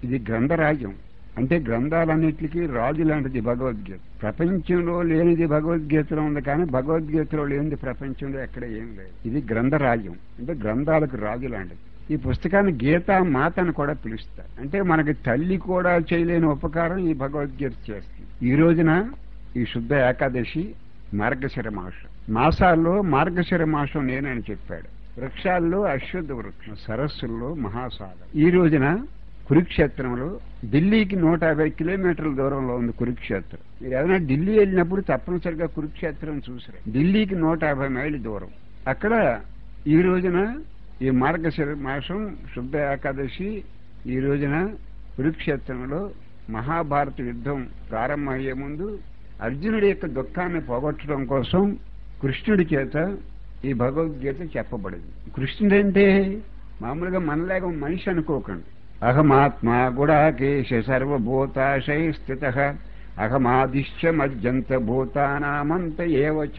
ఇది గ్రంథరాజ్యం అంటే గ్రంథాలన్నిటికీ రాజు లాంటిది భగవద్గీత ప్రపంచంలో లేనిది భగవద్గీతలో ఉంది కానీ భగవద్గీతలో లేనిది ప్రపంచంలో ఎక్కడ ఏం లేదు ఇది గ్రంథరాజ్యం అంటే గ్రంథాలకు రాజు లాంటిది ఈ పుస్తకాన్ని గీతా మాత అని కూడా పిలుస్తారు అంటే మనకి తల్లి కూడా చేయలేని ఉపకారం ఈ భగవద్గీత చేస్తుంది ఈ రోజున ఈ శుద్ధ ఏకాదశి మార్గశిర మాసం మాసాల్లో మార్గశిర మాసం నేనని చెప్పాడు వృక్షాల్లో అశ్వద్ధ వృక్షం సరస్సుల్లో మహాసాగర్ ఈ రోజున కురుక్షేత్రంలో ఢిల్లీకి నూట యాభై కిలోమీటర్ల దూరంలో ఉంది కురుక్షేత్రం మీరు ఏదైనా ఢిల్లీ వెళ్ళినప్పుడు తప్పనిసరిగా కురుక్షేత్రం చూసారు ఢిల్లీకి నూట యాభై మైళ్ళు దూరం అక్కడ ఈ రోజున ఈ మార్గశిర మాసం శుద్ధ ఏకాదశి ఈ రోజున కురుక్షేత్రంలో మహాభారత యుద్ధం ప్రారంభమయ్యే ముందు అర్జునుడి యొక్క దుఃఖాన్ని పోగొట్టడం కోసం కృష్ణుడి చేత ఈ భగవద్గీత చెప్పబడింది కృష్ణుడు అంటే మామూలుగా మనలాగా మనిషి అనుకోకండి అహమాత్మా గుడాకేశ సర్వభూతాశై స్థిత అహమాదిశ్య మధ్యంత భూతానామంత ఏవచ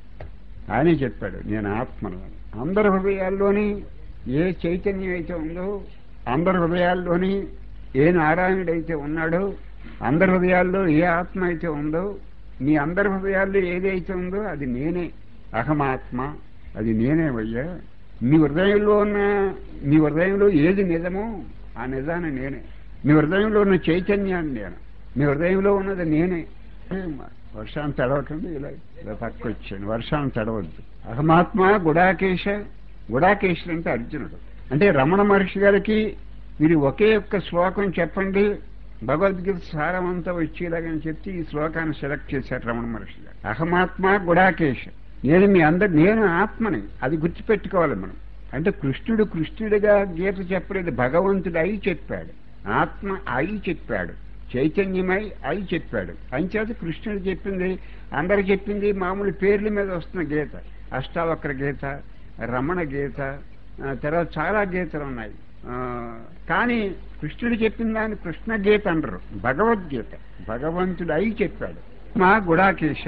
ఆయనే చెప్పాడు నేను ఆత్మను అని. అందరి హృదయాల్లోని ఏ చైతన్యం అయితే ఉందో అందరి హృదయాల్లోని ఏ నారాయణుడైతే ఉన్నాడో అందరి హృదయాల్లో ఏ ఆత్మ అయితే ఉందో మీ అందరి హృదయాల్లో ఏదైతే ఉందో అది నేనే అహమాత్మ అది నేనే అయ్యా మీ హృదయంలో ఉన్న మీ హృదయంలో ఏది నిజమో ఆ నిజాన్ని నేనే మీ హృదయంలో ఉన్న చైతన్యాన్ని నేను మీ హృదయంలో ఉన్నది నేనే వర్షాన్ని తడవటండి ఇలా ఇలా పక్క వచ్చాను వర్షాన్ని తడవద్దు అహమాత్మ గుడాకేశ గుడాకేశుడు అంటే అర్జునుడు అంటే రమణ మహర్షి గారికి మీరు ఒకే ఒక్క శ్లోకం చెప్పండి భగవద్గీత సారం అంతా వచ్చేలాగని చెప్పి ఈ శ్లోకాన్ని సెలెక్ట్ చేశారు రమణ మహర్షి గారు అహమాత్మ గుడాకేశ నేను మీ అందరు నేను ఆత్మని అది గుర్తుపెట్టుకోవాలి మనం అంటే కృష్ణుడు కృష్ణుడిగా గీత చెప్పలేదు భగవంతుడు అయి చెప్పాడు ఆత్మ అయి చెప్పాడు చైతన్యమై అయి చెప్పాడు అంచేత కృష్ణుడు చెప్పింది అందరు చెప్పింది మామూలు పేర్ల మీద వస్తున్న గీత అష్టావక్ర గీత రమణ గీత ఆ, తర్వాత చాలా గీతలు ఉన్నాయి ఆ, కానీ కృష్ణుడు చెప్పిన దాన్ని కృష్ణ గీత అనరు భగవద్గీత భగవంతుడు అయి చెప్పాడు మా గుడాకేశ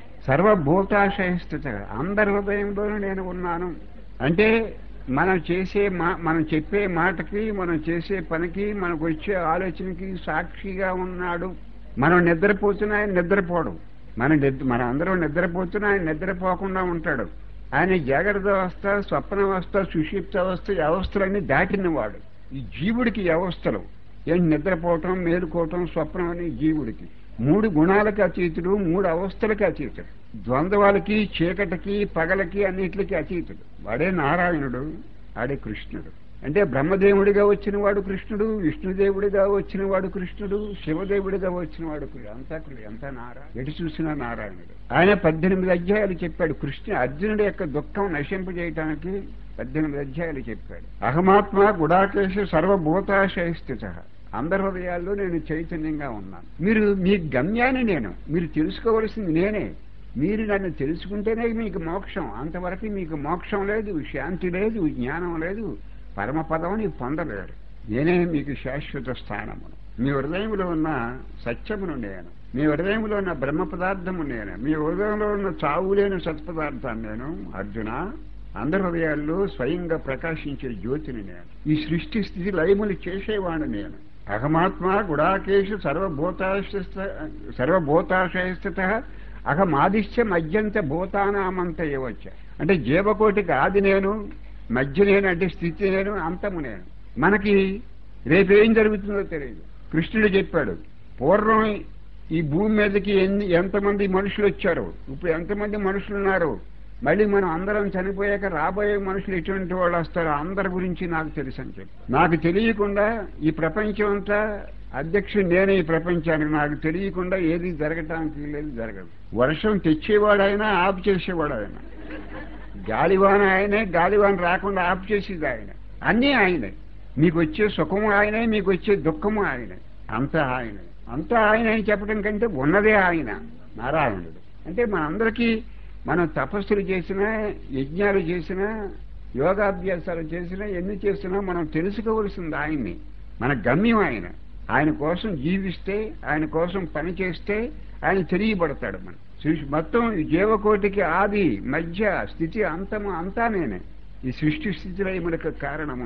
సర్వభూతాశయస్థిత అందరి హృదయంలోనూ నేను ఉన్నాను అంటే మనం చేసే మా మనం చెప్పే మాటకి మనం చేసే పనికి మనకు వచ్చే ఆలోచనకి సాక్షిగా ఉన్నాడు మనం నిద్రపోతున్నా ఆయన నిద్రపోవడం మన నిద్ర మన అందరం నిద్రపోతున్నా ఆయన నిద్రపోకుండా ఉంటాడు ఆయన జాగ్రత్త అవస్థ స్వప్న అవస్థ సుషిప్త అవస్థ ఈ అవస్థలన్నీ దాటినవాడు ఈ జీవుడికి ఈ అవస్థలు ఏంటి నిద్రపోవటం మేలుకోవటం స్వప్నం అని జీవుడికి మూడు గుణాలకు అతీతుడు మూడు అవస్థలకి అతీతుడు ద్వంద్వాలకి చీకటికి పగలకి అన్నిటికి అతీతుడు వాడే నారాయణుడు ఆడే కృష్ణుడు అంటే బ్రహ్మదేవుడిగా వచ్చిన వాడు కృష్ణుడు విష్ణుదేవుడిగా వచ్చిన వాడు కృష్ణుడు శివదేవుడిగా వచ్చిన వాడు కృ- అంతా కృ- అంతా నారాయణ ఎటు చూసినా నారాయణుడు ఆయన పద్దెనిమిది అధ్యాయాలు చెప్పాడు కృష్ణ అర్జునుడి యొక్క దుఃఖం నశింపజేయటానికి పద్దెనిమిది అధ్యాయాలు చెప్పాడు అహమాత్మ గుడాకేశ సర్వభూతాశయ స్థిత అందరి హృదయాల్లో నేను చైతన్యంగా ఉన్నాను మీరు మీ గమ్యాన్ని నేను మీరు తెలుసుకోవలసింది నేనే మీరు నన్ను తెలుసుకుంటేనే మీకు మోక్షం అంతవరకు మీకు మోక్షం లేదు శాంతి లేదు జ్ఞానం లేదు పరమపదం పొందలేరు నేనే మీకు శాశ్వత స్థానమును మీ హృదయంలో ఉన్న సత్యమును నేను మీ హృదయంలో ఉన్న బ్రహ్మ పదార్థము నేను మీ హృదయంలో ఉన్న చావు లేని సత్పదార్థాన్ని నేను అర్జున అందరి హృదయాల్లో స్వయంగా ప్రకాశించే జ్యోతిని నేను ఈ సృష్టి స్థితి లయములు చేసేవాడు నేను అహమాత్మ గుడాకేశు సర్వభూతాశ సర్వభూతాశయస్థిత అహమాదిశ్య మధ్యంత భూతానామంత ఏవచ్చ అంటే జీవకోటికి ఆది నేను మధ్య నేను అంటే స్థితి నేను అంతము నేను మనకి రేపేం జరుగుతుందో తెలియదు కృష్ణుడు చెప్పాడు పూర్వం ఈ భూమి మీదకి ఎన్ని ఎంతమంది మనుషులు వచ్చారు ఇప్పుడు ఎంతమంది మనుషులు ఉన్నారు మళ్ళీ మనం అందరం చనిపోయాక రాబోయే మనుషులు ఎటువంటి వాళ్ళు వస్తారో అందరి గురించి నాకు తెలుసు అని చెప్పి నాకు తెలియకుండా ఈ ప్రపంచం అంతా అధ్యక్షుడు నేనే ఈ ప్రపంచానికి నాకు తెలియకుండా ఏది జరగటానికి లేదు జరగదు వర్షం తెచ్చేవాడైనా ఆపు చేసేవాడు ఆయన గాలివాన ఆయనే గాలివాన రాకుండా ఆపు చేసేది ఆయన అన్నీ ఆయనే మీకు వచ్చే సుఖము ఆయనే మీకు వచ్చే దుఃఖము ఆయనే అంతా ఆయనే అంతా ఆయన అని చెప్పడం కంటే ఉన్నదే ఆయన నారాయణుడు అంటే మనందరికీ మనం తపస్సులు చేసినా యజ్ఞాలు చేసినా యోగాభ్యాసాలు చేసినా ఎన్ని చేసినా మనం తెలుసుకోవలసింది ఆయన్ని మన గమ్యం ఆయన ఆయన కోసం జీవిస్తే ఆయన కోసం పని చేస్తే ఆయన తెలియబడతాడు మనం సృష్టి మొత్తం ఈ జీవకోటికి ఆది మధ్య స్థితి అంతము అంతా నేనే ఈ సృష్టి స్థితిలయములకు కారణము నేనే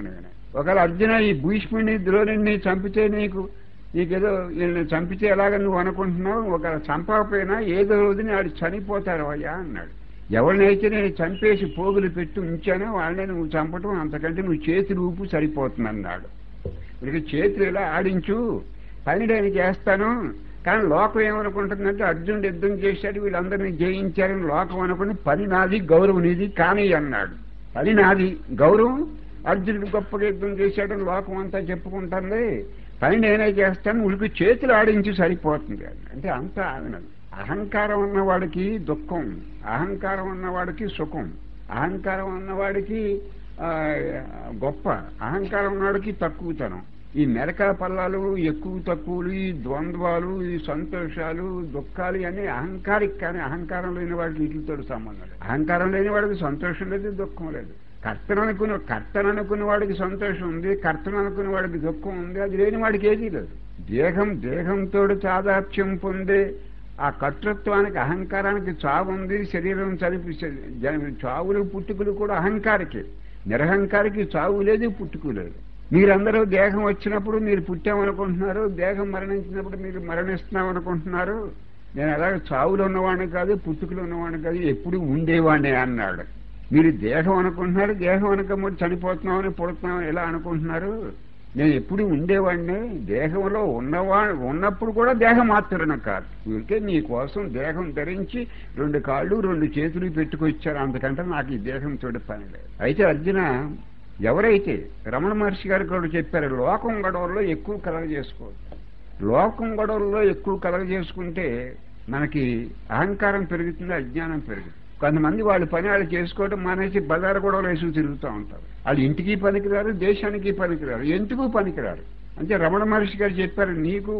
ఒకవేళ అర్జున ఈ భీష్ముడిని ద్రోణుడిని చంపితే నీకు నీకేదో వీళ్ళని చంపితే ఎలాగ నువ్వు అనుకుంటున్నావు ఒకవేళ చంపకపోయినా ఏదో రోజుని వాడు చనిపోతారు అయ్యా అన్నాడు ఎవరినైతే నేను చంపేసి పోగులు పెట్టి ఉంచానో వాళ్ళని నువ్వు చంపటం అంతకంటే నువ్వు చేతులు ఊపు సరిపోతుంది అన్నాడు ఇక చేతులు ఇలా ఆడించు పని నేను చేస్తాను కానీ లోకం ఏమనుకుంటుందంటే అర్జునుడు యుద్ధం చేశాడు వీళ్ళందరినీ జయించారని లోకం అనుకుని పని నాది గౌరవం నీది కానీ అన్నాడు పని నాది గౌరవం అర్జునుడు గొప్పగా యుద్ధం చేశాడని లోకం అంతా చెప్పుకుంటుంది పని నేనే చేస్తాను ఉడికి చేతులు ఆడించి సరిపోతుంది అంటే అంత ఆగినది అహంకారం ఉన్నవాడికి దుఃఖం అహంకారం ఉన్నవాడికి సుఖం అహంకారం ఉన్నవాడికి ఆ, గొప్ప అహంకారం ఉన్నవాడికి తక్కువతనం ఈ మెరకల పల్లాలు ఎక్కువ తక్కువలు ఈ ద్వంద్వాలు ఈ సంతోషాలు దుఃఖాలు అన్ని అహంకారికి కానీ అహంకారం లేని వాడికి వీటితో సంబంధం లేదు అహంకారం లేని వాడికి సంతోషం లేదు దుఃఖం లేదు కర్తను అనుకున్న కర్తను అనుకున్న వాడికి సంతోషం ఉంది కర్తను అనుకున్న వాడికి దుఃఖం ఉంది అది లేని వాడికి ఏదీ లేదు దేహం దేహంతో తాదాత్యం పొందే ఆ కర్తృత్వానికి అహంకారానికి చావు ఉంది శరీరం చనిపి జన- చావులు పుట్టుకులు కూడా అహంకారికే నిరహంకారికి చావు లేదు పుట్టుకు లేదు మీరందరూ దేహం వచ్చినప్పుడు మీరు పుట్టామనుకుంటున్నారు దేహం మరణించినప్పుడు మీరు మరణిస్తున్నాం అనుకుంటున్నారు నేను అలాగే చావులు ఉన్నవాడిని కాదు పుట్టుకలు ఉన్నవాడిని కాదు ఎప్పుడు ఉండేవాడిని అన్నాడు మీరు దేహం అనుకుంటున్నారు దేహం అనుకోమని చనిపోతున్నామని పుడుతున్నామని ఎలా అనుకుంటున్నారు నేను ఎప్పుడు ఉండేవాడిని దేహంలో ఉన్నవా ఉన్నప్పుడు కూడా దేహం మాత్రమే కాదు ఊరికే నీ కోసం దేహం ధరించి రెండు కాళ్ళు రెండు చేతులు పెట్టుకొచ్చారు అంతకంటే నాకు ఈ దేహం చూడ పని లేదు అయితే అర్జున ఎవరైతే రమణ మహర్షి గారు కూడా చెప్పారు లోకం గొడవల్లో ఎక్కువ కలగ చేసుకోవద్దు లోకం గొడవల్లో ఎక్కువ కలగ చేసుకుంటే మనకి అహంకారం పెరుగుతుంది అజ్ఞానం పెరుగుతుంది కొంతమంది వాళ్ళ పని వాళ్ళు చేసుకోవడం మానేసి బజారు గొడవలు వేసి తిరుగుతూ ఉంటారు వాళ్ళు ఇంటికి పనికిరారు దేశానికి పనికిరారు ఎందుకు పనికిరారు అంటే రమణ మహర్షి గారు చెప్పారు నీకు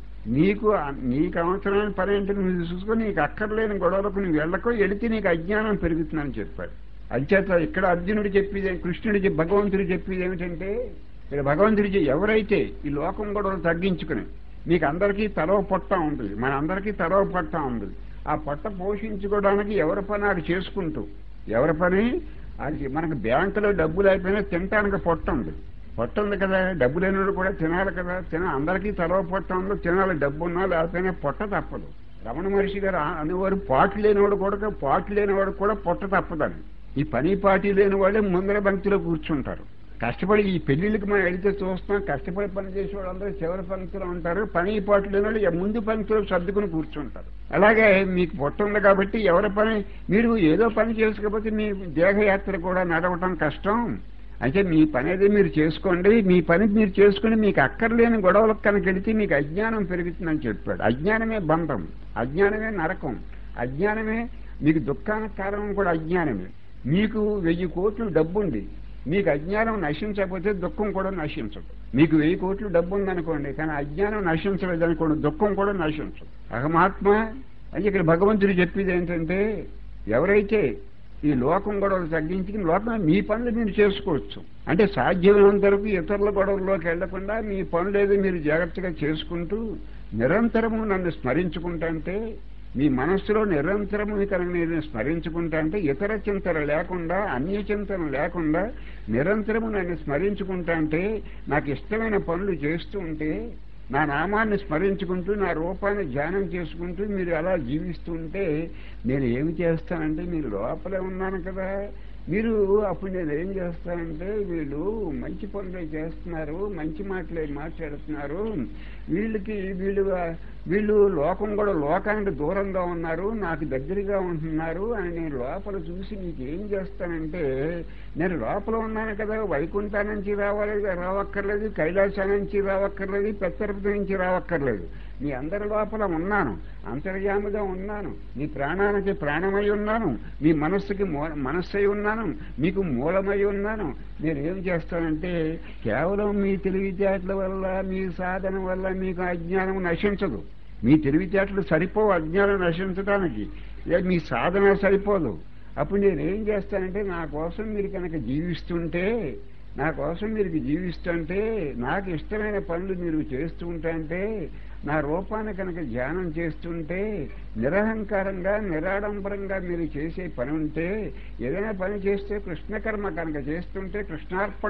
నీకు నీకు అవసరమైన పని ఏంటో నువ్వు చూసుకొని నీకు అక్కర్లేని గొడవలకు నువ్వు వెళ్ళకో వెళితే నీకు అజ్ఞానం పెరుగుతుందని చెప్పాడు అంచేత ఇక్కడ అర్జునుడు చెప్పేది కృష్ణుడు చెప్పి భగవంతుడు చెప్పేది ఏమిటంటే ఇక్కడ భగవంతుడు చె- ఎవరైతే ఈ లోకం గొడవలు తగ్గించుకుని మీకు అందరికీ తలవ పొట్ట ఉంది మన అందరికీ తలవ పొట్ట ఉంది ఆ పొట్ట పోషించుకోవడానికి ఎవరి పని ఆడు చేసుకుంటూ ఎవరి పని అది మనకు బ్యాంకులో డబ్బులు అయిపోయినా తినటానికి పొట్ట ఉంది పొట్ట ఉంది కదా డబ్బు లేనివాడు కూడా తినాలి కదా తిన అందరికీ తలవ పొట్ట ఉంది తినాలి డబ్బు ఉన్నా లేకపోయినా పొట్ట తప్పదు రమణ మహర్షి గారు ఆ- అనేవారు పాటు లేనివాడు కూడా పాటు లేనివాడు కూడా పొట్ట తప్పదని ఈ పని పాటి లేని వాళ్ళే ముందర బంక్తిలో కూర్చుంటారు కష్టపడి ఈ పెళ్లిళ్ళకి మనం వెళితే చూస్తాం కష్టపడి పని చేసే వాళ్ళందరూ చివరి పంక్తిలో ఉంటారు పని పాటు లేని వాళ్ళు ముందు పంక్తిలో సర్దుకుని కూర్చుంటారు అలాగే మీకు పొట్ట ఉంది కాబట్టి ఎవరి పని మీరు ఏదో పని చేసుకోకపోతే మీ దేహయాత్ర కూడా నడవటం కష్టం అయితే మీ పని అయితే మీరు చేసుకోండి మీ పని మీరు చేసుకుని మీకు అక్కర్లేని గొడవలకు కనుక వెళితే మీకు అజ్ఞానం పెరుగుతుందని చెప్పాడు అజ్ఞానమే బంధం అజ్ఞానమే నరకం అజ్ఞానమే మీకు దుఃఖానికి కారణం కూడా అజ్ఞానమే మీకు వెయ్యి కోట్లు డబ్బుంది మీకు అజ్ఞానం నశించకపోతే దుఃఖం కూడా నశించదు మీకు వెయ్యి కోట్లు డబ్బు ఉందనుకోండి కానీ అజ్ఞానం నశించలేదు అనుకోండి దుఃఖం కూడా నశించదు అహమాత్మ అని ఇక్కడ భగవంతుడు చెప్పేది ఏంటంటే ఎవరైతే ఈ లోకం గొడవలు తగ్గించి లోకం మీ పనులు మీరు చేసుకోవచ్చు అంటే సాధ్యమైనంత వరకు ఇతరుల గొడవల్లోకి వెళ్లకుండా మీ పనులు ఏదో మీరు జాగ్రత్తగా చేసుకుంటూ నిరంతరము నన్ను స్మరించుకుంటే మీ మనస్సులో నిరంతరము కనుక నేను స్మరించుకుంటా అంటే ఇతర చింతన లేకుండా అన్య చింతన లేకుండా నిరంతరము నన్ను స్మరించుకుంటా అంటే నాకు ఇష్టమైన పనులు చేస్తూ ఉంటే నా నామాన్ని స్మరించుకుంటూ నా రూపాన్ని ధ్యానం చేసుకుంటూ మీరు అలా జీవిస్తుంటే నేను ఏమి చేస్తానంటే మీరు లోపలే ఉన్నాను కదా మీరు అప్పుడు నేను ఏం చేస్తానంటే వీళ్ళు మంచి పనులే చేస్తున్నారు మంచి మాటలే మాట్లాడుతున్నారు వీళ్ళకి వీళ్ళు వీళ్ళు లోకం కూడా లోకానికి దూరంగా ఉన్నారు నాకు దగ్గరగా ఉంటున్నారు అని నేను లోపల చూసి మీకు ఏం చేస్తానంటే నేను లోపల ఉన్నాను కదా వైకుంఠా నుంచి రావాలి రావక్కర్లేదు కైలాస నుంచి రావక్కర్లేదు పెత్తరపతి నుంచి రావక్కర్లేదు మీ అందరి లోపల ఉన్నాను అంతర్యామిగా ఉన్నాను మీ ప్రాణానికి ప్రాణమై ఉన్నాను మీ మనస్సుకి మూ- మనస్సై ఉన్నాను మీకు మూలమై ఉన్నాను నేను ఏం చేస్తానంటే కేవలం మీ తెలివితేటల వల్ల మీ సాధన వల్ల మీకు అజ్ఞానం నశించదు మీ తెలివితేటలు సరిపోవు అజ్ఞానం నశించడానికి ఇక మీ సాధన సరిపోదు అప్పుడు నేను ఏం చేస్తానంటే నా కోసం మీరు కనుక జీవిస్తుంటే నా కోసం మీరు జీవిస్తుంటే నాకు ఇష్టమైన పనులు మీరు చేస్తూ ఉంటే నా రూపాన్ని కనుక ధ్యానం చేస్తుంటే నిరహంకారంగా నిరాడంబరంగా మీరు చేసే పని ఉంటే ఏదైనా పని చేస్తే కృష్ణకర్మ కనుక చేస్తుంటే కృష్ణార్పణం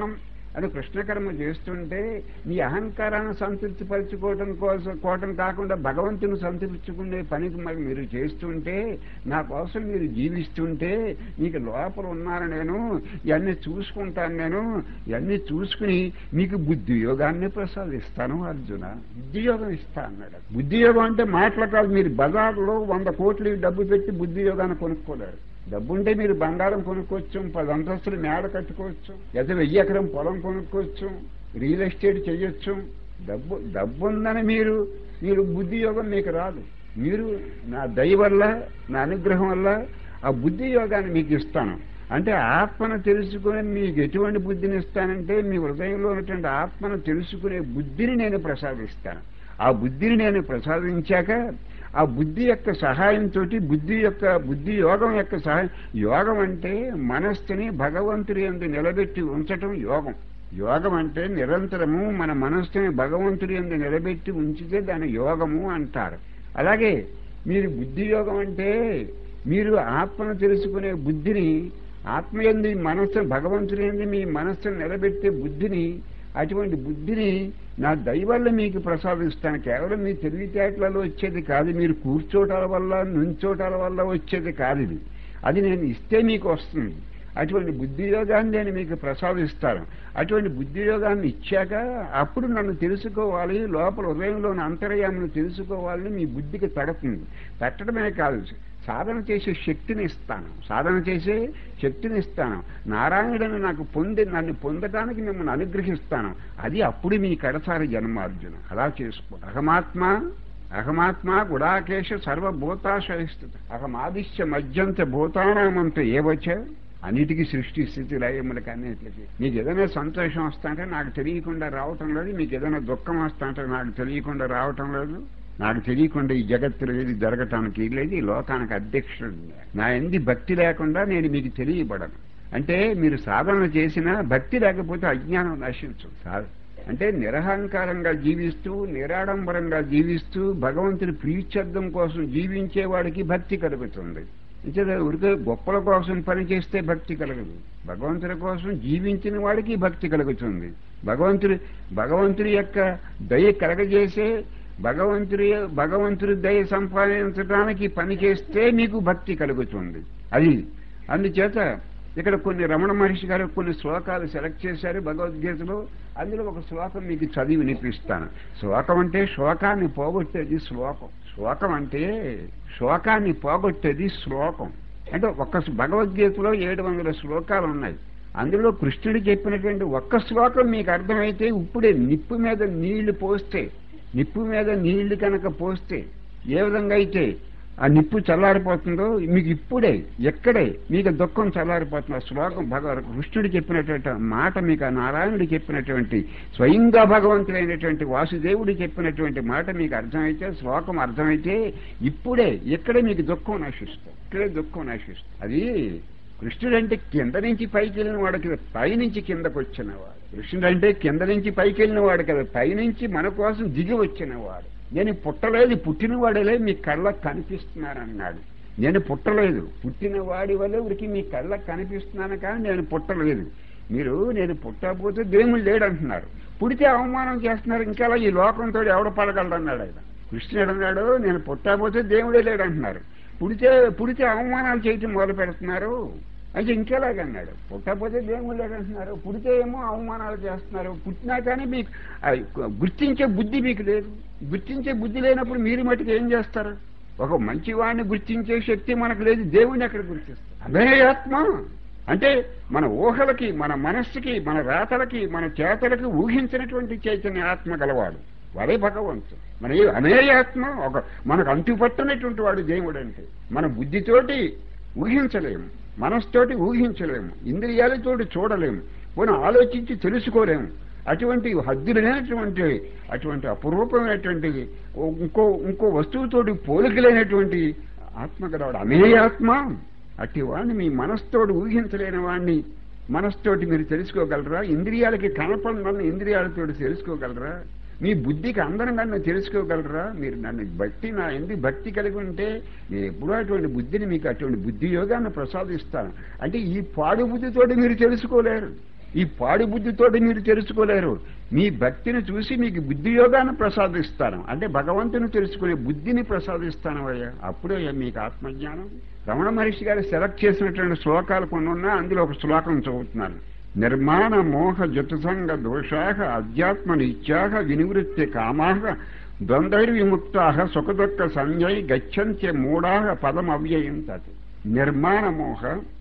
అని కృష్ణకర్మ చేస్తుంటే మీ అహంకారాన్ని సంతృప్తిపరచుకోవటం కోసం కోవటం కాకుండా భగవంతుని సంతృప్తించుకునే పనికి మరి మీరు చేస్తుంటే నా కోసం మీరు జీవిస్తుంటే మీకు లోపల ఉన్నాను నేను ఇవన్నీ చూసుకుంటాను నేను ఇవన్నీ చూసుకుని మీకు బుద్ధి యోగాన్ని ప్రసాదిస్తాను అర్జున బుద్ధి యోగం ఇస్తా అన్నాడు బుద్ధి యోగం అంటే మాటలు కాదు మీరు బజార్లో వంద కోట్లు డబ్బు పెట్టి బుద్ధి యోగాన్ని కొనుక్కోలేరు డబ్బుంటే మీరు బంగారం కొనుక్కోవచ్చు పది అంతస్తులు మేడ కట్టుకోవచ్చు లేదా వెయ్యి ఎకరం పొలం కొనుక్కోవచ్చు రియల్ ఎస్టేట్ చేయొచ్చు డబ్బు డబ్బు ఉందని మీరు మీరు బుద్ధి యోగం మీకు రాదు మీరు నా దయ వల్ల నా అనుగ్రహం వల్ల ఆ బుద్ధి యోగాన్ని మీకు ఇస్తాను అంటే ఆత్మను తెలుసుకుని మీకు ఎటువంటి బుద్ధిని ఇస్తానంటే మీ హృదయంలో ఉన్నటువంటి ఆత్మను తెలుసుకునే బుద్ధిని నేను ప్రసాదిస్తాను ఆ బుద్ధిని నేను ప్రసాదించాక ఆ బుద్ధి యొక్క సహాయంతో బుద్ధి యొక్క బుద్ధి యోగం యొక్క సహాయం యోగం అంటే మనస్సుని భగవంతుడి ఎందు నిలబెట్టి ఉంచటం యోగం యోగం అంటే నిరంతరము మన మనస్సుని భగవంతుడి ఎందు నిలబెట్టి ఉంచితే దాని యోగము అంటారు అలాగే మీరు బుద్ధి యోగం అంటే మీరు ఆత్మను తెలుసుకునే బుద్ధిని ఆత్మ ఎందు మనస్సు భగవంతుడి ఎందు మీ మనస్సును నిలబెట్టే బుద్ధిని అటువంటి బుద్ధిని నా దైవల్ల మీకు ప్రసాదిస్తాను కేవలం మీ తెలివితేటలలో వచ్చేది కాదు మీరు కూర్చోటాల వల్ల నుంచోటాల వల్ల వచ్చేది కాదు ఇది అది నేను ఇస్తే మీకు వస్తుంది అటువంటి బుద్ధి యోగాన్ని నేను మీకు ప్రసాదిస్తాను అటువంటి బుద్ధి యోగాన్ని ఇచ్చాక అప్పుడు నన్ను తెలుసుకోవాలి లోపల హృదయంలోని అంతర్యాలను తెలుసుకోవాలని మీ బుద్ధికి తడుతుంది పెట్టడమే కాదు సాధన చేసే శక్తిని ఇస్తాను సాధన చేసే శక్తిని ఇస్తాను నారాయణుడిని నాకు పొంది నన్ను పొందటానికి మిమ్మల్ని అనుగ్రహిస్తాను అది అప్పుడు మీ కడసారి జన్మార్జున అలా చేసుకో అహమాత్మ అహమాత్మ గుడాకేశ సర్వభూతాశయస్థిత అహమాదిశ్య మధ్యంత భూతానామంత ఏవచ్చ అన్నిటికీ సృష్టి స్థితి లయములకి అన్నిటికి మీకు ఏదైనా సంతోషం వస్తుంటే నాకు తెలియకుండా రావటం లేదు మీకు ఏదైనా దుఃఖం వస్తుంటే నాకు తెలియకుండా రావటం లేదు నాకు తెలియకుండా ఈ జగత్తులో ఏది జరగటానికి లేదు ఈ లోకానికి అధ్యక్షుడు నా ఎంది భక్తి లేకుండా నేను మీకు తెలియబడను అంటే మీరు సాధన చేసినా భక్తి లేకపోతే అజ్ఞానం నశించు సాధ అంటే నిరహంకారంగా జీవిస్తూ నిరాడంబరంగా జీవిస్తూ భగవంతుని ప్రీత్యర్థం కోసం జీవించేవాడికి భక్తి కలుగుతుంది అంటే ఉరికే గొప్పల కోసం పనిచేస్తే భక్తి కలగదు భగవంతుడి కోసం జీవించిన వాడికి భక్తి కలుగుతుంది భగవంతుడి భగవంతుడి యొక్క దయ కలగజేసే భగవంతుడి భగవంతుడి దయ సంపాదించడానికి పని చేస్తే మీకు భక్తి కలుగుతుంది అది అందుచేత ఇక్కడ కొన్ని రమణ మహర్షి గారు కొన్ని శ్లోకాలు సెలెక్ట్ చేశారు భగవద్గీతలో అందులో ఒక శ్లోకం మీకు చదివి వినిపిస్తాను శ్లోకం అంటే శోకాన్ని పోగొట్టేది శ్లోకం శ్లోకం అంటే శోకాన్ని పోగొట్టేది శ్లోకం అంటే ఒక్క భగవద్గీతలో ఏడు వందల శ్లోకాలు ఉన్నాయి అందులో కృష్ణుడు చెప్పినటువంటి ఒక్క శ్లోకం మీకు అర్థమైతే ఇప్పుడే నిప్పు మీద నీళ్లు పోస్తే నిప్పు మీద నీళ్లు కనుక పోస్తే ఏ విధంగా అయితే ఆ నిప్పు చల్లారిపోతుందో మీకు ఇప్పుడే ఎక్కడే మీకు దుఃఖం చల్లారిపోతుంది ఆ శ్లోకం భగవ కృష్ణుడు చెప్పినటువంటి మాట మీకు ఆ నారాయణుడు చెప్పినటువంటి స్వయంగా భగవంతుడైనటువంటి వాసుదేవుడు చెప్పినటువంటి మాట మీకు అర్థమైతే శ్లోకం అర్థమైతే ఇప్పుడే ఎక్కడే మీకు దుఃఖం నశిస్తుంది ఇక్కడే దుఃఖం నశిస్తుంది అది కృష్ణుడు అంటే కింద నుంచి పైకి వెళ్ళిన వాడు కదా పైనుంచి కిందకు వచ్చినవాడు కృష్ణుడు అంటే కింద నుంచి పైకి వెళ్ళిన వాడు కదా పైనుంచి మన కోసం దిగి వచ్చినవాడు నేను పుట్టలేదు పుట్టినవాడలే మీ కళ్ళకు కనిపిస్తున్నానన్నాడు నేను పుట్టలేదు పుట్టిన వాడి వల్ల ఉరికి మీ కళ్ళకు కనిపిస్తున్నాను కానీ నేను పుట్టలేదు మీరు నేను పుట్టకపోతే దేవుడు లేడంటున్నారు పుడితే అవమానం చేస్తున్నారు ఇంకా ఈ లోకంతో ఎవడ పడగలడన్నాడు ఆయన కృష్ణుడు అన్నాడు నేను పుట్టకపోతే దేవుడే లేడంటున్నారు పుడితే పుడితే అవమానాలు చేయటం మొదలు పెడుతున్నారు అయితే ఇంకెలాగన్నాడు పుట్టకపోతే దేవుడు లేదంటున్నారు పుడితే ఏమో అవమానాలు చేస్తున్నారు పుట్టినా కానీ మీకు ఆ, గుర్తించే బుద్ధి మీకు లేదు గుర్తించే బుద్ధి లేనప్పుడు మీరు మటుకు ఏం చేస్తారు ఒక మంచివాడిని గుర్తించే శక్తి మనకు లేదు దేవుడిని ఎక్కడ గుర్తిస్తారు అదే ఆత్మ అంటే మన ఊహలకి మన మనస్సుకి మన రాతలకి మన చేతలకి ఊహించినటువంటి చైతన్య ఆత్మ గలవాడు వాడే భగవంతుడు మన ఏ- అనేయ ఆత్మ ఒక మనకు అంటుపట్టనటువంటి వాడు దేవుడు అంటే మన బుద్ధితోటి ఊహించలేము మనస్తోటి ఊహించలేము ఇంద్రియాలతోటి చూడలేము పోనీ ఆలోచించి తెలుసుకోలేము అటువంటి హద్దులు లేనటువంటి అటువంటి అపురూపమైనటువంటి ఇంకో ఇంకో వస్తువుతోటి పోలికలేనటువంటి ఆత్మ గలవాడు అనే ఆత్మ అట్టి వాడిని మీ మనస్తోటి ఊహించలేని వాడిని మనస్తోటి మీరు తెలుసుకోగలరా ఇంద్రియాలకి కనపడిన ఇంద్రియాలతోటి తెలుసుకోగలరా మీ బుద్ధికి అందరం నన్ను తెలుసుకోగలరా మీరు నన్ను భక్తి నా ఎందుకు భక్తి కలిగి ఉంటే నేను ఎప్పుడూ అటువంటి బుద్ధిని మీకు అటువంటి బుద్ధి యోగాన్ని ప్రసాదిస్తాను అంటే ఈ పాడు బుద్ధితోటి మీరు తెలుసుకోలేరు ఈ పాడి బుద్ధితోటి మీరు తెలుసుకోలేరు మీ భక్తిని చూసి మీకు బుద్ధి యోగాన్ని ప్రసాదిస్తాను అంటే భగవంతుని తెలుసుకునే బుద్ధిని ప్రసాదిస్తాను అయ్యా అప్పుడే మీకు ఆత్మజ్ఞానం రమణ మహర్షి గారు సెలెక్ట్ చేసినటువంటి శ్లోకాలు కొన్ని ఉన్నా అందులో ఒక శ్లోకం చదువుతున్నాను నిర్మాణ మోహ జతుసంగ దోషాహ అధ్యాత్మ నిత్యాహ వినివృత్తి కామాహ ద్వంద్వైర్విముక్తాహ సుఖదుఃఖ సంజయ్ గచ్చంత్య మూఢాహ పదం అవ్యయం తత్ నిర్మాణ మోహ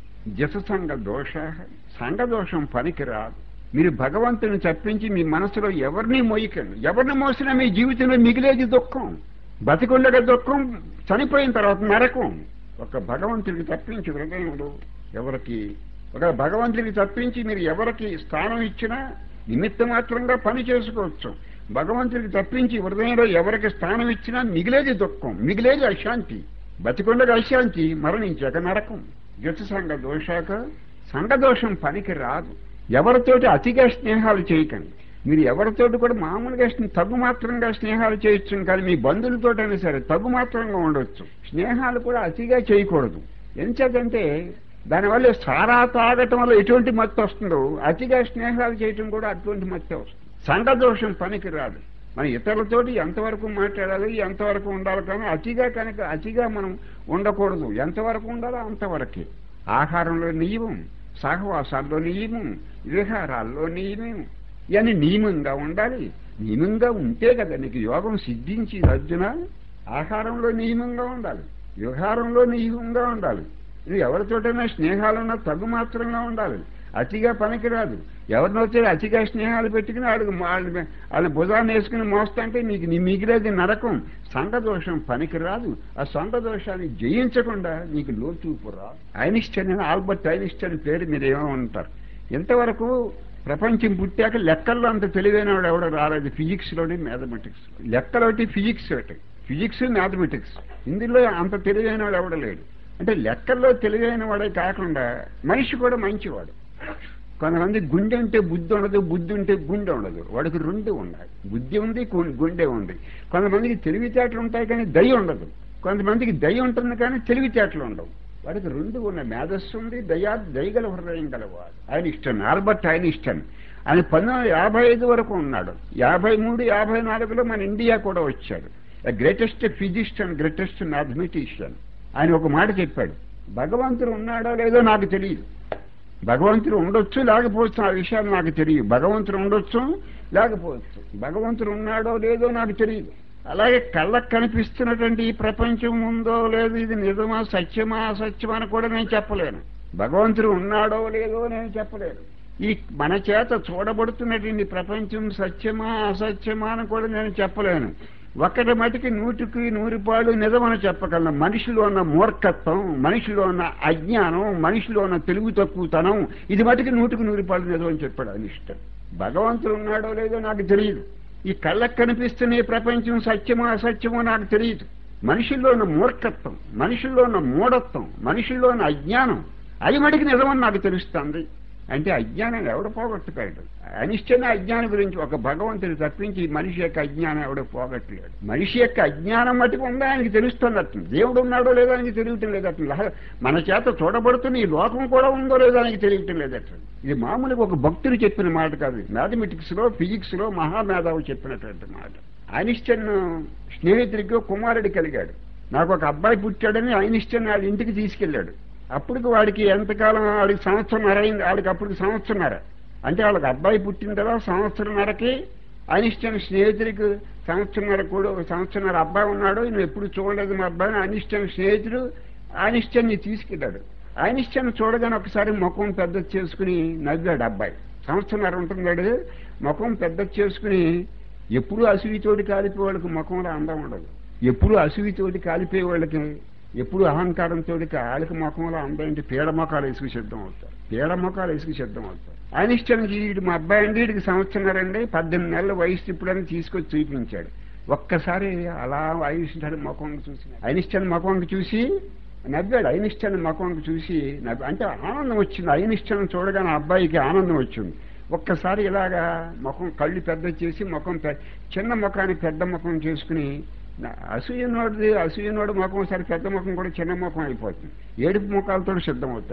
జససంగ దోష సంగదోషం పనికిరాదు మీరు భగవంతుని తప్పించి మీ మనసులో ఎవరిని మోయకండి ఎవరిని మోసినా మీ జీవితంలో మిగిలేది దుఃఖం బతికుండగా దుఃఖం చనిపోయిన తర్వాత నరకం ఒక భగవంతుడికి తప్పించి హృదయంలో ఎవరికి ఒక భగవంతుడికి తప్పించి మీరు ఎవరికి స్థానం ఇచ్చినా నిమిత్త మాత్రంగా పని చేసుకోవచ్చు భగవంతుడికి తప్పించి హృదయంలో ఎవరికి స్థానం ఇచ్చినా మిగిలేది దుఃఖం మిగిలేది అశాంతి బతికుండగా అశాంతి మరణించాక నరకం జత సంఘ దోషాక సంఘదోషం పనికి రాదు ఎవరితోటి అతిగా స్నేహాలు చేయకండి మీరు ఎవరితోటి కూడా మామూలుగా స్నే- తగు మాత్రంగా స్నేహాలు చేయొచ్చు కానీ మీ బంధువులతోటైనా సరే తగు మాత్రంగా ఉండొచ్చు స్నేహాలు కూడా అతిగా చేయకూడదు ఎంచేతంటే దానివల్ల సారా తాగటం వల్ల ఎటువంటి మత్తు వస్తుందో అతిగా స్నేహాలు చేయటం కూడా అటువంటి మత్తే వస్తుంది సంఘదోషం పనికి రాదు మన ఇతరులతోటి ఎంతవరకు మాట్లాడాలి ఎంతవరకు ఉండాలి కానీ అతిగా కనుక అతిగా మనం ఉండకూడదు ఎంతవరకు ఉండాలో అంతవరకే ఆహారంలో నియమం సహవాసాల్లో నియమం విహారాల్లో నియమం ఇవన్నీ నియమంగా ఉండాలి నియమంగా ఉంటే కదా నీకు యోగం సిద్ధించి అర్జున ఆహారంలో నియమంగా ఉండాలి వ్యవహారంలో నియమంగా ఉండాలి నువ్వు ఎవరితోటైనా స్నేహాలున్నా తగు మాత్రంగా ఉండాలి అతిగా పనికిరాదు ఎవరినొచ్చే అతిగా స్నేహాలు పెట్టుకుని వాళ్ళకి వాళ్ళ వాళ్ళ భుజాన్ని వేసుకుని మోస్తుంటే నీకు నీ మిగిలేది నరకం సంఘదోషం పనికిరాదు ఆ సంఘదోషాన్ని జయించకుండా నీకు లోచూపు రాదు ఐనిస్టైన్ అని ఆల్బర్ట్ ఐనిస్టైన్ పేరు మీరు ఏమో ఉంటారు ఇంతవరకు ప్రపంచం పుట్టాక లెక్కల్లో అంత తెలివైన వాడు ఎవడో రాలేదు ఫిజిక్స్ లోని మ్యాథమెటిక్స్ లెక్కలోటి ఫిజిక్స్ ఒకటి ఫిజిక్స్ మ్యాథమెటిక్స్ ఇందులో అంత తెలివైన వాడు ఎవడ లేడు అంటే లెక్కల్లో తెలివైన వాడే కాకుండా మనిషి కూడా మంచివాడు కొంతమంది గుండె ఉంటే బుద్ధి ఉండదు బుద్ధి ఉంటే గుండె ఉండదు వాడికి రెండు ఉండాలి బుద్ధి ఉంది గు- గుండె ఉంది కొంతమందికి తెలివితేటలు ఉంటాయి కానీ దయ ఉండదు కొంతమందికి దయ ఉంటుంది కానీ తెలివితేటలు ఉండవు వాడికి రెండు ఉన్న మేధస్సు ఉంది దయా దయగల హృదయం గలవాడు ఆయన ఇష్టం ఆల్బర్ట్ ఆయన ఇష్టం ఆయన పంతొమ్మిది యాభై ఐదు వరకు ఉన్నాడు యాభై మూడు యాభై నాలుగులో మన ఇండియా కూడా వచ్చాడు greatest physicist and greatest mathematician ఆయన ఒక మాట చెప్పాడు భగవంతుడు ఉన్నాడో లేదో నాకు తెలియదు భగవంతుడు ఉండొచ్చు లేకపోవచ్చు ఆ విషయాలు నాకు తెలియదు భగవంతుడు ఉండొచ్చు లేకపోవచ్చు భగవంతుడు ఉన్నాడో లేదో నాకు తెలియదు అలాగే కళ్ళకు కనిపిస్తున్నటువంటి ఈ ప్రపంచం ఉందో లేదో ఇది నిజమా సత్యమా అసత్యమా అని కూడా నేను చెప్పలేను భగవంతుడు ఉన్నాడో లేదో నేను చెప్పలేను ఈ మన చేత చూడబడుతున్నటువంటి ప్రపంచం సత్యమా అసత్యమా అని కూడా నేను చెప్పలేను ఒక్కటి మటుకి నూటికి నూరు పాలు నిజమని చెప్పగలను మనిషిలో ఉన్న మూర్ఖత్వం మనిషిలో ఉన్న అజ్ఞానం మనిషిలో ఉన్న తెలుగు తక్కువతనం ఇది మటుకి నూటికి నూరు పాలు నిజమని చెప్పాడు అని ఇష్టం భగవంతుడు ఉన్నాడో లేదో నాకు తెలియదు ఈ కళ్ళకు కనిపిస్తున్న ఈ ప్రపంచం సత్యమో అసత్యమో నాకు తెలియదు మనిషిలో ఉన్న మూర్ఖత్వం మనిషిలో ఉన్న మూఢత్వం మనిషిలో ఉన్న అజ్ఞానం అది మటుకు నిజమని నాకు తెలుస్తుంది అంటే అజ్ఞానం ఎవడు పోగొట్టుకోడు అనిష్టమైన అజ్ఞానం గురించి ఒక భగవంతుని తప్పించి మనిషి యొక్క అజ్ఞానం ఎవడు పోగొట్టలేడు మనిషి యొక్క అజ్ఞానం మటుకు ఉందా ఆయనకి తెలుస్తున్నట్టు దేవుడు ఉన్నాడో లేదో ఆయనకి తెలియటం లేదట్టు మన చేత చూడబడుతున్న ఈ లోకం కూడా ఉందో లేదో ఆయనకి తెలియటం లేదట్టు ఇది మామూలుగా ఒక భక్తుడు చెప్పిన మాట కాదు మ్యాథమెటిక్స్ లో ఫిజిక్స్ లో మహామేధావు చెప్పినటువంటి మాట ఐనిస్టన్ స్నేహితుడికి కుమారుడు కలిగాడు నాకు ఒక అబ్బాయి పుట్టాడని ఐనిస్టన్ వాళ్ళ ఇంటికి తీసుకెళ్లాడు అప్పటికి వాడికి ఎంతకాలం వాడికి సంవత్సరంన్నర అయింది వాడికి అప్పటికి సంవత్సరంన్నర అంటే వాళ్ళకి అబ్బాయి పుట్టిన తర్వాత సంవత్సరంన్నరకి అనిష్టన్ స్నేహితుడికి సంవత్సరంన్నర కూడా ఒక సంవత్సరంన్నర అబ్బాయి ఉన్నాడు నువ్వు ఎప్పుడు చూడలేదు మా అబ్బాయిని అనిష్టన్ స్నేహితుడు అనిష్టన్ని తీసుకెళ్ళాడు అనిష్టన్ చూడగానే ఒకసారి ముఖం పెద్ద చేసుకుని నవ్వాడు అబ్బాయి సంవత్సరంన్నర ఉంటున్నాడు ముఖం పెద్ద చేసుకుని ఎప్పుడు అసూయితోటి కాలిపోయే వాళ్ళకి ముఖంలో అందం ఉండదు ఎప్పుడు అసూయితోటి కాలిపోయే వాళ్ళకి ఎప్పుడు అహంకారంతో వాళ్ళకి ముఖంలో అందం పీడ మొఖాలు వేసుకు సిద్ధం అవుతారు పీడ మొఖాలు వేసుకు సిద్ధం అవుతారు అనిష్టానికి వీడు మా అబ్బాయి అండి వీడికి సంవత్సరండి పద్దెనిమిది నెలల వయసు ఇప్పుడని తీసుకొచ్చి చూపించాడు ఒక్కసారి అలా ఐనిస్టాన్ ముఖం చూసి ఐనిస్టాన్ ముఖం చూసి నవ్వాడు ఐనిస్టాన్ ముఖం చూసి నవ్వు అంటే ఆనందం వచ్చింది ఐనిస్టాన్ చూడగానే ఆ అబ్బాయికి ఆనందం వచ్చింది ఒక్కసారి ఇలాగా ముఖం కళ్ళు పెద్ద చేసి ముఖం పె- చిన్న ముఖాన్ని పెద్ద ముఖం చేసుకుని నా- అసూయనోడిది అసూయనోడు ముఖం సరి పెద్ద ముఖం కూడా చిన్న ముఖం అయిపోతుంది ఏడుపు ముఖాలతో సిద్ధమవుతారు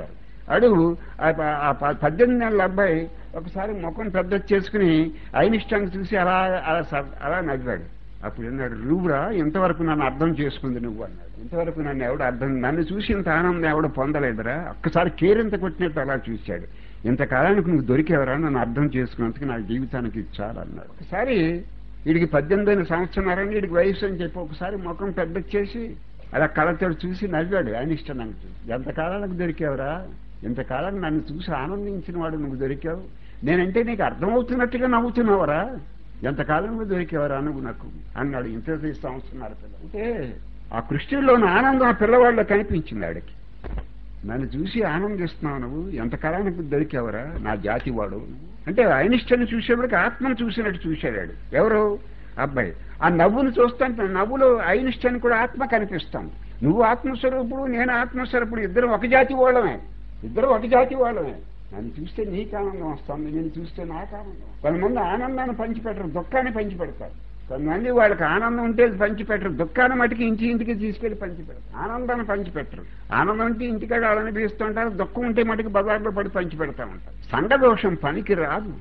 అడుగు ఆ ప- ఆ ప- పద్దెనిమిది నెలల అబ్బాయి ఒకసారి ముఖం పెద్ద చేసుకుని ఐనిస్టాంగ్ చూసి అలా అలా స- అలా నవ్వాడు అప్పుడు అన్నాడు నువ్వురా ఇంతవరకు నన్ను అర్థం చేసుకుంది నువ్వు అన్నాడు ఇంతవరకు నన్ను ఎవడు అర్థం నన్ను చూసి ఇంత ఆనందం ఎవడు పొందలేదురా ఒక్కసారి కేరింత కొట్టినట్టు అలా చూశాడు ఇంతకాలానికి నువ్వు దొరికేవరా నన్ను అర్థం చేసుకున్నందుకు నా జీవితానికి ఇది చాలు అన్నాడు ఒకసారి వీడికి పద్దెనిమిది సంవత్సరం వీడికి వయసు అని చెప్పి ఒకసారి ముఖం పెద్ద చేసి అలా కళ్ళతో చూసి నవ్వాడు ఆయన ఇష్టం నాకు చూసి ఎంతకాలానికి దొరికావురా ఇంతకాలం నన్ను చూసి ఆనందించిన వాడు నువ్వు దొరికావు నేనంటే నీకు అర్థమవుతున్నట్టుగా నవ్వుతున్నావరా ఎంతకాలంలో దొరికేవారా నువ్వు నాకు అన్నాడు ఇంత సంవత్సరాలు పిల్ల అంటే ఆ కృష్ణుల్లోని ఆనందం ఆ పిల్లవాళ్ళలో కనిపించింది ఆడికి నన్ను చూసి ఆనందిస్తున్నావు నువ్వు ఎంతకాలానికి దొరికావరా నా జాతి వాడు అంటే ఐనిస్టన్ చూసేవాడికి ఆత్మను చూసినట్టు చూశాడు ఎవరు అబ్బాయి ఆ నవ్వును చూస్తాంటే నవ్వులో ఐనిస్టన్ కూడా ఆత్మ కనిపిస్తాం నువ్వు ఆత్మస్వరూపుడు నేను ఆత్మస్వరూపుడు ఇద్దరం ఒక జాతి వాళ్ళమే ఇద్దరు ఒక జాతి వాళ్ళమే నన్ను చూస్తే నీకు ఆనందం వస్తుంది నేను చూస్తే నాకు ఆనందం కొంతమంది ఆనందాన్ని పంచిపెట్టరు దుఃఖాన్ని పంచిపెడతారు కొంతమంది వాళ్ళకి ఆనందం ఉంటే పంచిపెట్టరు దుఃఖాన్ని మటుకి ఇంటి ఇంటికి తీసుకెళ్లి పంచిపెడతారు ఆనందాన్ని పంచిపెట్టరు ఆనందం ఉంటే ఇంటికాడ అనిపిస్తుంటారు దుఃఖం ఉంటే మటుకు బజార్లో పడి పంచిపెడతా ఉంటారు సంఘదోషం పనికి రాదు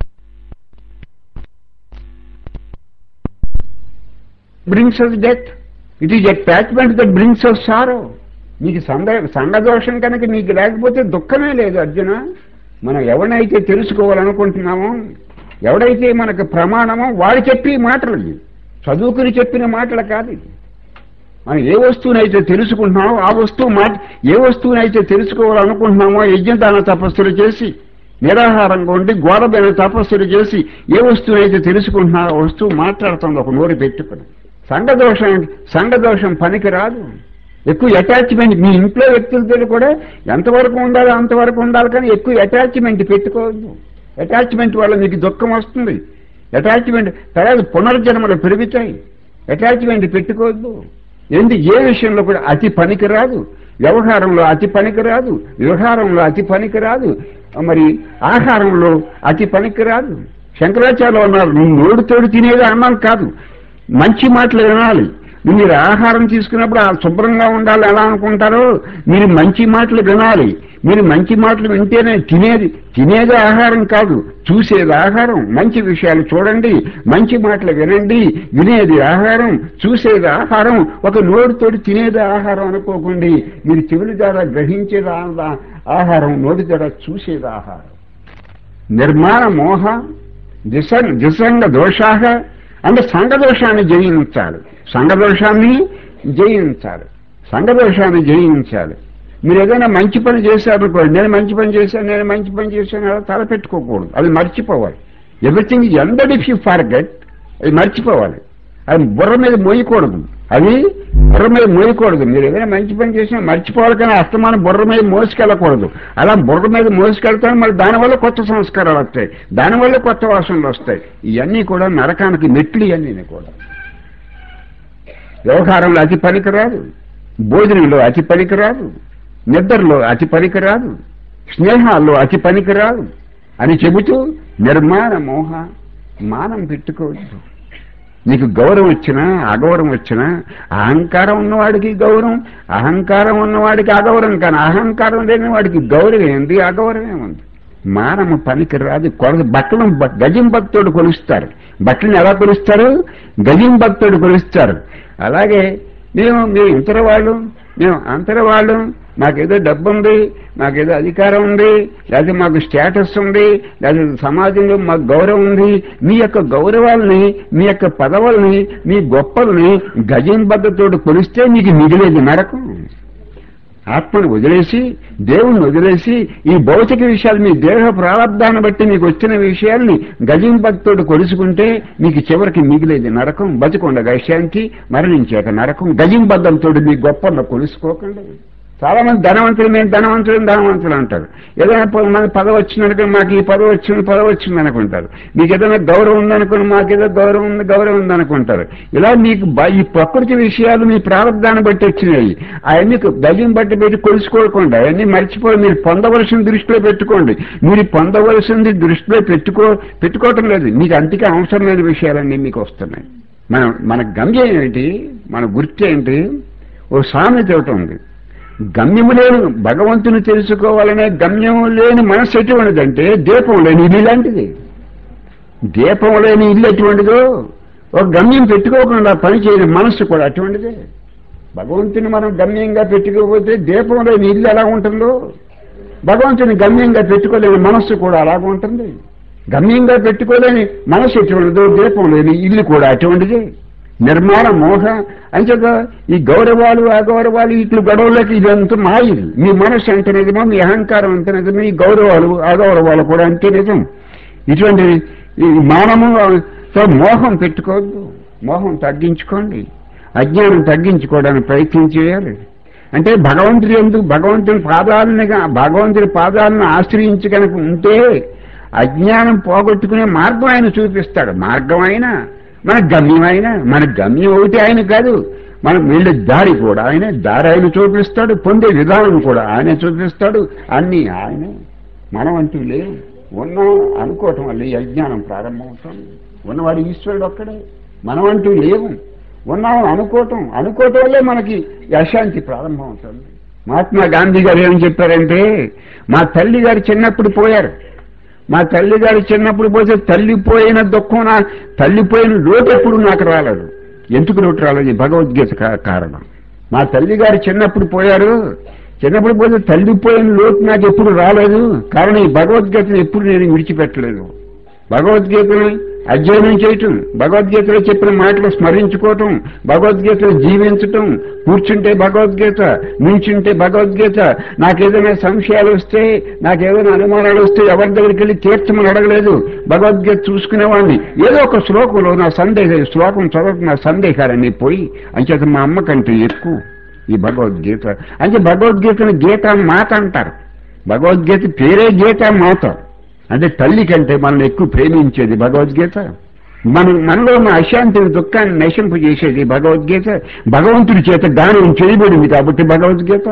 brings us death it is attachment that brings us sorrow నీకు సంఘ సంఘదోషం కనుక నీకు లేకపోతే దుఃఖమే లేదు అర్జున మనం ఎవరినైతే తెలుసుకోవాలనుకుంటున్నామో ఎవడైతే మనకు ప్రమాణమో వాడు చెప్పి మాటలు ఇవి. చదువుకుని చెప్పిన మాటలు కాదు ఇది మనం ఏ వస్తువునైతే తెలుసుకుంటున్నామో ఆ వస్తువు మాట ఏ వస్తువునైతే తెలుసుకోవాలనుకుంటున్నామో యజ్ఞదాన తపస్సులు చేసి నిరాహారంగా ఉండి గోడమైన తపస్సులు చేసి ఏ వస్తువునైతే తెలుసుకుంటున్నారో ఆ వస్తువు మాట్లాడుతుంది ఒక నోరు పెట్టుకుని సంఘదోషం సంఘదోషం పనికి రాదు ఎక్కువ అటాచ్మెంట్ మీ ఇంట్లో వ్యక్తులతో కూడా ఎంతవరకు ఉండాలో అంతవరకు ఉండాలి కానీ ఎక్కువ అటాచ్మెంట్ పెట్టుకోవద్దు అటాచ్మెంట్ వల్ల మీకు దుఃఖం వస్తుంది అటాచ్మెంట్ తర్వాత పునర్జన్మలు పెరుగుతాయి అటాచ్మెంట్ పెట్టుకోవద్దు ఏంటి ఏ విషయంలో కూడా అతి పనికి రాదు వ్యవహారంలో అతి పనికి రాదు వ్యవహారంలో అతి పనికి రాదు మరి ఆహారంలో అతి పనికి రాదు శంకరాచార్య ఉన్నారు నువ్వు నోడుతోడు తినేది అన్నం కాదు మంచి మాటలు వినాలి మీరు ఆహారం తీసుకున్నప్పుడు ఆ శుభ్రంగా ఉండాలి ఎలా అనుకుంటారో మీరు మంచి మాటలు వినాలి మీరు మంచి మాటలు వింటేనే తినేది తినేది ఆహారం కాదు చూసేది ఆహారం మంచి విషయాలు చూడండి మంచి మాటలు వినండి వినేది ఆహారం చూసేది ఆహారం ఒక నోటితోటి తినేది ఆహారం అనుకోకండి మీరు చెవుల ద్వారా గ్రహించేది ఆ- ఆహారం నోటి ద్వారా చూసేది ఆహారం నిర్మాణ మోహ దిశ దిశంగ దోషాహ అంటే సంఘదోషాన్ని జయించాలి సంఘదోషాన్ని జయించాలి సంఘదోషాన్ని జయించాలి మీరు ఏదైనా మంచి పని చేశారనుకోండి నేను మంచి పని చేశాను నేను మంచి పని చేశాను అలా తలపెట్టుకోకూడదు అది మర్చిపోవాలి everything is ended if you forget అది మర్చిపోవాలి అది బుర్ర మీద మోయకూడదు అది బుర్ర మీద మోయకూడదు మీరు ఏదైనా మంచి పని చేసినా మర్చిపోవాలి కానీ అస్తమానం బుర్ర మీద మోసుకెళ్ళకూడదు అలా బుర్ర మీద మోసుకెళ్తాను మరి దానివల్ల కొత్త సంస్కారాలు వస్తాయి దానివల్ల కొత్త వాసనలు వస్తాయి ఇవన్నీ కూడా నరకానికి మెట్లు ఇవన్నీ కూడా వ్యవహారంలో అతి పనికిరాదు భోజనంలో అతి పనికిరాదు నిద్రలో అతి పనికిరాదు స్నేహాల్లో అతి పనికిరాదు అని చెబుతూ నిర్మాణ మోహ మానం పెట్టుకోవద్దు నీకు గౌరవం వచ్చినా అగౌరవం వచ్చినా అహంకారం ఉన్నవాడికి గౌరవం అహంకారం ఉన్నవాడికి అగౌరవం కానీ అహంకారం లేని వాడికి గౌరవం ఏంది అగౌరవం ఏముంది మానము పనికి రాదు కొల బట్టలు బ- గజం భక్తుడు కొలుస్తారు బట్టలను ఎలా కొలుస్తారు గజం భక్తుడు కొలుస్తారు అలాగే మేము మేము ఇంతర వాళ్ళు మేము అంతర వాళ్ళు మాకేదో డబ్బు ఉంది మాకేదో అధికారం ఉంది లేకపోతే మాకు స్టేటస్ ఉంది లేకపోతే సమాజంలో మాకు గౌరవం ఉంది మీ యొక్క గౌరవాల్ని మీ యొక్క పదవుల్ని మీ గొప్పల్ని గజంబద్ధతోడు కొలిస్తే మీకు మిగిలేది నరకం ఆత్మను వదిలేసి దేవుణ్ణి వదిలేసి ఈ భౌతిక విషయాలు మీ దేహ ప్రారంధాన్ని బట్టి మీకు వచ్చిన విషయాల్ని గజం భక్తుడు కొలుసుకుంటే మీకు చివరికి మిగిలేది నరకం బతికొండగా శాంతి మరణించాక నరకం గజం బద్దంతో మీ గొప్పలను కొలుసుకోకండి చాలా మంది ధనవంతులు మేము ధనవంతులు ధనవంతులు అంటారు ఏదైనా ప- మన పదవి వచ్చిందనుకో మాకు ఈ పదవి వచ్చింది పదవి వచ్చింది అనుకుంటారు మీకు ఏదైనా గౌరవం ఉందనుకుని మాకు ఏదో గౌరవం ఉంది గౌరవం ఉంది అనుకుంటారు ఇలా మీకు బ- ఈ ప్రకృతి విషయాలు మీ ప్రారంభాన్ని బట్టి వచ్చినాయి అవన్నీ దయ్యం బట్టి పెట్టి కొలుసుకోకుండా అవన్నీ మర్చిపోయి మీరు పొందవలసిన దృష్టిలో పెట్టుకోండి మీరు పొందవలసింది దృష్టిలో పెట్టుకో పెట్టుకోవటం లేదు మీకు అంతకే అవసరం లేని విషయాలన్నీ మీకు వస్తున్నాయి మన మన గమ్యం ఏంటి మన గుర్తు ఏంటి ఓ సామెత ఒకటి ఉంది గమ్యము లేని భగవంతుని తెలుసుకోవాలనే గమ్యం లేని మనస్సు ఎటువంటిదంటే దీపం లేని ఇల్లు లాంటిది దీపం లేని ఇల్లు ఎటువంటిదో ఒక గమ్యం పెట్టుకోకుండా పని చేయని మనస్సు కూడా అటువంటిదే భగవంతుని మనం గమ్యంగా పెట్టుకోకపోతే దీపం లేని ఇల్లు ఎలా ఉంటుందో భగవంతుని గమ్యంగా పెట్టుకోలేని మనస్సు కూడా అలాగ ఉంటుంది గమ్యంగా పెట్టుకోలేని మనస్సు ఎటువంటిదో దీపం లేని ఇల్లు కూడా అటువంటిదే నిర్మాణ మోహ అంచేత ఈ గౌరవాలు అగౌరవాలు ఇట్లు గొడవలకి ఇదంతా మాయది మీ మనస్సు అంత నిజమో మీ అహంకారం అంత నిజమో ఈ గౌరవాలు అగౌరవాలు కూడా అంతే నిజం ఇటువంటి ఈ మానము తో మోహం పెట్టుకోవద్దు మోహం తగ్గించుకోండి అజ్ఞానం తగ్గించుకోవడానికి ప్రయత్నం చేయాలి అంటే భగవంతుడి ఎందుకు భగవంతుని పాదాలని గా- భగవంతుడి పాదాలను ఆశ్రయించి కనుక ఉంటే అజ్ఞానం పోగొట్టుకునే మార్గం ఆయన చూపిస్తాడు మార్గం అయినా మన గమ్యం అయినా మన గమ్యం ఒకటి ఆయన కాదు మనం వెళ్ళే దారి కూడా ఆయన దారి ఆయన చూపిస్తాడు పొందే విధానం కూడా ఆయనే చూపిస్తాడు అన్నీ ఆయనే మనం అంటూ లేవు ఉన్నాం అనుకోవటం వల్ల ఈ అజ్ఞానం ప్రారంభమవుతుంది ఉన్నవాడు ఈశ్వరుడు ఒక్కడే మనం అంటూ లేవు ఉన్నాం అనుకోవటం అనుకోవటం వల్లే మనకి ఈ అశాంతి ప్రారంభమవుతుంది మహాత్మా గాంధీ గారు ఏం చెప్పారంటే మా తల్లి గారు చిన్నప్పుడు పోయారు మా తల్లి గారు చిన్నప్పుడు పోతే తల్లి పోయిన దుఃఖం నా తల్లి పోయిన లోటు ఎప్పుడు నాకు రాలేదు ఎందుకు లోటు రాలేదు ఈ భగవద్గీత కా- కారణం మా తల్లి గారు చిన్నప్పుడు పోయారు చిన్నప్పుడు పోతే తల్లి పోయిన లోటు నాకు ఎప్పుడు రాలేదు కారణం ఈ భగవద్గీతను ఎప్పుడు నేను విడిచిపెట్టలేదు భగవద్గీతను అధ్యయనం చేయటం భగవద్గీతలో చెప్పిన మాటలు స్మరించుకోవటం భగవద్గీతలో జీవించటం కూర్చుంటే భగవద్గీత నించుంటే భగవద్గీత నాకేదైనా సంశయాలు వస్తే నాకేదైనా అనుమానాలు వస్తే ఎవరి దగ్గరికి వెళ్ళి తీర్చమని అడగలేదు భగవద్గీత చూసుకునేవాడిని ఏదో ఒక శ్లోకంలో నా సందేహ శ్లోకం చదవక నా సందేహాలన్నీ పోయి అంచేత మా అమ్మ కంటే ఎక్కువ ఈ భగవద్గీత అంటే భగవద్గీతను గీత మాత అంటారు భగవద్గీత పేరే గీత మాత అంటే తల్లి కంటే మనల్ని ఎక్కువ ప్రేమించేది భగవద్గీత మన మనలో ఉన్న అశాంతిని దుఃఖాన్ని నశింపు చేసేది భగవద్గీత భగవంతుడి చేత గానం చేయబడింది కాబట్టి భగవద్గీత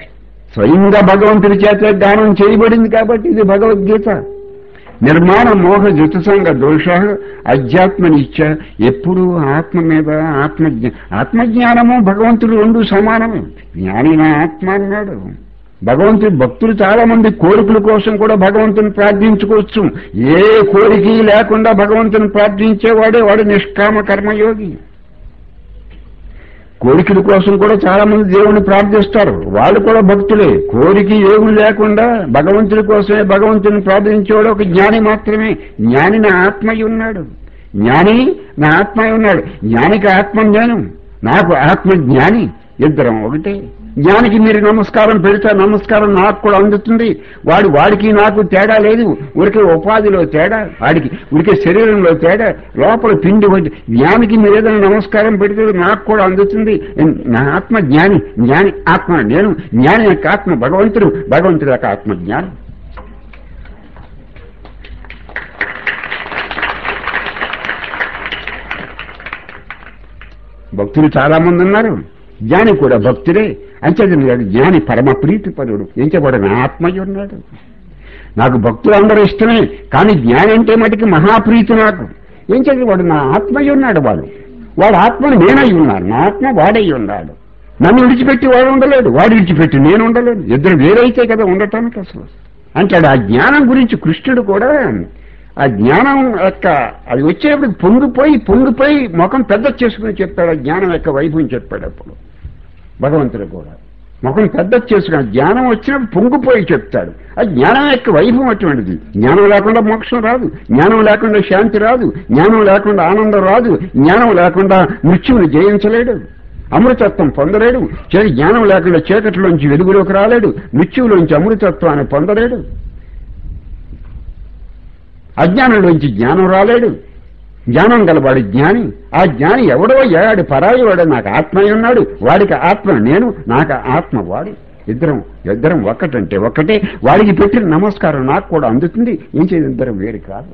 స్వయంగా భగవంతుడి చేత గానం చేయబడింది కాబట్టి ఇది భగవద్గీత నిర్మాణ మోహ జుతసంగ దోష అధ్యాత్మనిచ్చ ఎప్పుడు ఆత్మ మీద ఆత్మజ్ఞ ఆత్మజ్ఞానము భగవంతుడు రెండు సమానమే జ్ఞాని నా ఆత్మ అన్నాడు భగవంతుడి భక్తులు చాలా మంది కోరికల కోసం కూడా భగవంతుని ప్రార్థించుకోవచ్చు ఏ కోరిక లేకుండా భగవంతుని ప్రార్థించేవాడే వాడు నిష్కామ కర్మయోగి కోరికల కోసం కూడా చాలా మంది దేవుణ్ణి ప్రార్థిస్తారు వాళ్ళు కూడా భక్తులే కోరిక ఏమి లేకుండా భగవంతుడి కోసమే భగవంతుని ప్రార్థించేవాడు ఒక జ్ఞాని మాత్రమే జ్ఞాని నా ఆత్మయ్య ఉన్నాడు జ్ఞాని నా ఆత్మయ్య ఉన్నాడు జ్ఞానికి ఆత్మ జ్ఞానం నాకు ఆత్మ జ్ఞాని ఇద్దరం ఒకటే జ్ఞానికి మీరు నమస్కారం పెడితే నమస్కారం నాకు కూడా అందుతుంది వాడు వాడికి నాకు తేడా లేదు ఉడికే ఉపాధిలో తేడా వాడికి ఉడికే శరీరంలో తేడా లోపల పిండి వచ్చి జ్ఞానికి మీరు ఏదైనా నమస్కారం పెడితే నాకు కూడా అందుతుంది నా ఆత్మ జ్ఞాని జ్ఞాని ఆత్మ నేను జ్ఞాని యొక్క ఆత్మ భగవంతుడు భగవంతుడు యొక్క ఆత్మ జ్ఞానం భక్తులు చాలా మంది ఉన్నారు జ్ఞాని కూడా భక్తుడే అంచేది జ్ఞాని పరమ ప్రీతిపరుడు ఏం చెప్పాడు నా ఆత్మయ్య ఉన్నాడు నాకు భక్తులు అందరూ ఇష్టమే కానీ జ్ఞాని అంటే మటుకి మహాప్రీతి నాకు ఏం చెప్పి వాడు నా ఆత్మయ్య ఉన్నాడు వాడు వాడు ఆత్మను నేనై ఉన్నాను నా ఆత్మ వాడై ఉన్నాడు నన్ను విడిచిపెట్టి వాడు ఉండలేడు వాడు విడిచిపెట్టి నేను ఉండలేను ఇద్దరు వేరైతే కదా ఉండటానికి అసలు అంటాడు ఆ జ్ఞానం గురించి కృష్ణుడు కూడా ఆ జ్ఞానం యొక్క అది వచ్చేప్పుడు పొంగిపోయి పొంగిపోయి ముఖం పెద్ద చేసుకుని చెప్పాడు ఆ జ్ఞానం యొక్క వైభవం చెప్పాడు అప్పుడు భగవంతుడు కూడా ముఖం పెద్ద చేసుకుని జ్ఞానం వచ్చినప్పుడు పొంగిపోయి చెప్తాడు ఆ జ్ఞానం యొక్క వైభవం అటువంటిది జ్ఞానం లేకుండా మోక్షం రాదు జ్ఞానం లేకుండా శాంతి రాదు జ్ఞానం లేకుండా ఆనందం రాదు జ్ఞానం లేకుండా మృత్యువుని జయించలేడు అమృతత్వం పొందలేడు చే- జ్ఞానం లేకుండా చీకటిలోంచి వెలుగులోకి రాలేడు మృత్యువులోంచి అమృతత్వాన్ని పొందలేడు అజ్ఞానంలోంచి జ్ఞానం రాలేడు జ్ఞానం గలవాడు జ్ఞాని ఆ జ్ఞాని ఎవడో ఏడు పరాయి వాడు నాకు ఆత్మయ్య ఉన్నాడు వాడికి ఆత్మ నేను నాకు ఆత్మ వాడు ఇద్దరం ఇద్దరం ఒక్కటంటే ఒక్కటే వాడికి పెట్టిన నమస్కారం నాకు కూడా అందుతుంది ఏం చేయదు ఇద్దరం వేరు కాదు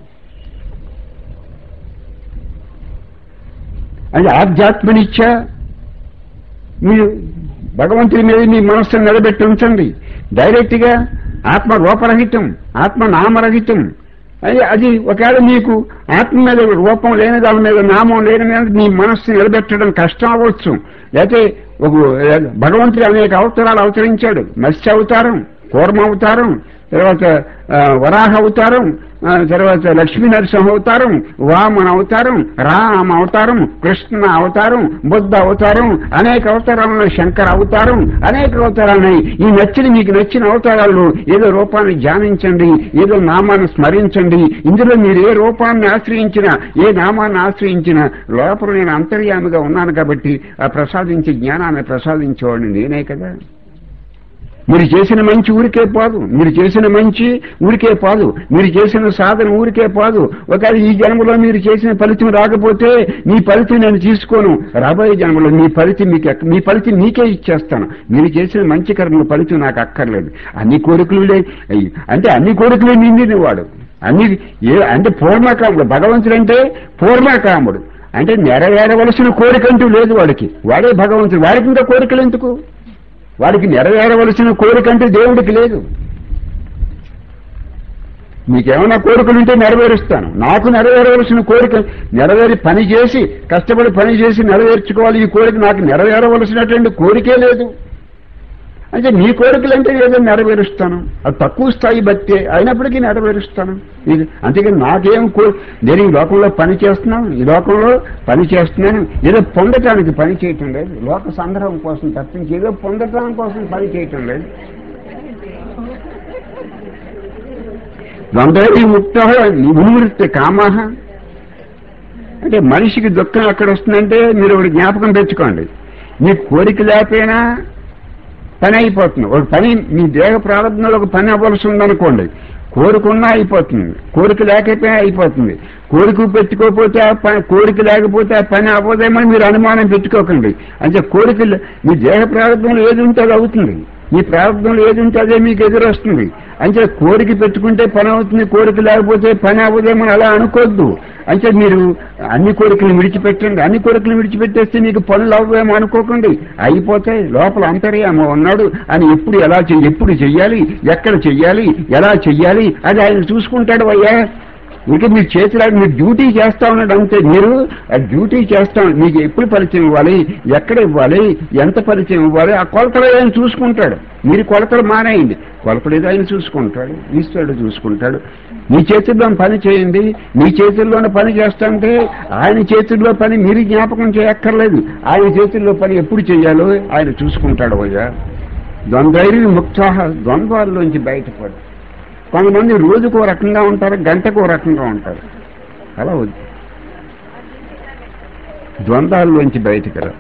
అది ఆధ్యాత్మనిచ్చ మీరు భగవంతుడి మీద మీ మనస్సును నిలబెట్టి ఉంచండి డైరెక్ట్ గా ఆత్మ రూపరహితం ఆత్మ నామరహితం అది అది ఒకవేళ మీకు ఆత్మ మీద రూపం లేని దాని మీద నామం లేని మీద మీ మనస్సు నిలబెట్టడం కష్టం అవ్వచ్చు లేకపోతే ఒక భగవంతుడు అనేక అవతారాలు అవతరించాడు మత్స్య అవతారం కూర్మ అవతారం తర్వాత ఆ, వరాహ అవతారం ఆ, తర్వాత లక్ష్మీ నరసింహ అవతారం వామన అవతారం రామ అవతారం కృష్ణ అవతారం బుద్ధ అవతారం అనేక అవతారాలు ఉన్నాయి శంకర అవతారం అనేక అవతారాలు ఉన్నాయి ఈ నచ్చిన మీకు నచ్చిన అవతారాలు ఏదో రూపాన్ని ధ్యానించండి ఏదో నామాన్ని స్మరించండి ఇందులో మీరు ఏ రూపాన్ని ఆశ్రయించినా ఏ నామాన్ని ఆశ్రయించినా లోపల నేను అంతర్యామిగా ఉన్నాను కాబట్టి ఆ ప్రసాదించే జ్ఞానాన్ని ప్రసాదించేవాడిని నేనే కదా మీరు చేసిన మంచి ఊరికే పోదు మీరు చేసిన మంచి ఊరికే పోదు మీరు చేసిన సాధన ఊరికే పోదు ఒకవేళ ఈ జన్మలో మీరు చేసిన ఫలితం రాకపోతే మీ ఫలితం నేను తీసుకోను రాబోయే జన్మలో మీ ఫలితం మీకు ఎక్క- మీ ఫలితం మీకే ఇచ్చేస్తాను మీరు చేసిన మంచి కర్మల ఫలితం నాకు అక్కర్లేదు అన్ని కోరికలు లే- అయ్యి. అంటే అన్ని కోరికలు నిండిన వాడు అన్ని ఏ అంటే పూర్ణకాముడు భగవంతుడు అంటే పూర్ణకాముడు అంటే నెరవేరవలసిన కోరికంటూ లేదు వాడికి వాడే భగవంతుడు వాడికి ఇంకా కోరికలు ఎందుకు వాడికి నెరవేరవలసిన కోరికంటే దేవుడికి లేదు మీకేమైనా కోరికలుంటే నెరవేరుస్తాను నాకు నెరవేరవలసిన కోరిక నెరవేరి పని చేసి కష్టపడి పని చేసి నెరవేర్చుకోవాలి ఈ కోరిక నాకు నెరవేరవలసినటువంటి కోరికే లేదు అంటే మీ కోరికలంటే ఏదో నెరవేరుస్తాను అది తక్కువ స్థాయి భక్తే అయినప్పటికీ నెరవేరుస్తాను ఇది అంతేకాని నాకేం కో నేను ఈ లోకంలో పని చేస్తున్నాను ఈ లోకంలో పని చేస్తున్నాను ఏదో పొందటానికి పని చేయటం లేదు లోక సందర్భం కోసం తప్పించి ఏదో పొందటానికి కోసం పని చేయటం లేదు ద్వంద్వీ ముక్త ఉన్మృత్య కామహ అంటే మనిషికి దుఃఖం ఎక్కడ వస్తుందంటే మీరు ఒకటి జ్ఞాపకం తెచ్చుకోండి మీ కోరిక లేకపోయినా పని అయిపోతుంది ఒక పని మీ దేహ ప్రారంభంలో ఒక పని అవ్వాల్సి ఉందనుకోండి కోరికున్నా అయిపోతుంది కోరిక లేకపోయినా అయిపోతుంది కోరిక పెట్టుకోకపోతే ఆ పని కోరిక లేకపోతే ఆ పని అవ్వదేమని మీరు అనుమానం పెట్టుకోకండి అంటే కోరిక లే- మీ దేహ ప్రారంభంలో ఏది ఉంటే అది అవుతుంది మీ ప్రారంభంలో ఏది ఉంటే అదే మీకు ఎదురొస్తుంది అంటే కోరిక పెట్టుకుంటే పని అవుతుంది కోరిక లేకపోతే పని అవ్వదేమని అలా అనుకోవద్దు అంటే మీరు అన్ని కోరికలు విడిచిపెట్టండి అన్ని కోరికలు విడిచిపెట్టేస్తే మీకు పనులు అవ్వేమో అనుకోకండి అయిపోతాయి లోపల అంతర్యామ ఉన్నాడు అని ఎప్పుడు ఎలా చెయ్యి ఎప్పుడు చెయ్యాలి ఎక్కడ చెయ్యాలి ఎలా చెయ్యాలి అది ఆయన చూసుకుంటాడు అయ్యా ఇంకా మీరు చేతిలో మీరు డ్యూటీ చేస్తా ఉన్నాడు అంతే మీరు ఆ డ్యూటీ చేస్తా మీకు ఎప్పుడు పరిచయం ఇవ్వాలి ఎక్కడ ఇవ్వాలి ఎంత పరిచయం ఇవ్వాలి ఆ కొలతలు ఆయన చూసుకుంటాడు మీరు కొలతలు మానేయండి కొలతలు ఏదో ఆయన చూసుకుంటాడు ఈశ్వరుడు చూసుకుంటాడు మీ చేతుల్లో పని చేయండి మీ చేతుల్లోనే పని చేస్తుంటే ఆయన చేతుల్లో పని మీరు జ్ఞాపకం చేయక్కర్లేదు ఆయన చేతుల్లో పని ఎప్పుడు చేయాలో ఆయన చూసుకుంటాడు అయ్యా ద్వంద్వైరి ముక్తాహ ద్వంద్వాల్లోంచి బయటపడు కొంతమంది రోజుకో రకంగా ఉంటారు గంటకో రకంగా ఉంటారు అలా వద్దు ద్వంద్వాల్లోంచి బయటకు రా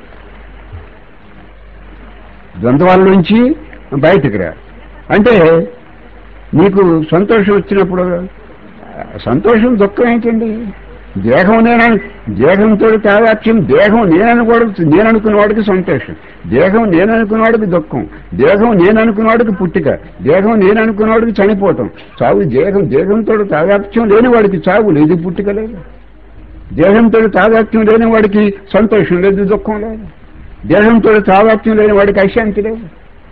ద్వంద్వాల్లోంచి బయటకు రా అంటే నీకు సంతోషం వచ్చినప్పుడు ఆ, సంతోషం దుఃఖం ఏంటండి దేహం నేను దేహంతో తాదాత్యం దేహం నేననుకోడు నేను అనుకున్నవాడికి సంతోషం దేహం నేను అనుకున్నవాడికి దుఃఖం దేహం నేను అనుకున్నవాడికి పుట్టిక దేహం నేను అనుకున్నవాడికి చనిపోవటం చావు దేహం దేహంతో తాదాత్యం లేని వాడికి చావు లేదు పుట్టిక లేదు దేహంతో తాదాత్యం లేని వాడికి సంతోషం లేదు దుఃఖం లేదు దేహంతో తాదాత్యం లేని వాడికి అశాంతి లేదు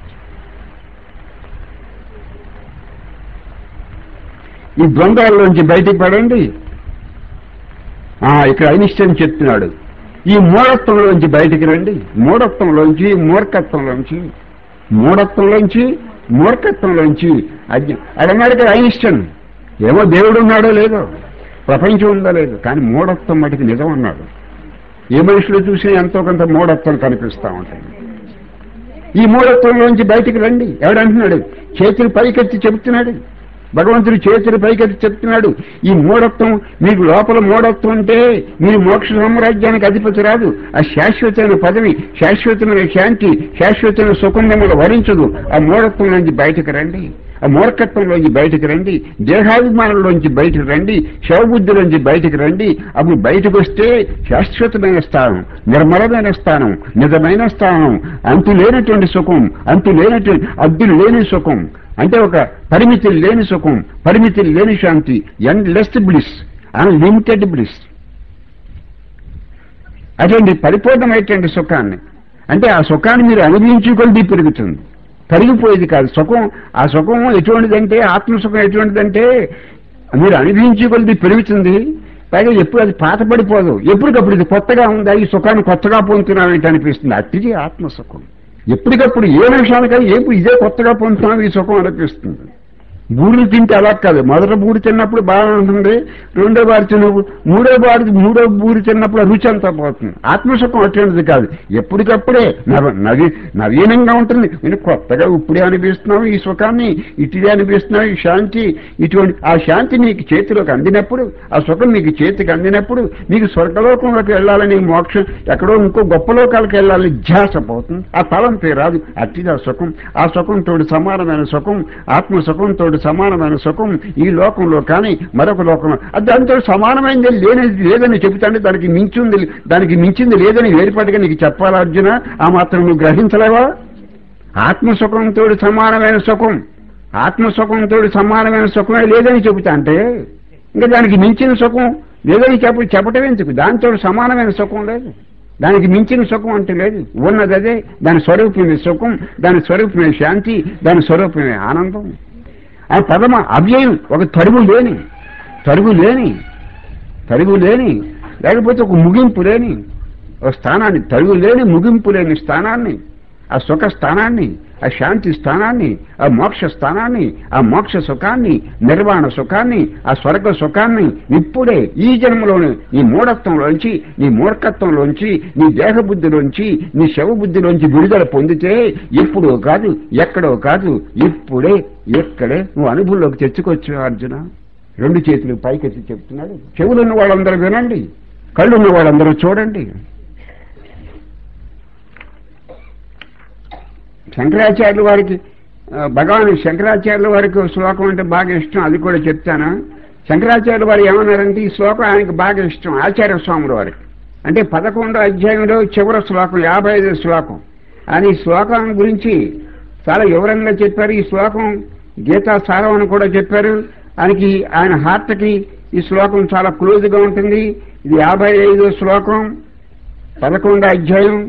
ఈ ద్వంద్వాల్లోంచి బయటికి పడండి ఆ, ఇక్కడ అనిష్టం చెప్తున్నాడు ఈ మూఢత్వంలోంచి బయటికి రండి మూఢత్వంలోంచి మూర్ఖత్వంలోంచి మూఢత్వంలోంచి మూర్ఖత్వంలోంచి అజ్ఞ అడన్నాడు కదా ఐన్స్టన్ ఏమో దేవుడు ఉన్నాడో లేదో ప్రపంచం ఉందో లేదో కానీ మూఢత్వం మటుకు నిజం అన్నాడు ఏ మనుషులు చూసినా ఎంతో కొంత మూఢత్వం కనిపిస్తా ఉంటుంది ఈ మూఢత్వంలోంచి బయటికి రండి ఎవడంటున్నాడు చేతులు పైకెత్తి చెబుతున్నాడు భగవంతుడు చేతులు పైకెత్తి చెప్తున్నాడు ఈ మూఢత్వం మీకు లోపల మూఢత్వం ఉంటే మీరు మోక్ష సామ్రాజ్యానికి అధిపతి రాదు ఆ శాశ్వతమైన పదవి శాశ్వతమైన శాంతి శాశ్వతమైన సుఖం మిమ్మల్ని వరించదు ఆ మూఢత్వం నుంచి బయటకు రండి ఆ మూర్ఖత్వంలోంచి బయటకు రండి దేహాభిమానంలోంచి బయటకు రండి శవబుద్ధిలోంచి బయటకు రండి అప్పుడు బయటకు వస్తే శాశ్వతమైన స్థానం నిర్మలమైన స్థానం నిజమైన స్థానం అంతు లేనటువంటి సుఖం అంతు లేనటువంటి అద్దులు లేని సుఖం అంటే ఒక పరిమితి లేని సుఖం పరిమితి లేని శాంతి endless bliss unlimited bliss అటువంటి పరిపూర్ణమైనటువంటి సుఖాన్ని అంటే ఆ సుఖాన్ని మీరు అనుభవించుకొలిది పెరుగుతుంది కరిగిపోయేది కాదు సుఖం ఆ సుఖం ఎటువంటిదంటే ఆత్మసుఖం ఎటువంటిదంటే మీరు అనుభవించుకొలిది పెరుగుతుంది పైగా ఎప్పుడు అది పాత పడిపోదు ఎప్పటికప్పుడు ఇది కొత్తగా ఉందా ఈ సుఖాన్ని కొత్తగా పొందుతున్నామేంటి అనిపిస్తుంది అట్టిది ఆత్మసుఖం ఎప్పటికప్పుడు ఏ నిమిషానికైనా ఎప్పుడు ఇదే కొత్తగా పొందుతున్నాం ఈ సుఖం అనిపిస్తుంది బూడిద తింటే అలా కాదు మొదట బూడి తిన్నప్పుడు బాగా ఉంటుంది రెండో బారి తిన్నప్పుడు మూడో బారి మూడో బూడి తిన్నప్పుడు ఆ రుచి అంతా పోతుంది ఆత్మసుఖం అటువంటిది కాదు ఎప్పటికప్పుడే నవ నవీ నవీనంగా ఉంటుంది నేను కొత్తగా ఇప్పుడే అనిపిస్తున్నాం ఈ సుఖాన్ని ఇటుడే అనిపిస్తున్నాం ఈ శాంతి ఇటువంటి ఆ శాంతి మీకు చేతిలోకి అందినప్పుడు ఆ సుఖం మీకు చేతికి అందినప్పుడు మీకు స్వర్గలోకంలోకి వెళ్ళాలని మోక్షం ఎక్కడో ఇంకో గొప్ప లోకాలకు వెళ్ళాలని ధ్యాస పోతుంది ఆ తలంపే రాదు అట్టిది ఆ సుఖం ఆ సుఖంతో సమానమైన సుఖం ఆత్మ సుఖంతో సమానమైన సుఖం ఈ లోకంలో కానీ మరొక లోకంలో అది దానితో సమానమైనది లేనిది లేదని చెబుతాంటే దానికి మించింది దానికి మించింది లేదని వేరుపాటిగా నీకు చెప్పాలా అర్జున ఆ మాత్రం నువ్వు గ్రహించలేవా ఆత్మసుఖంతో సమానమైన సుఖం ఆత్మసుఖంతో సమానమైన సుఖమే లేదని చెబుతా అంటే ఇంకా దానికి మించిన సుఖం లేదని చెప్ప చెప్పటం ఎందుకు దాంతో సమానమైన సుఖం లేదు దానికి మించిన సుఖం అంటే లేదు ఉన్నది అదే దాని స్వరూపమే సుఖం దాని స్వరూపమే శాంతి దాని స్వరూపమే ఆనందం ఆ పదమ అవ్యయం ఒక తరుగు లేని తరుగు లేని తరుగు లేని లేకపోతే ఒక ముగింపు లేని ఒక స్థానాన్ని తరుగు లేని ముగింపు లేని స్థానాన్ని ఆ సుఖ స్థానాన్ని ఆ శాంతి స్థానాన్ని ఆ మోక్ష స్థానాన్ని ఆ మోక్ష సుఖాన్ని నిర్వాణ సుఖాన్ని ఆ స్వర్గ సుఖాన్ని ఇప్పుడే ఈ జన్మలోనే నీ మూఢత్వంలోంచి నీ మూర్ఖత్వంలోంచి నీ దేహబుద్ధిలోంచి నీ శవబుద్ధిలోంచి విడుదల పొందితే ఎప్పుడో కాదు ఎక్కడో కాదు ఇప్పుడే ఎక్కడే నువ్వు అనుభవంలోకి తెచ్చుకోవచ్చు అర్జున రెండు చేతులు పైకెత్తి చెప్తున్నాడు చెవులున్న వాళ్ళందరూ వినండి కళ్ళున్న వాళ్ళందరూ చూడండి శంకరాచార్యుల వారికి ఆ, భగవాన్ శంకరాచార్యుల వారికి ఒక శ్లోకం అంటే బాగా ఇష్టం అది కూడా చెప్తాను శంకరాచార్యుల వారు ఏమన్నారంటే ఈ శ్లోకం ఆయనకి బాగా ఇష్టం ఆచార్య స్వాముల వారికి అంటే పదకొండో అధ్యాయంలో చివరి శ్లోకం యాభై ఐదో శ్లోకం ఆయన ఈ శ్లోకం గురించి చాలా వివరంగా చెప్పారు ఈ శ్లోకం గీతా సారం అని కూడా చెప్పారు ఆయనకి ఆయన హార్ట్కి ఈ శ్లోకం చాలా క్లోజ్గా ఉంటుంది ఇది యాభై ఐదో శ్లోకం పదకొండో అధ్యాయం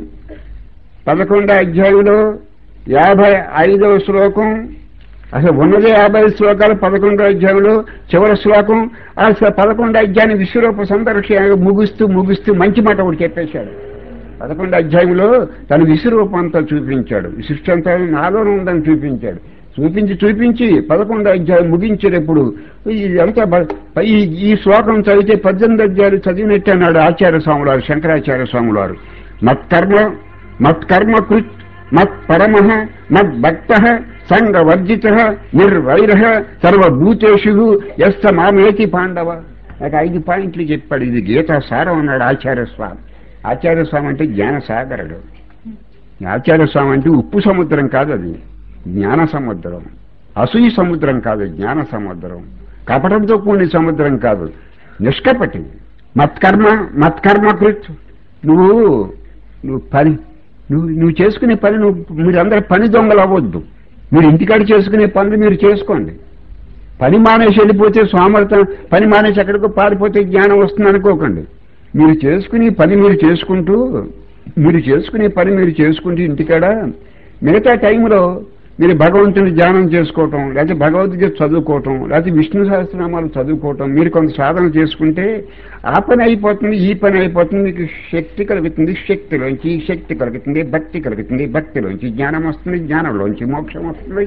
పదకొండో అధ్యాయంలో యాభై ఐదవ శ్లోకం అసలు ఉన్నదే యాభై ఐదు శ్లోకాలు పదకొండో అధ్యాయంలో చివరి శ్లోకం అసలు పదకొండో అధ్యాయాన్ని విశ్వరూప సందర్శ ముగుస్తూ ముగుస్తూ మంచి మాట ఒకటి చెప్పేశాడు పదకొండో అధ్యాయంలో తన విశ్వరూపం అంతా చూపించాడు ఈ సృష్టి అంతా నాలోనే ఉందని చూపించాడు చూపించి చూపించి పదకొండో అధ్యాయం ముగించేటప్పుడు ఇదంతా బ- ఈ ఈ శ్లోకం చదివితే పద్దెనిమిది అధ్యాయులు చదివినట్టు అన్నాడు ఆచార్య స్వాములు వారు శంకరాచార్య స్వాములు వారు మత్కర్మ మత్కర్మ కృత్ మత్ పరమ మత్ భక్త సంగవర్జిత నిర్వైర సర్వభూతేషు ఎస్త మామేతి పాండవ నాకు ఐదు పాయింట్లు చెప్పాడు ఇది గీతా సారం అన్నాడు ఆచార్య స్వామి ఆచార్య స్వామి అంటే జ్ఞాన సాగరుడు ఆచార్య స్వామి అంటే ఉప్పు సముద్రం కాదు అది జ్ఞాన సముద్రం అసూయి సముద్రం కాదు జ్ఞాన సముద్రం కపటంతో కూడిన సముద్రం కాదు నిష్కపటి మత్కర్మ మత్కర్మ కృత్ నువ్వు నువ్వు పని నువ్వు నువ్వు చేసుకునే పని నువ్వు మీరందరూ పని దొంగలు అవ్వద్దు మీరు ఇంటికాడ చేసుకునే పనులు మీరు చేసుకోండి పని మానేసి వెళ్ళిపోతే సోమర్థం పని మానేసి ఎక్కడికో పారిపోతే జ్ఞానం వస్తుంది అనుకోకండి మీరు చేసుకునే పని మీరు చేసుకుంటూ మీరు చేసుకునే పని మీరు చేసుకుంటూ ఇంటికాడ మిగతా టైంలో మీరు భగవంతుని ధ్యానం చేసుకోవటం లేకపోతే భగవద్గీత చదువుకోవటం లేకపోతే విష్ణు సహస్రనామాలు చదువుకోవటం మీరు కొంత సాధన చేసుకుంటే ఆ పని అయిపోతుంది ఈ పని అయిపోతుంది మీకు శక్తి కలుగుతుంది శక్తిలోంచి ఈ శక్తి కలుగుతుంది భక్తి కలుగుతుంది భక్తిలోంచి జ్ఞానం వస్తుంది జ్ఞానంలోంచి మోక్షం వస్తుంది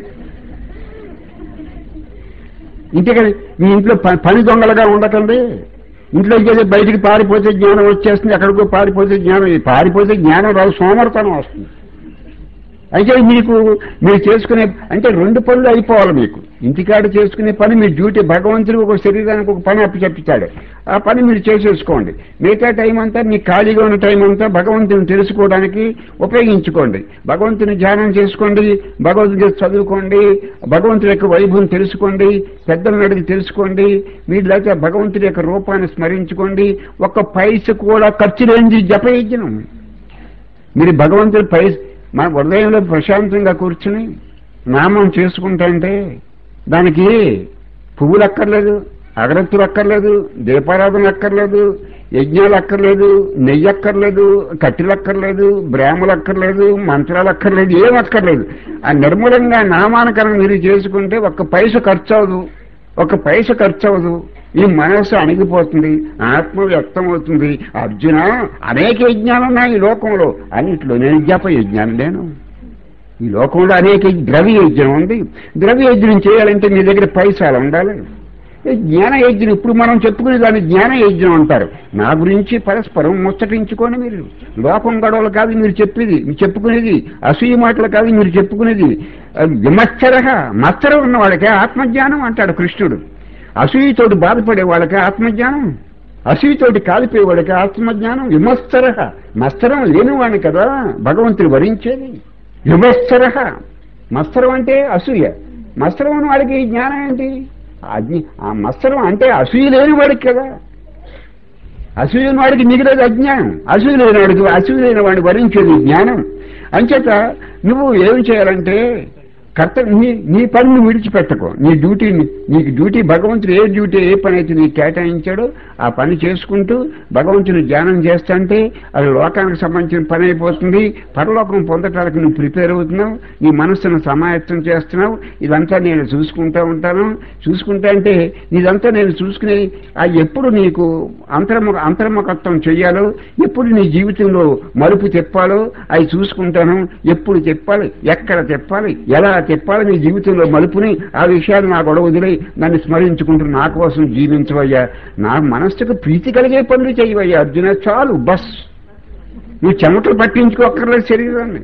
ఇంటికి మీ ఇంట్లో ప- పని దొంగలుగా ఉండకండి ఇంట్లో చేసి బయటికి పారిపోతే జ్ఞానం వచ్చేస్తుంది ఎక్కడికో పారిపోతే జ్ఞానం పారిపోతే జ్ఞానం రాదు సోమర్తనం వస్తుంది అయితే మీకు మీరు చేసుకునే అంటే రెండు పనులు అయిపోవాలి మీకు ఇంటికాడ చేసుకునే పని మీ డ్యూటీ భగవంతుడు ఒక శరీరానికి ఒక పని అప్పచెప్పిస్తాడు ఆ పని మీరు చేసేసుకోండి మిగతా టైం అంతా మీ ఖాళీగా ఉన్న టైం అంతా భగవంతుని తెలుసుకోవడానికి ఉపయోగించుకోండి భగవంతుని ధ్యానం చేసుకోండి భగవద్గీత చదువుకోండి భగవంతుడి యొక్క వైభవం తెలుసుకోండి పెద్దలను అడిగి తెలుసుకోండి మీరు లేకపోతే భగవంతుడి యొక్క రూపాన్ని స్మరించుకోండి ఒక్క పైస కూడా ఖర్చు లేనిది జపయజ్ఞం మీరు భగవంతుడి పై మన హృదయంలో ప్రశాంతంగా కూర్చుని నామం చేసుకుంటాంటే దానికి పువ్వులు అక్కర్లేదు అగరత్తులు అక్కర్లేదు దీపారాధన అక్కర్లేదు యజ్ఞాలు అక్కర్లేదు నెయ్యి అక్కర్లేదు కట్టెలు అక్కర్లేదు బ్రాహ్మలు అక్కర్లేదు మంత్రాలు అక్కర్లేదు ఏం అక్కర్లేదు ఆ నిర్మూలంగా నామానకరం మీరు చేసుకుంటే ఒక్క పైస ఖర్చు అవ్వదు ఒక పైస ఖర్చు అవ్వదు ఈ మనస్సు అణిగిపోతుంది ఆత్మ వ్యక్తం అవుతుంది అర్జున అనేక యజ్ఞాలు ఉన్నాయి ఈ లోకంలో అన్నిట్లో నేను జప యజ్ఞానం లేను ఈ లోకంలో అనేక ద్రవ్య యజ్ఞం ఉంది ద్రవ్య యజ్ఞం చేయాలంటే మీ దగ్గర పైసలు ఉండాలి ఈ జ్ఞాన యజ్ఞం ఇప్పుడు మనం చెప్పుకునే దాన్ని జ్ఞాన యజ్ఞం అంటారు నా గురించి పరస్పరం ముచ్చటించుకొని మీరు లోకం గొడవలు కాదు మీరు చెప్పేది మీరు చెప్పుకునేది అసూయ మాటలు కాదు మీరు చెప్పుకునేది విమత్సరహ మత్సరం ఉన్న వాళ్ళకి ఆత్మజ్ఞానం అంటాడు కృష్ణుడు అసూయతోటి బాధపడే వాళ్ళకి ఆత్మజ్ఞానం అసూయతోటి కాలిపోయే వాళ్ళకి ఆత్మజ్ఞానం విమత్సరహ మత్సరం లేనివాణి కదా భగవంతుడు వరించేది విమత్సరహ మత్సరం అంటే అసూయ మత్సరం ఉన్న వాడికి జ్ఞానం ఏంటి అజ్ఞ ఆ మత్సరం అంటే అసూయ లేని వాడికి కదా అసూయ లేని వాడికి మిగిలేదు అజ్ఞానం అసూయ లేని వాడికి అసూయ లేని వాడిని వరించేది జ్ఞానం అంచేత నువ్వు ఏం చేయాలంటే కర్త నీ నీ పనిని విడిచిపెట్టకు నీ డ్యూటీని నీకు డ్యూటీ భగవంతుడు ఏ డ్యూటీ ఏ పని అయితే నీకు కేటాయించాడో ఆ పని చేసుకుంటూ భగవంతుని ధ్యానం చేస్తుంటే అది లోకానికి సంబంధించిన పని అయిపోతుంది పరలోకం పొందటానికి నువ్వు ప్రిపేర్ అవుతున్నావు నీ మనస్సును సమాయత్తం చేస్తున్నావు ఇదంతా నేను చూసుకుంటా ఉంటాను చూసుకుంటా అంటే ఇదంతా నేను చూసుకునే ఆ ఎప్పుడు నీకు అంతర్ముఖ అంతర్ముఖత్వం చెయ్యాలో ఎప్పుడు నీ జీవితంలో మలుపు చెప్పాలో అవి చూసుకుంటాను ఎప్పుడు చెప్పాలి ఎక్కడ చెప్పాలి ఎలా చెప్పాలి నీ జీవితంలో మలుపుని ఆ విషయాలు నా గొడవ వదిలి నన్ను స్మరించుకుంటూ నా కోసం జీవించవయ్యా నా మనస్సుకు ప్రీతి కలిగే పనులు చేయవయ్యా అర్జున చాలు బస్ నువ్వు చెమటలు పట్టించుకోక్కర్లేదు శరీరాన్ని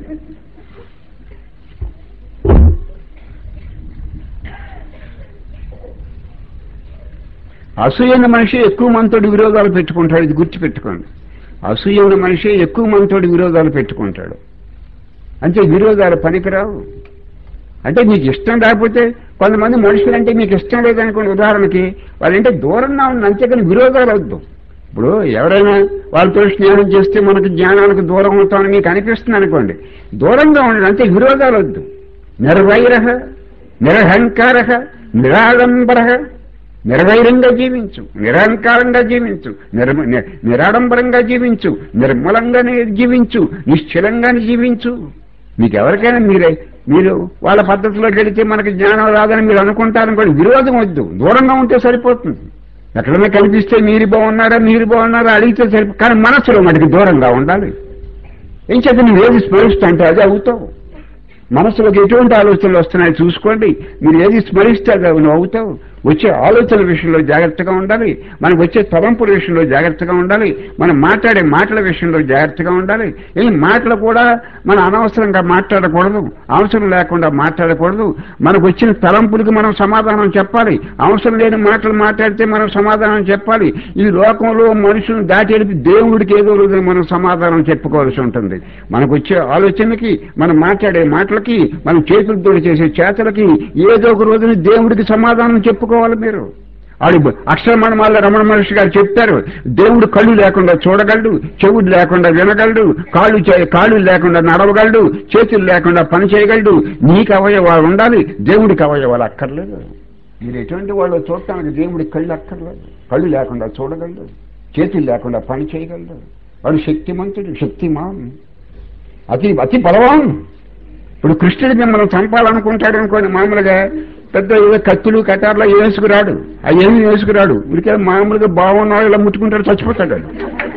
అసూయన మనిషి ఎక్కువ మనతోటి విరోధాలు పెట్టుకుంటాడు ఇది గుర్తుపెట్టుకోండి అసూయన మనిషి ఎక్కువ మనతోటి విరోధాలు పెట్టుకుంటాడు అంటే విరోధాలు పనికిరావు అంటే మీకు ఇష్టం లేకపోతే కొంతమంది మనుషులు అంటే మీకు ఇష్టం లేదనుకోండి ఉదాహరణకి వాళ్ళంటే దూరంగా ఉంది అంతేకాని విరోధాలు వద్దు ఇప్పుడు ఎవరైనా వాళ్ళతో స్నేహం చేస్తే మనకు జ్ఞానానికి దూరం అవుతామని మీకు అనిపిస్తుంది అనుకోండి దూరంగా ఉండండి అంతే విరోధాలు వద్దు నిర్వైర నిరహంకార నిరాడంబర నిర్వైరంగా జీవించు నిరహంకారంగా జీవించు నిర్మ ని- నిరాడంబరంగా జీవించు నిర్మలంగానే జీవించు నిశ్చలంగానే జీవించు మీకు ఎవరికైనా మీరే మీరు వాళ్ళ పద్ధతిలో గడితే మనకి జ్ఞానం రాదని మీరు అనుకుంటారనుకోండి విరోధం వద్దు దూరంగా ఉంటే సరిపోతుంది ఎక్కడైనా కనిపిస్తే మీరు బాగున్నారా మీరు బాగున్నారా అడిగితే సరిపో కానీ మనసులో మనకి దూరంగా ఉండాలి ఏం చేత నువ్వు ఏది స్మరిస్తా అంటే అదే అవుతావు మనసులోకి ఎటువంటి ఆలోచనలు వస్తున్నాయో చూసుకోండి మీరు ఏది స్మరిస్తే అది నువ్వు అవుతావు వచ్చే ఆలోచనల విషయంలో జాగ్రత్తగా ఉండాలి మనకు వచ్చే తలంపుల విషయంలో జాగ్రత్తగా ఉండాలి మనం మాట్లాడే మాటల విషయంలో జాగ్రత్తగా ఉండాలి ఈ మాటలు కూడా మనం అనవసరంగా మాట్లాడకూడదు అవసరం లేకుండా మాట్లాడకూడదు మనకు వచ్చిన తలంపులకి మనం సమాధానం చెప్పాలి అవసరం లేని మాటలు మాట్లాడితే మనం సమాధానం చెప్పాలి ఈ లోకంలో మనుషులను దాటేడిపి దేవుడికి ఏదో రోజున మనం సమాధానం చెప్పుకోవాల్సి ఉంటుంది మనకు వచ్చే ఆలోచనకి మనం మాట్లాడే మాటలకి మనం చేతులతో చేసే చేతలకి ఏదో ఒక రోజున దేవుడికి సమాధానం చెప్పుకోవాలి మీరు ఆడు అక్షరమణమాల రమణ మహర్షి గారు చెప్తారు దేవుడు కళ్ళు లేకుండా చూడగలడు చెవుడు లేకుండా వినగలడు కాళ్ళు చే- కాళ్ళు లేకుండా నడవగలడు చేతులు లేకుండా పని చేయగలడు నీకు అవయవాలు ఉండాలి దేవుడికి అవయవాలు అక్కర్లేదు మీరు ఎటువంటి వాళ్ళు చూడటానికి దేవుడికి కళ్ళు అక్కర్లేదు కళ్ళు లేకుండా చూడగలడు చేతులు లేకుండా పని చేయగలడు వాడు శక్తిమంతుడు శక్తిమాన్ అతి అతి బలవాన్ ఇప్పుడు కృష్ణుడు మిమ్మల్ని చంపాలనుకుంటాడు అనుకోండి మామూలుగా పెద్ద ఏదో కత్తులు కటార్లు అవి వేసుకురాడు అవి ఏమి వేసుకురాడు ఉడికే మామూలుగా బాగున్నాడు ఇలా ముట్టుకుంటాడు చచ్చిపోతాడు వాడు.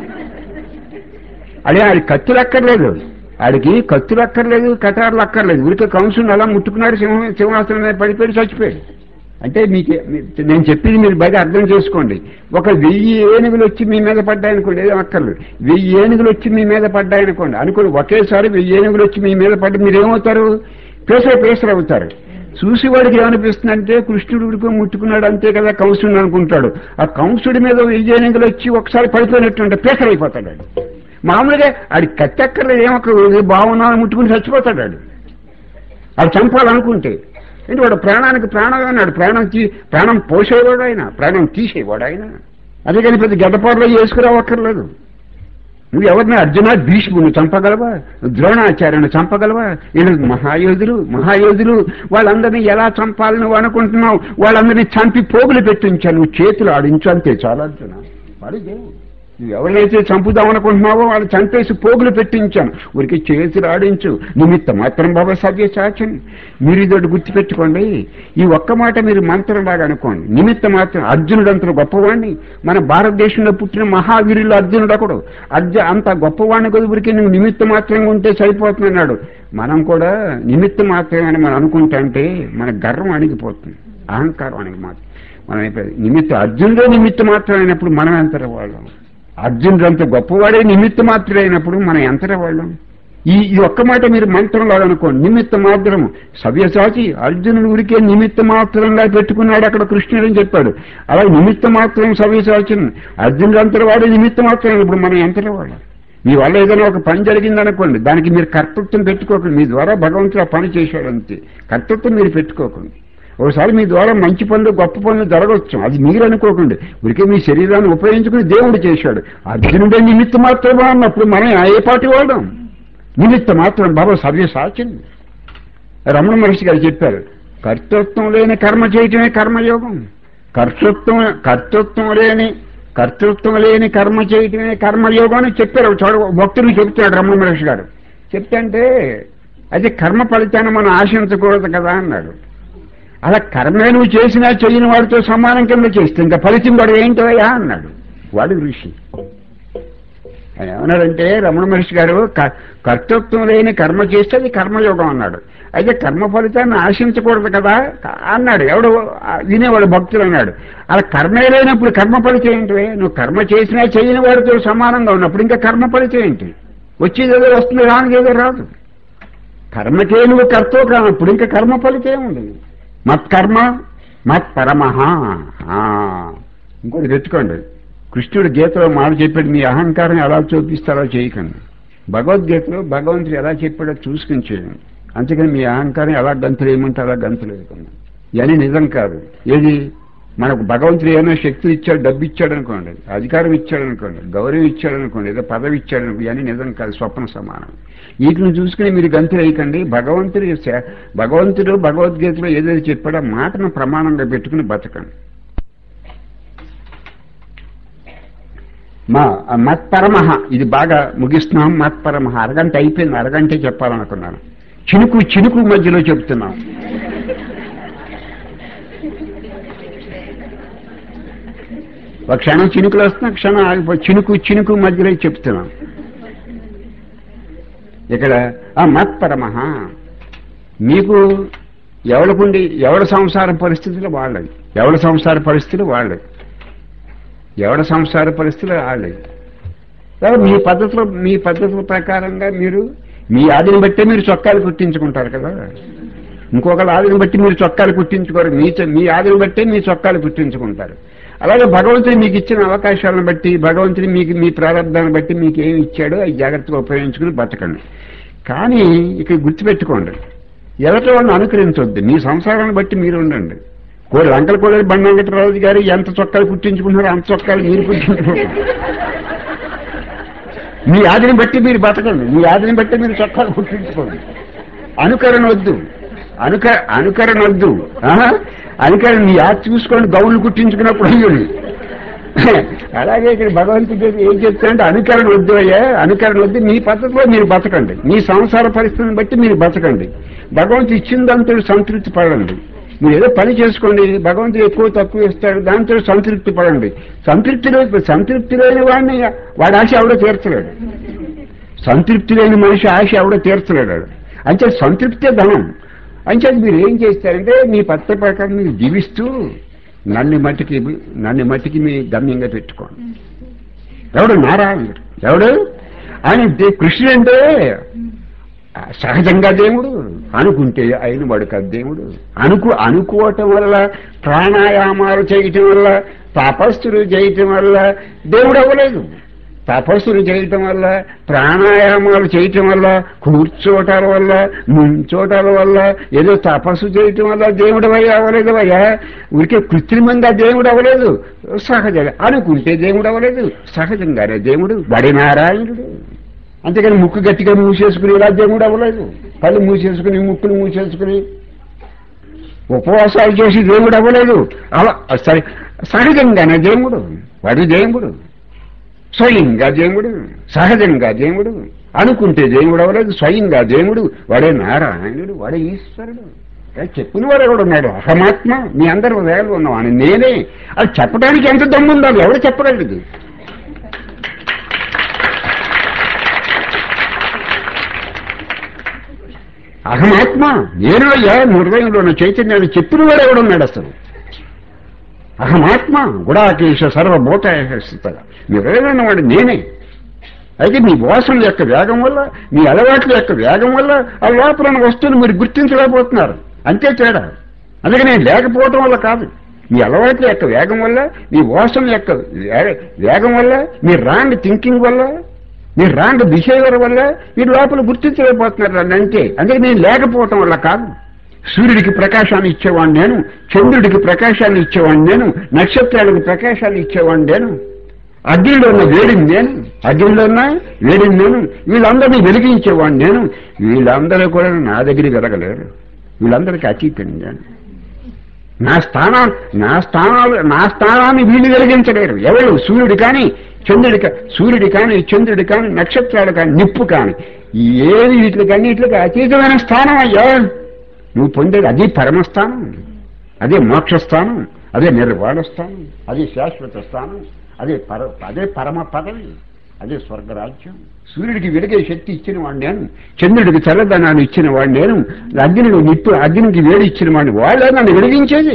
అదే ఆడి కత్తులు అక్కర్లేదు ఆడికి కత్తులు అక్కర్లేదు కటార్లు అక్కర్లేదు ఉడికే కంసుని అలా ముట్టుకున్నాడు సింహ సింహాసనం మీద పడిపోయి చచ్చిపోయాడు అంటే మీకు మీ- నేను చెప్పింది మీరు బాగా అర్థం చేసుకోండి ఒక వెయ్యి ఏనుగులు వచ్చి మీ మీద పడ్డాయనుకోండి ఏదో అక్కర్లేదు వెయ్యి ఏనుగులు వచ్చి మీ మీద పడ్డాయనుకోండి అనుకోండి ఒకేసారి వెయ్యి ఏనుగులు వచ్చి మీ మీద పడ్డ మీరు ఏమవుతారు పేసర పేసర అవుతారు చూసేవాడికి ఏమనిపిస్తుందంటే కృష్ణుడు ఉడికి ముట్టుకున్నాడు అంతే కదా కంసుడు అనుకుంటాడు ఆ కంసుడి మీద వెయ్యి ఏనుగులు వచ్చి ఒకసారి పడిపోయినట్టుంటే పేసర అయిపోతాడు వాడు. మామూలుగా ఆడి కత్తెక్కర్లేదు ఏమక్క బాగున్నాను ముట్టుకుని చచ్చిపోతాడు వాడు అది చంపాలనుకుంటే ఏంటి వాడు ప్రాణానికి ప్రాణం అన్నాడు ప్రాణం తీ ప్రాణం పోసేవాడు ఆయన ప్రాణం తీసేవాడు ఆయన అందుకని పెద్ద గడ్డపాటులో వేసుకురావక్కర్లేదు నువ్వు ఎవరిని అర్జున భీష్ముని చంపగలవా ద్రోణాచార్యుని చంపగలవా వీళ్ళు మహాయోధులు మహాయోధులు వాళ్ళందరినీ ఎలా చంపాలని నువ్వు అనుకుంటున్నావు వాళ్ళందరినీ చంపి పోగులు పెట్టించాను నువ్వు చేతులు ఆడించు అంతే చాలా అర్జున వాడిదే నువ్వు ఎవరినైతే చంపుదాం అనుకుంటున్నావో వాళ్ళు చంపేసి పోగులు పెట్టించాను ఊరికి చేతులు ఆడించు నిమిత్త మాత్రం బాబా సవ్య సాచన్ మీరు ఇదొకటి గుర్తుపెట్టుకోండి ఈ ఒక్క మాట మీరు మంత్రంలాగా అనుకోండి నిమిత్త మాత్రం అర్జునుడు అంత గొప్పవాణ్ణి మన భారతదేశంలో పుట్టిన మహావీరులు అర్జునుడు ఒకడు అర్జు అంత గొప్పవాణ్ణి కొద్దిరికి నువ్వు నిమిత్త మాత్రంగా ఉంటే సరిపోతుందన్నాడు మనం కూడా నిమిత్త మాత్రమే అని మనం అనుకుంటే మన గర్వం అణిగిపోతుంది అహంకారం అణిగిపోతుంది మనం అయిపోయింది నిమిత్త అర్జునుడే నిమిత్త మాత్రం అయినప్పుడు మనం ఎంతర వాళ్ళం అర్జునుడు అంత గొప్పవాడే నిమిత్త మాత్రం అయినప్పుడు మనం ఎంతర వాళ్ళం ఈ ఈ ఒక్క మాట మీరు మంత్రంలో అనుకోండి నిమిత్త మాత్రము సవ్యసాచి అర్జునుడు ఊరికే నిమిత్త మాత్రంగా పెట్టుకున్నాడు అక్కడ కృష్ణుడు అని చెప్పాడు అలా నిమిత్త మాత్రం సవ్యసాచిని అర్జునుడు అంతటి వాడే నిమిత్త మాత్రం ఇప్పుడు మనం ఎంతటి వాళ్ళం మీ వల్ల ఏదైనా ఒక పని జరిగిందనుకోండి దానికి మీరు కర్తృత్వం పెట్టుకోకండి మీ ద్వారా భగవంతుడు ఆ పని చేశాడు అంతే కర్తృత్వం మీరు పెట్టుకోకండి ఒకసారి మీ ద్వారా మంచి పనులు గొప్ప పనులు జరగవచ్చు అది మీరు అనుకోకండి ఉడికే మీ శరీరాన్ని ఉపయోగించుకుని దేవుడు చేశాడు అర్జునుడే నిమిత్త మాత్రమే అన్నప్పుడు మనం ఏ పాటి వాడడం నిమిత్త మాత్రం బాబా సవ్య సాచింది రమణ మహర్షి గారు చెప్పారు కర్తృత్వం లేని కర్మ చేయటమే కర్మయోగం కర్తృత్వం కర్తృత్వం లేని కర్తృత్వం లేని కర్మ చేయటమే కర్మయోగం అని చెప్పారు ఒక చోట భక్తులు చెప్తున్నాడు రమణ మహర్షి గారు చెప్తే అది కర్మ ఫలితాన్ని మనం ఆశించకూడదు కదా అన్నాడు అలా కర్మే నువ్వు చేసినా చెయ్యని వాడితో సమానం కింద చేస్తే ఇంకా ఫలితం వాడు ఏంటోయా అన్నాడు వాడు ఋషి ఆయన ఏమన్నాడంటే రమణ మహర్షి గారు క- కర్తృత్వం లేని కర్మ చేస్తే అది కర్మయోగం అన్నాడు అయితే కర్మ ఫలితాన్ని ఆశించకూడదు కదా క- అన్నాడు ఎవడు ఆ వినేవాడు భక్తులు అన్నాడు అలా కర్మే లేనప్పుడు కర్మ ఫలితం ఏంటి నువ్వు కర్మ చేసినా చేయని వాడితో సమానంగా ఉన్నప్పుడు ఇంకా కర్మ ఫలితం ఏంటి వచ్చేదేదో వస్తుంది రానిదేదో రాదు కర్మకే నువ్వు కర్తవు కానప్పుడు ఇంకా కర్మ ఫలితం ఉంది మత్కర్మ మత్ పరమహ ఆ, ఇంకోటి తెచ్చుకోండి కృష్ణుడు గీతలో మాట చెప్పాడు మీ అహంకారం ఎలా చూపిస్తారో చేయకండి భగవద్గీతలో భగవంతుడు ఎలా చెప్పాడో చూసుకుని చేయండి అంతేకాని మీ అహంకారం ఎలా గంతులు ఏమంటే అలా గంతులు వేయకండి ఇవన్నీ నిజం కాదు ఏది మనకు భగవంతుడు ఏమైనా శక్తులు ఇచ్చాడు డబ్బు ఇచ్చాడు అనుకోండి అధికారం ఇచ్చాడు అనుకోండి గౌరవం ఇచ్చాడు అనుకోండి ఏదో పదవి ఇచ్చాడు అనుకోండి ఇవన్నీ నిజం కాదు స్వప్న సమానం వీటిని చూసుకుని మీరు గంతులు వేయకండి భగవంతుడు శ- భగవంతుడు భగవద్గీతలో ఏదైతే చెప్పాడో ఆ మాటను ప్రమాణంగా పెట్టుకుని బతకండి మా మత్పరమహ ఇది బాగా ముగిస్తున్నాం మత్పరమహ అరగంట అయిపోయింది అరగంటే చెప్పాలనుకున్నాను చినుకు చినుకు మధ్యలో చెప్తున్నాం ఒక క్షణం చినుకులు వస్తున్నా క్షణం ఆగిపో చినుకు చినుకు మధ్యలో చెప్తున్నాం ఇక్కడ ఆ మత్పరమహ మీకు ఎవరికుండి ఎవరి సంసార పరిస్థితులు వాళ్ళవి ఎవరి సంసార పరిస్థితులు వాళ్ళవి ఎవడ సంసార పరిస్థితులు వాళ్ళవి కాబట్టి మీ పద్ధతిలో మీ పద్ధతుల ప్రకారంగా మీరు మీ ఆదిని బట్టే మీరు చొక్కాలు కుట్టించుకుంటారు కదా ఇంకొకరి ఆదిని బట్టి మీరు చొక్కాలు కుట్టించుకోరు మీ చ- మీ ఆదిని బట్టే మీ చొక్కాలు కుట్టించుకుంటారు అలాగే భగవంతుడు మీకు ఇచ్చిన అవకాశాలను బట్టి భగవంతుడు మీకు మీ ప్రారంభాన్ని బట్టి మీకు ఏమి ఇచ్చాడో అవి జాగ్రత్తగా ఉపయోగించుకుని బతకండి కానీ ఇక్కడ గుర్తుపెట్టుకోండి ఎదటి వాళ్ళని అనుకరించొద్దు మీ సంసారాన్ని బట్టి మీరు ఉండండి కోడి లంకల కోడలి బండి వెంకటరాజు గారు ఎంత చొక్కాలు కుట్టించుకుంటున్నారో అంత చొక్కాలు మీరు కుట్టించుకుంటారు మీ ఆదిని బట్టి మీరు బతకండి మీ ఆదిని బట్టి మీరు చొక్కాలు కుట్టించుకోండి అనుకరణ వద్దు అనుక అనుకరణ వద్దు ఆహా? అనుకరణ మీ ఆది చూసుకొని గౌన్లు కుట్టించుకున్నప్పుడు అయ్యండి అలాగే ఇక్కడ భగవంతుడు ఏం చెప్తాడంటే అనుకరణ వద్దు అయ్యా అనుకరణ వద్దు మీ పద్ధతిలో మీరు బతకండి మీ సంసార పరిస్థితిని బట్టి మీరు బతకండి భగవంతుడు ఇచ్చిందంతా సంతృప్తి పడండి మీరు ఏదో పని చేసుకోండి భగవంతుడు ఎక్కువ తక్కువ ఇస్తాడు దాంతో సంతృప్తి పడండి సంతృప్తి లేని సంతృప్తి లేని వాడిని వాడి ఆశ ఎవడో తీర్చలేడు సంతృప్తి లేని మనిషి ఆశ ఎవడో తీర్చలేడు అంటే సంతృప్తే ధనం అంటే మీరు ఏం చేస్తారంటే మీ పత్ర ప్రకారం మీరు జీవిస్తూ నన్ను మట్టికి నన్ను మట్టికి మీ గమ్యంగా పెట్టుకోండి ఎవడు నారాయణుడు ఎవడు ఆయన దే- కృష్ణుడు అంటే సహజంగా దేవుడు అనుకుంటే అయిన వాడు కాదు దేవుడు అనుకు అనుకోవటం వల్ల ప్రాణాయామాలు చేయటం వల్ల తపస్సులు చేయటం వల్ల దేవుడు అవ్వలేదు తపస్సులు చేయటం వల్ల ప్రాణాయామాలు చేయటం వల్ల కూర్చోటాల వల్ల ముంచోటాల వల్ల ఏదో తపస్సు చేయటం వల్ల దేవుడు అయ్యా అవ్వలేదు అయ్యా ఊరికే కృత్రిమంగా దేవుడు అవ్వలేదు సహజంగా అనుకుంటే దేవుడు అవ్వలేదు సహజంగానే దేవుడు బడి నారాయణుడు అంతేకాని ముక్కు గట్టిగా మూసేసుకుని ఇలా దేవుడు అవ్వలేదు కళ్ళు మూసేసుకుని ముక్కులు మూసేసుకుని ఉపవాసాలు చేసి దేవుడు అవ్వలేదు అలా సరే సహజంగానే దేవుడు వాడి దేవుడు స్వయంగా దేవుడు సహజంగా దేవుడు అనుకుంటే దేవుడు అవ్వలేదు స్వయంగా దేవుడు వాడే నారాయణుడు వాడే ఈశ్వరుడు ఏ చెప్పిన వాడు ఎవడు ఉన్నాడు అహమాత్మ మీ అందరు వేలు ఉన్నవాడు నేనే అది చెప్పడానికి ఎంత దమ్ము ఉండాలి ఎవడు చెప్పగలదు అహమాత్మ నేను అయ్యా నీ హృదయంలో ఉన్న చైతన్యాన్ని చెప్పిన వాడు ఎవడున్నాడు అసలు అహమాత్మ గుడాకేశ సర్వభూత మీ హృదయంలో వాడు నేనే అయితే మీ వాసనల యొక్క వేగం వల్ల మీ అలవాట్ల యొక్క వేగం వల్ల ఆ లోపల ఉన్న వస్తువుని మీరు గుర్తించలేకపోతున్నారు అంతే తేడా అందుకే నేను లేకపోవటం వల్ల కాదు మీ అలవాట్ల యొక్క వేగం వల్ల మీ వాసన యొక్క వే- వేగం వల్ల మీ రాంగ్ థింకింగ్ వల్ల మీ రాంగ్ బిహేవియర్ వల్ల మీరు లోపల గుర్తించలేకపోతున్నారు నన్ను అంతే అందుకే నేను లేకపోవటం వల్ల కాదు సూర్యుడికి ప్రకాశాన్ని ఇచ్చేవాడిని నేను చంద్రుడికి ప్రకాశాన్ని ఇచ్చేవాడిని నేను నక్షత్రాలకు ప్రకాశాన్ని ఇచ్చేవాడిని నేను అగ్నిలో ఉన్న వేడిని నేను అగ్నిలో ఉన్న వేడిని నేను వీళ్ళందరినీ వెలిగించేవాడిని నేను వీళ్ళందరూ కూడా నా దగ్గర వెలగలేరు వీళ్ళందరికీ అతీతం నేను నా స్థానం నా స్థానాలు నా స్థానాన్ని వీళ్ళు వెలిగించలేరు ఎవరు సూర్యుడు కానీ చంద్రుడి కా- సూర్యుడు కానీ చంద్రుడు కానీ నక్షత్రాలు కానీ నిప్పు కానీ ఏది వీటికి అన్నిటికి అతీతమైన స్థానం అయ్యా నువ్వు పొందేది అది పరమస్థానం అదే మోక్షస్థానం అదే నిర్వాణ స్థానం అదే శాశ్వత స్థానం అదే పర అదే పరమ పదవి అదే స్వర్గరాజ్యం సూర్యుడికి వెలిగే శక్తి ఇచ్చిన వాడు నేను చంద్రుడికి చల్లదనాన్ని ఇచ్చిన వాడు నేను అగ్నికి నిప్పు అగ్నికి వేడి ఇచ్చిన వాడిని వాళ్ళే నన్ను వెలిగించేది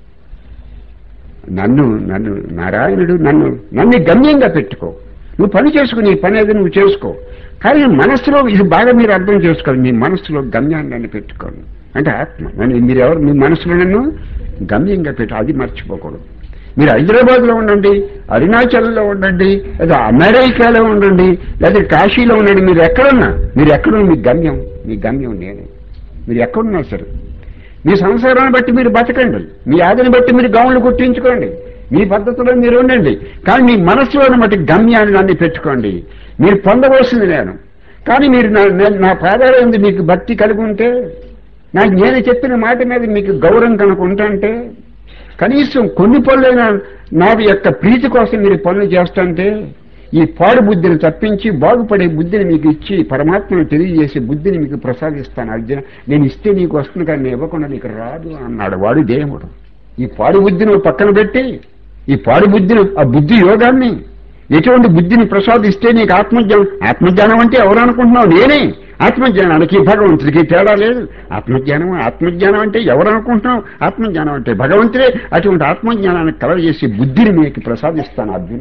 నన్ను నన్ను నారాయణుడు నన్ను నన్ను గమ్యంగా పెట్టుకో నువ్వు పని చేసుకో నీ పని ఏదో నువ్వు చేసుకో కానీ మనసులో ఇది బాగా మీరు అర్థం చేసుకోవాలి మీ మనసులో గమ్యాన్ని నన్ను పెట్టుకోండి అంటే ఆత్మ నన్ను మీరు ఎవరు మీ మనసులో నన్ను గమ్యంగా పెట్టు అది మర్చిపోకూడదు మీరు హైదరాబాద్ లో ఉండండి అరుణాచల్లో ఉండండి లేదా అమెరికాలో ఉండండి లేదా కాశీలో ఉండండి మీరు ఎక్కడున్నా మీరు ఎక్కడున్నా మీ గమ్యం మీ గమ్యం నేనే మీరు ఎక్కడున్నా సరే మీ సంసారాన్ని బట్టి మీరు బతకండి మీ ఆదిని బట్టి మీరు గౌన్లు కుట్టించుకోండి మీ పద్ధతిలో మీరు ఉండండి కానీ మీ మనసులోని బట్టి గమ్యాన్ని నన్ను పెట్టుకోండి మీరు పొందవలసింది నేను కానీ మీరు నా నా- నా పాదాల మీద మీకు భక్తి కలిగి ఉంటే నాకు నేను చెప్పిన మాట మీద మీకు గౌరవం కనుక ఉంటుంటే కనీసం కొన్ని పనులైనా నాకు యొక్క ప్రీతి కోసం మీరు పనులు చేస్తుంటే ఈ పాడు బుద్ధిని తప్పించి బాగుపడే బుద్ధిని మీకు ఇచ్చి పరమాత్మను తెలియజేసే బుద్ధిని మీకు ప్రసాదిస్తాను అర్జున నేను ఇస్తే నీకు వస్తుంది కానీ నేను ఇవ్వకుండా నీకు రాదు అన్నాడు వాడు దేవుడు ఈ పాడు బుద్ధిని ఓ పక్కన పెట్టి ఈ పాడు బుద్ధిని ఆ బుద్ధి యోగాన్ని ఎటువంటి బుద్ధిని ప్రసాదిస్తే నీకు ఆత్మజ్ఞానం ఆత్మజ్ఞానం అంటే ఎవరు అనుకుంటున్నావు నేనే ఆత్మజ్ఞానానికి భగవంతుడికి తేడా లేదు ఆత్మజ్ఞానం ఆత్మజ్ఞానం అంటే ఎవరు అనుకుంటున్నావు ఆత్మజ్ఞానం అంటే భగవంతుడే అటువంటి ఆత్మజ్ఞానాన్ని కలగజేసి బుద్ధిని మీకు ప్రసాదిస్తాను అర్జున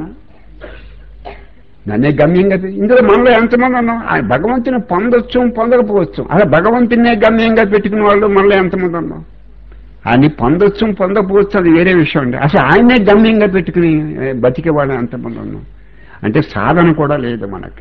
నన్నే గమ్యంగా పె- ఇందులో మనలో ఎంతమంది ఉన్నాం ఆ భగవంతుని పొందొచ్చు పొందకపోవచ్చు అలా భగవంతునే గమ్యంగా పెట్టుకున్న వాళ్ళు మనలో ఎంతమంది ఉన్నాం ఆయన్ని పొందొచ్చు పొందకపోవచ్చు అది వేరే విషయం అండి అసలు ఆయన్నే గమ్యంగా పెట్టుకుని ఏ, బతికేవాళ్ళు ఎంతమంది ఉన్నాం అంటే సాధన కూడా లేదు మనకి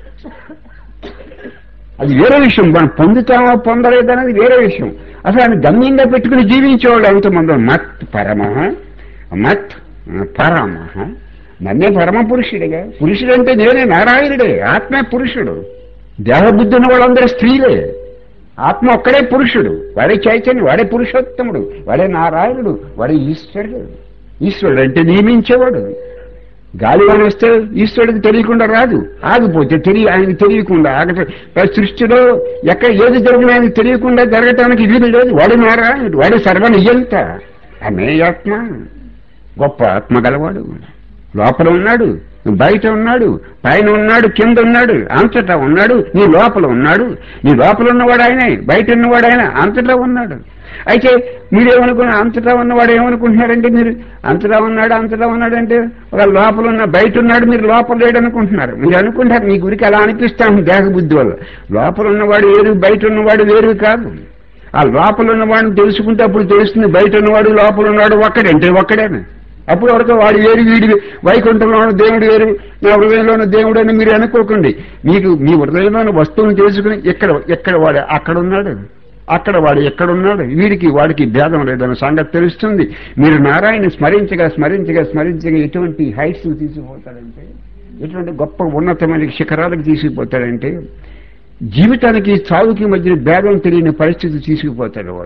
అది వేరే విషయం మనం పొందుతామా పొందలేదు అనేది వేరే విషయం అసలు ఆయన గమ్యంగా పెట్టుకుని జీవించేవాళ్ళు ఎంతమంది ఉన్నారు? మత్ పరమ మత్ పరమ నన్నే పరమ పురుషుడిగా పురుషుడు అంటే నేనే నారాయణుడే ఆత్మే పురుషుడు దేహబుద్ధి ఉన్న వాళ్ళందరూ స్త్రీలే ఆత్మ ఒక్కడే పురుషుడు వాడే చైతన్యం వాడే పురుషోత్తముడు వాడే నారాయణుడు వాడే ఈశ్వరుడు ఈశ్వరుడు అంటే నియమించేవాడు గాలివాన వస్తే ఈశ్వరుడికి తెలియకుండా రాదు ఆగిపోతే తెలియ ఆయనకి తెలియకుండా ఆగట సృష్టిలో ఎక్కడ ఏది జరిగినా ఆయనకి తెలియకుండా జరగటానికి వీలు లేదు వాడు నారాయణుడు వాడు సర్వనియంత అనే ఆత్మ గొప్ప ఆత్మ గలవాడు లోపల ఉన్నాడు బయట ఉన్నాడు పైన ఉన్నాడు కింద ఉన్నాడు అంతటా ఉన్నాడు నీ లోపల ఉన్నాడు నీ లోపల ఉన్నవాడు ఆయనే బయట ఉన్నవాడు ఆయన అంతటా ఉన్నాడు అయితే మీరేమనుకున్న అంతటా ఉన్నవాడు ఏమనుకుంటున్నారంటే మీరు అంతటా ఉన్నాడు అంతటా ఉన్నాడు అంటే ఒక లోపల ఉన్న బయట ఉన్నాడు మీరు లోపల లేడు అనుకుంటున్నారు మీరు అనుకుంటారు మీ గురికి అలా అనిపిస్తాను దేహ బుద్ధి వల్ల లోపల ఉన్నవాడు వేరు బయట ఉన్నవాడు వేరు కాదు ఆ లోపల ఉన్నవాడిని తెలుసుకుంటే అప్పుడు తెలుస్తుంది బయట ఉన్నవాడు లోపల ఉన్నాడు ఒక్కడే అంటే ఒక్కడేనా అప్పుడు వరకు వాడు వేరు వీడి వైకుంఠంలో ఉన్న దేవుడు వేరు నా హృదయంలో ఉన్న దేవుడు అని మీరు అనుకోకండి మీకు మీ హృదయంలో ఉన్న వస్తువుని తెలుసుకుని ఎక్కడ ఎక్కడ వాడు అక్కడ ఉన్నాడు అక్కడ వాడు ఎక్కడున్నాడు వీడికి వాడికి భేదం లేదన్న సంగతి తెలుస్తుంది మీరు నారాయణ స్మరించగా స్మరించగా స్మరించగా ఎటువంటి హైట్స్ తీసుకుపోతాడంటే ఎటువంటి గొప్ప ఉన్నతమైన శిఖరాలకు తీసుకుపోతాడంటే జీవితానికి చావుకి మధ్య భేదం తెలియని పరిస్థితి తీసుకుపోతాడు వాడు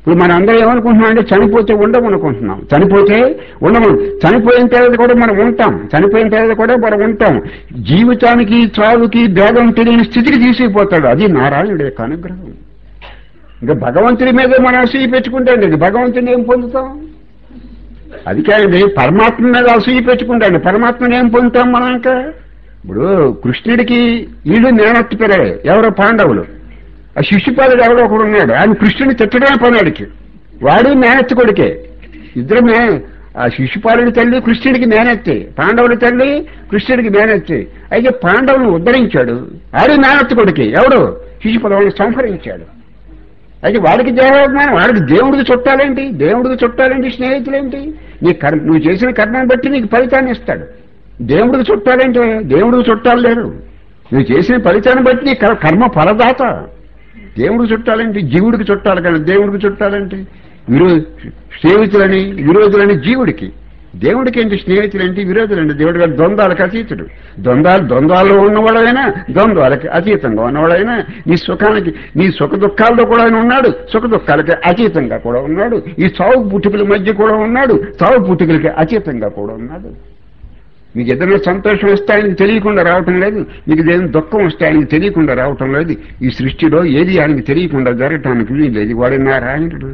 ఇప్పుడు మన అందరం ఏమనుకుంటున్నాం అంటే చనిపోతే ఉండము అనుకుంటున్నాం చనిపోతే ఉండము చనిపోయిన తర్వాత కూడా మనం ఉంటాం చనిపోయిన తర్వాత కూడా మనం ఉంటాం జీవితానికి చావుకి భేదం తెలియని స్థితికి తీసుకుపోతాడు అది నారాయణుడి యొక్క అనుగ్రహం ఇంకా భగవంతుడి మీద మనం అసూయ పెట్టుకుంటాండి ఇది భగవంతుని ఏం పొందుతాం అది కాదండి పరమాత్మ మీద అసూయ పెట్టుకుంటాండి పరమాత్మని ఏం పొందుతాం మనం ఇంకా ఇప్పుడు కృష్ణుడికి వీళ్ళు నేనెత్తి పిల్లలే ఎవరో పాండవులు ఆ శిశుపాలుడు ఎవడో ఒకడు ఉన్నాడు ఆయన కృష్ణుని తిట్టడమే పనాడికి వాడు మేనెత్తి కొడుకే ఇద్దరు మే ఆ శిశుపాలుడి తల్లి కృష్ణుడికి మేనెత్తి పాండవుడి తల్లి కృష్ణుడికి మేనెత్తి అయితే పాండవుని ఉద్ధరించాడు ఆడి మేనెత్తి కొడుకే ఎవడు శిశుపాలుని సంహరించాడు అయితే వాడికి దేవాభిమానం వాడికి దేవుడికి చుట్టాలేంటి దేవుడికి చుట్టాలేంటి స్నేహితులేంటి నీ కర్మ నువ్వు చేసిన కర్మను బట్టి నీకు ఫలితాన్ని ఇస్తాడు దేవుడికి చుట్టాలేంటి దేవుడికి చుట్టాలు లేరు నువ్వు చేసిన ఫలితాన్ని బట్టి నీ కర్- కర్మ ఫలదాత దేవుడికి చుట్టాలేంటి జీవుడికి చుట్టాలి కానీ దేవుడికి చుట్టాలేంటి విరో స్నేహితులని విరోధులని జీవుడికి దేవుడికి ఏంటి స్నేహితులేంటి విరోధులండి దేవుడి గారు ద్వంద్వాలకు అతీతుడు ద్వంద్వాలు ద్వంద్వాల్లో ఉన్నవాడైనా ద్వంద్వాలకి అతీతంగా ఉన్నవాడైనా నీ సుఖానికి నీ సుఖ దుఃఖాల్లో కూడా ఆయన ఉన్నాడు సుఖ దుఃఖాలకి అతీతంగా కూడా ఉన్నాడు ఈ సావు పుట్టుకల మధ్య కూడా ఉన్నాడు సావు పుట్టుకలకి అతీతంగా కూడా ఉన్నాడు మీకు ఏదైనా సంతోషం వస్తే ఆయనకి తెలియకుండా రావటం లేదు మీకు ఏదైనా దుఃఖం వస్తే ఆయనకి తెలియకుండా రావటం లేదు ఈ సృష్టిలో ఏది ఆయనకి తెలియకుండా జరగటానికి వీలు లేదు వాడు నారాయణుడు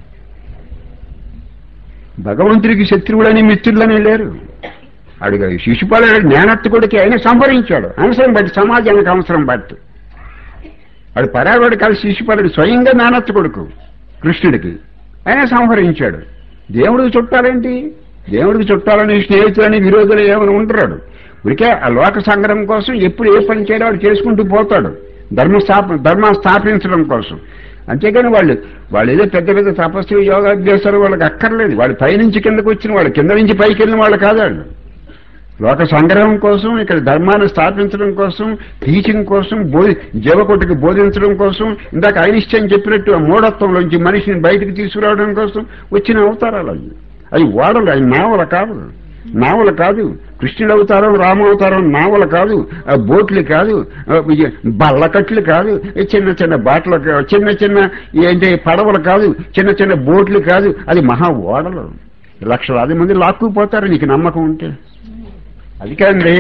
భగవంతుడికి శత్రువులని మిత్రులని లేరు అడిగా శిశుపాలు జ్ఞానత్తుకుడికి ఆయన సంహరించాడు అవసరం బట్టి సమాజానికి అవసరం బట్టి వాడు పరావాడు కాదు శిశుపాలుడు స్వయంగా నానత్తు కొడుకు కృష్ణుడికి ఆయన సంహరించాడు దేవుడికి చుట్టాలేంటి దేవుడికి చుట్టాలని స్నేహితులని విరోధులు ఏమైనా ఉంటాడు ఉరికే ఆ లోక సంగ్రహం కోసం ఎప్పుడు ఏ పని చేయాలో వాడు చేసుకుంటూ పోతాడు ధర్మ స్థాప ధర్మ స్థాపించడం కోసం అంతేగాని వాళ్ళు వాళ్ళు ఏదో పెద్ద పెద్ద తపస్సులు యోగాభ్యాసాలు వాళ్ళకి అక్కర్లేదు వాళ్ళు పైనుంచి కిందకు వచ్చిన వాళ్ళు కింద నుంచి పైకి వెళ్ళిన వాళ్ళు కాదు వాళ్ళు లోక సంగ్రహం కోసం ఇక్కడ ధర్మాన్ని స్థాపించడం కోసం టీచింగ్ కోసం బోధి జీవకోటికి బోధించడం కోసం ఇందాక ఐనిష్టం చెప్పినట్టు ఆ మూఢత్వంలోంచి మనిషిని బయటికి తీసుకురావడం కోసం వచ్చిన అవతారాలు అవి అవి ఓడలు అవి నావల కాదు నావల కాదు కృష్ణుడు అవతారం రామావతారం నావల కాదు ఆ బోట్లు కాదు ఆ ఇ- బల్లకట్లు కాదు ఈ చిన్న చిన్న బాటలు కా- చిన్న చిన్న ఏంటి పడవలు కాదు చిన్న చిన్న బోట్లు కాదు అది మహా ఓడలు లక్షలాది మంది లాక్కుపోతారు నీకు నమ్మకం ఉంటే అది కాదండి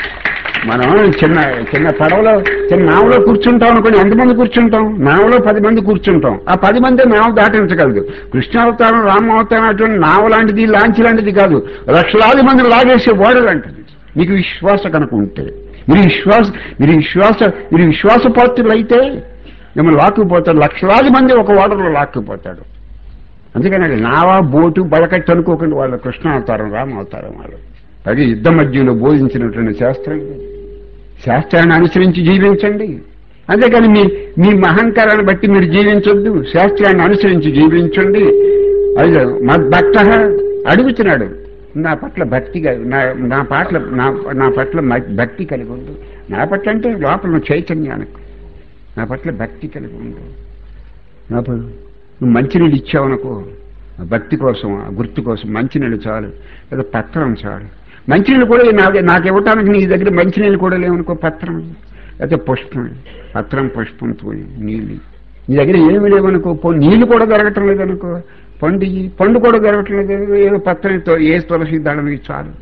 మనం చిన్న చిన్న పడవలో చిన్న నావలో కూర్చుంటాం అనుకోని ఎంతమంది కూర్చుంటాం నావలో పది మంది కూర్చుంటాం ఆ పది మంది నావ దాటించగలదు కృష్ణావతారం రామావతారం అటువంటి నావ లాంటిది లాంచి లాంటిది కాదు లక్షలాది మంది లాగేసే ఓడ లాంటిది మీకు విశ్వాస కనుక ఉంటే మీరు విశ్వాస మీరు విశ్వాస మీరు విశ్వాసపాత్రులు అయితే మిమ్మల్ని లాక్కుపోతాడు లక్షలాది మంది ఒక ఓడలో లాక్కుపోతాడు అందుకని నావా బోటు బలకట్టు అనుకోకండి వాళ్ళు కృష్ణావతారం రామావతారం వాళ్ళు అది యుద్ధ మధ్యలో బోధించినటువంటి శాస్త్రం ఇది. శాస్త్రాన్ని అనుసరించి జీవించండి అంతేకాని మీ మీ మహంకారాన్ని బట్టి మీరు జీవించొద్దు శాస్త్రాన్ని అనుసరించి జీవించండి అది మద్భక్త అడుగుతున్నాడు నా పట్ల భక్తిగా నా నా పట్ల నా నా పట్ల మ- భక్తి కలిగి ఉండు నా పట్ల అంటే లోపల ఉన్న చైతన్యానికి నా పట్ల భక్తి కలిగి ఉండు నా ప- నువ్వు మంచినీళ్ళు ఇచ్చావనుకో ఆ భక్తి కోసం ఆ గుర్తు కోసం మంచినీళ్ళు చాలు లేదా పత్రం చాలు మంచినీళ్ళు కూడా నాకు నాకు ఇవ్వటానికి నీ దగ్గర మంచినీళ్ళు కూడా లేవనుకో పత్రం లేకపోతే పుష్పం పత్రం పుష్పంతో నీళ్ళు నీ దగ్గర ఏమి లేవనుకో పో నీళ్లు కూడా దొరకటం లేదనుకో పండు ఇయ్యి. పండు కూడా దొరకటం లేదు ఏదో పత్రంతో ఏ తులసి దండది చాలు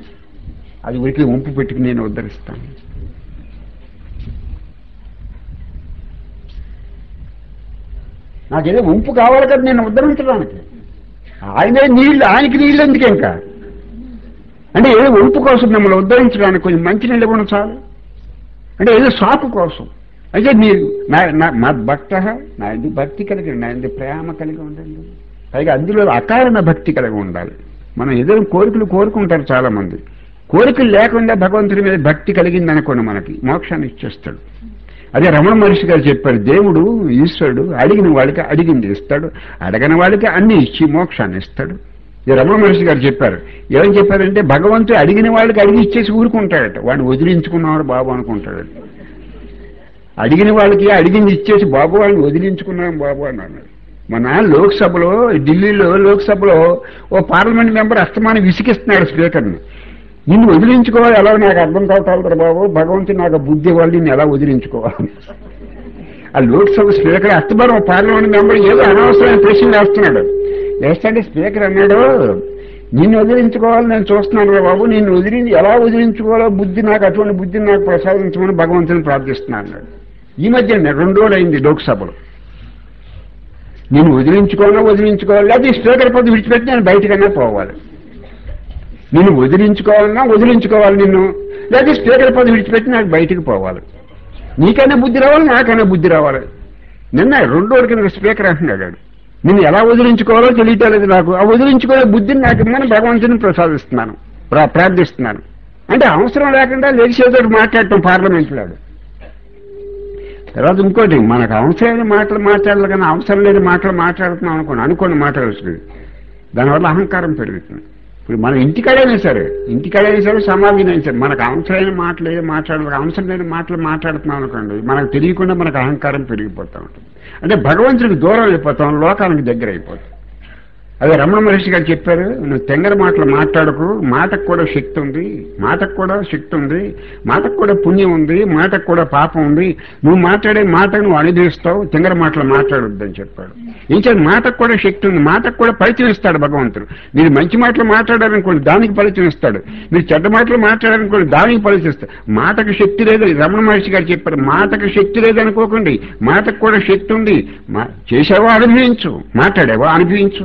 అది ఉరికి ఉంపు పెట్టుకుని నేను ఉద్ధరిస్తాను నాకేదో ఉంపు కావాలి కదా నేను ఉద్ధరించడానికి ఆయనే నీళ్ళు ఆయనకి నీళ్ళు ఎందుకు ఇంకా అంటే ఏదో ఉంపు కోసం మిమ్మల్ని ఉద్ధరించడానికి కొంచెం మంచి నీళ్ళు ఇవ్వడం చాలు అంటే ఏదో సాకు కోసం అయితే మీరు నా నా- మా భక్త నా ఎందుకు భక్తి కలిగి నా ఎందుకు ప్రేమ కలిగి ఉండండి పైగా అందులో అకారణ భక్తి కలిగి ఉండాలి మనం ఏదో కోరికలు కోరుకుంటారు చాలా మంది కోరికలు లేకుండా భగవంతుడి మీద భక్తి కలిగింది అనుకోండి మనకి మోక్షాన్ని ఇచ్చేస్తాడు అదే రమణ మహర్షి గారు చెప్పారు దేవుడు ఈశ్వరుడు అడిగిన వాడికి అడిగింది ఇస్తాడు అడగని వాడికి అన్ని ఇచ్చి మోక్షాన్ని ఇస్తాడు ఇది రమణ మహర్షి గారు చెప్పారు ఏమని చెప్పారంటే భగవంతుడు అడిగిన వాడికి అడిగి ఇచ్చేసి ఊరుకుంటాడట వాడిని వదిలించుకున్నవాడు బాబు అనుకుంటాడట అడిగిన వాళ్ళకి అడిగింది ఇచ్చేసి బాబు వాళ్ళని వదిలించుకున్నాం బాబు అని అన్నాడు మన లోక్సభలో ఢిల్లీలో లోక్సభలో ఓ పార్లమెంట్ మెంబర్ అస్తమానం విసిగిస్తున్నాడు స్పీకర్ని నిన్ను వదిలించుకోవాలి ఎలా నాకు అర్థం కావటాలి బాబు భగవంతుడు నాకు బుద్ధి వాళ్ళు నిన్ను ఎలా వదిలించుకోవాలి ఆ Lok Sabha speaker October parliament member ఏదో అనవసరమైన ప్రశ్నలు వేస్తున్నాడు వేస్తాంటే స్పీకర్ అన్నాడు నిన్ను వదిలించుకోవాలి నేను చూస్తున్నాను రా బాబు నిన్ను వదిలి ఎలా వదిలించుకోవాలో బుద్ధి నాకు అటువంటి బుద్ధిని నాకు ప్రసాదించమని భగవంతుని ప్రార్థిస్తున్నాను అన్నాడు ఈ మధ్య రెండు రోజులు అయింది లోక్సభలో నేను వదిలించుకోవాలో వదిలించుకోవాలి లేదా ఈ స్పీకర్ పదవి విడిచిపెట్టి నేను బయటకన్నా పోవాలి నిన్ను వదిలించుకోవాలన్నా వదిలించుకోవాలి నిన్ను లేదా స్పీకర్ పదవి విడిచిపెట్టి నాకు బయటికి పోవాలి నీకైనా బుద్ధి రావాలి నాకైనా బుద్ధి రావాలి నిన్న రెండు రోజుల కింద స్పీకర్ అంటున్నాడు వాడు. నిన్ను ఎలా వదిలించుకోవాలో తెలియటలేదు నాకు ఆ వదిలించుకునే బుద్ధిని నాకు ఇమ్మని భగవంతుని ప్రసాదిస్తున్నాను ప్రా- ప్రార్థిస్తున్నాను అంటే అవసరం లేకుండా లేచేదో మాట్లాడటం పార్లమెంట్లో తర్వాత ఇంకోటి మనకు అవసరమైన మాటలు మాట్లాడాలి కానీ అవసరం లేని మాటలు మాట్లాడుతున్నాం అనుకోండి అనుకోండి మాట్లాడుతుంది దానివల్ల అహంకారం పెరుగుతుంది ఇప్పుడు మనం ఇంటికాడైనా సరే ఇంటికాడైనా సరే సమాధినైనా సరే మనకు అవసరమైన మాటలు ఏదో మాట్లాడాలి అవసరం లేని మాటలు మాట్లాడుతున్నాం అనుకోండి మనకు తెలియకుండా మనకు అహంకారం పెరిగిపోతూ ఉంటుంది అంటే భగవంతుడికి దూరం అయిపోతాం లోకానికి దగ్గర అయిపోతాం అదే రమణ మహర్షి గారు చెప్పారు నువ్వు తెంగర మాటలు మాట్లాడకు మాటకు కూడా శక్తి ఉంది మాటకు కూడా శక్తి ఉంది మాటకు కూడా పుణ్యం ఉంది మాటకు కూడా పాపం ఉంది నువ్వు మాట్లాడే మాట నువ్వు అనుభవిస్తావు తెంగర మాటలు మాట్లాడొద్దని చెప్పాడు ఇంకా మాటకు కూడా శక్తి ఉంది మాటకు కూడా ఫలితం ఇస్తాడు భగవంతుడు మీరు మంచి మాటలు మాట్లాడారనుకోండి దానికి ఫలితం ఇస్తాడు మీరు చెడ్డ మాటలు మాట్లాడారనుకోండి దానికి ఫలితం ఇస్తాడు మాటకు శక్తి లేదు రమణ మహర్షి గారు చెప్పారు మాటకు శక్తి లేదనుకోకండి మాటకు కూడా శక్తి ఉంది మా- చేసావో అనుభవించు మాట్లాడావో అనుభవించు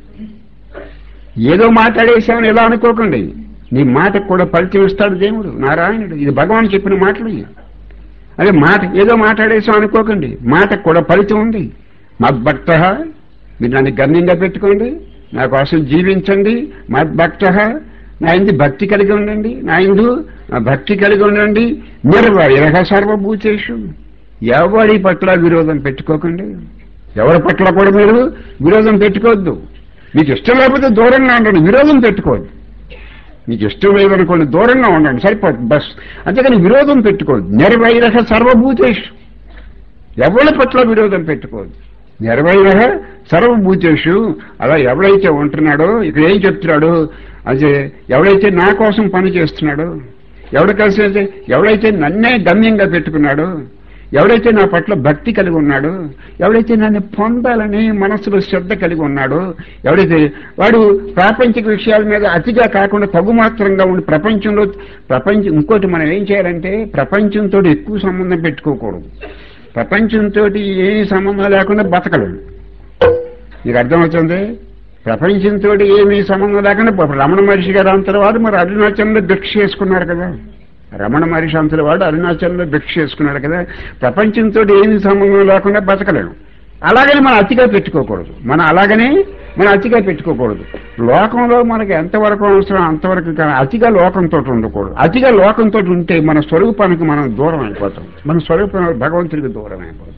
ఏదో మాట్లాడేశామని ఎలా అనుకోకండి నీ మాటకు కూడా ఫలితం ఇస్తాడు దేవుడు నారాయణుడు ఇది భగవాన్ చెప్పిన మాటలు ఇవి. అదే మాట ఏదో మాట్లాడేసాం అనుకోకండి మాటకు కూడా ఫలితం ఉంది మద్భక్త మీరు నన్ను గమ్యంగా పెట్టుకోండి నా కోసం జీవించండి మద్భక్త నా ఇందు భక్తి కలిగి ఉండండి నా ఇందు నా భక్తి కలిగి ఉండండి నిర్వైరహ సర్వభూతేషు ఎవరి పట్ల విరోధం పెట్టుకోకండి ఎవరి పట్ల కూడా మీరు విరోధం పెట్టుకోవద్దు మీకు ఇష్టం లేకపోతే దూరంగా ఉండండి విరోధం పెట్టుకోవద్దు మీకు ఇష్టం లేదనుకోండి దూరంగా ఉండండి సరిపోతుంది బస్ అంతేకాని విరోధం పెట్టుకోవద్దు నిర్వైరహ సర్వభూతేషు ఎవరి పట్ల విరోధం పెట్టుకోవద్దు నిర్వైరహ సర్వభూతేషు అలా ఎవడైతే ఉంటున్నాడో ఇక్కడ ఏం చెప్తున్నాడు అదే ఎవడైతే నా కోసం పని చేస్తున్నాడో ఎవడ కలిసి అయితే ఎవడైతే నన్నే గమ్యంగా పెట్టుకున్నాడో ఎవడైతే నా పట్ల భక్తి కలిగి ఉన్నాడో ఎవడైతే నన్ను పొందాలని మనసులో శ్రద్ధ కలిగి ఉన్నాడో ఎవడైతే వాడు ప్రాపంచిక విషయాల మీద అతిగా కాకుండా తగుమాత్రంగా ఉండి ప్రపంచంలో ప్రపంచం ఇంకోటి మనం ఏం చేయాలంటే ప్రపంచంతో ఎక్కువ సంబంధం పెట్టుకోకూడదు ప్రపంచంతో ఏ సంబంధం లేకుండా బతకలేము మీకు అర్థమవుతుంది ప్రపంచంతో ఏమీ సంబంధం లేకుండా పాపం రమణ మహర్షి గారు అంతటి వాడు మరి అరుణాచలంలో భిక్ష చేసుకున్నారు కదా రమణ మహర్షి అంతటి వాడు అరుణాచలంలో భిక్ష చేసుకున్నాడు కదా ప్రపంచంతో ఏమీ సంబంధం లేకుండా బతకలేము అలాగని మనం అతిగా పెట్టుకోకూడదు మనం అలాగనే మనం అతిగా పెట్టుకోకూడదు లోకంలో మనకి ఎంతవరకు అవసరం అంతవరకు కానీ అతిగా లోకంతో ఉండకూడదు అతిగా లోకంతో ఉంటే మన స్వరూపానికి మనం దూరం అయిపోతాం మన స్వరూపం భగవంతుడికి దూరం అయిపోతాం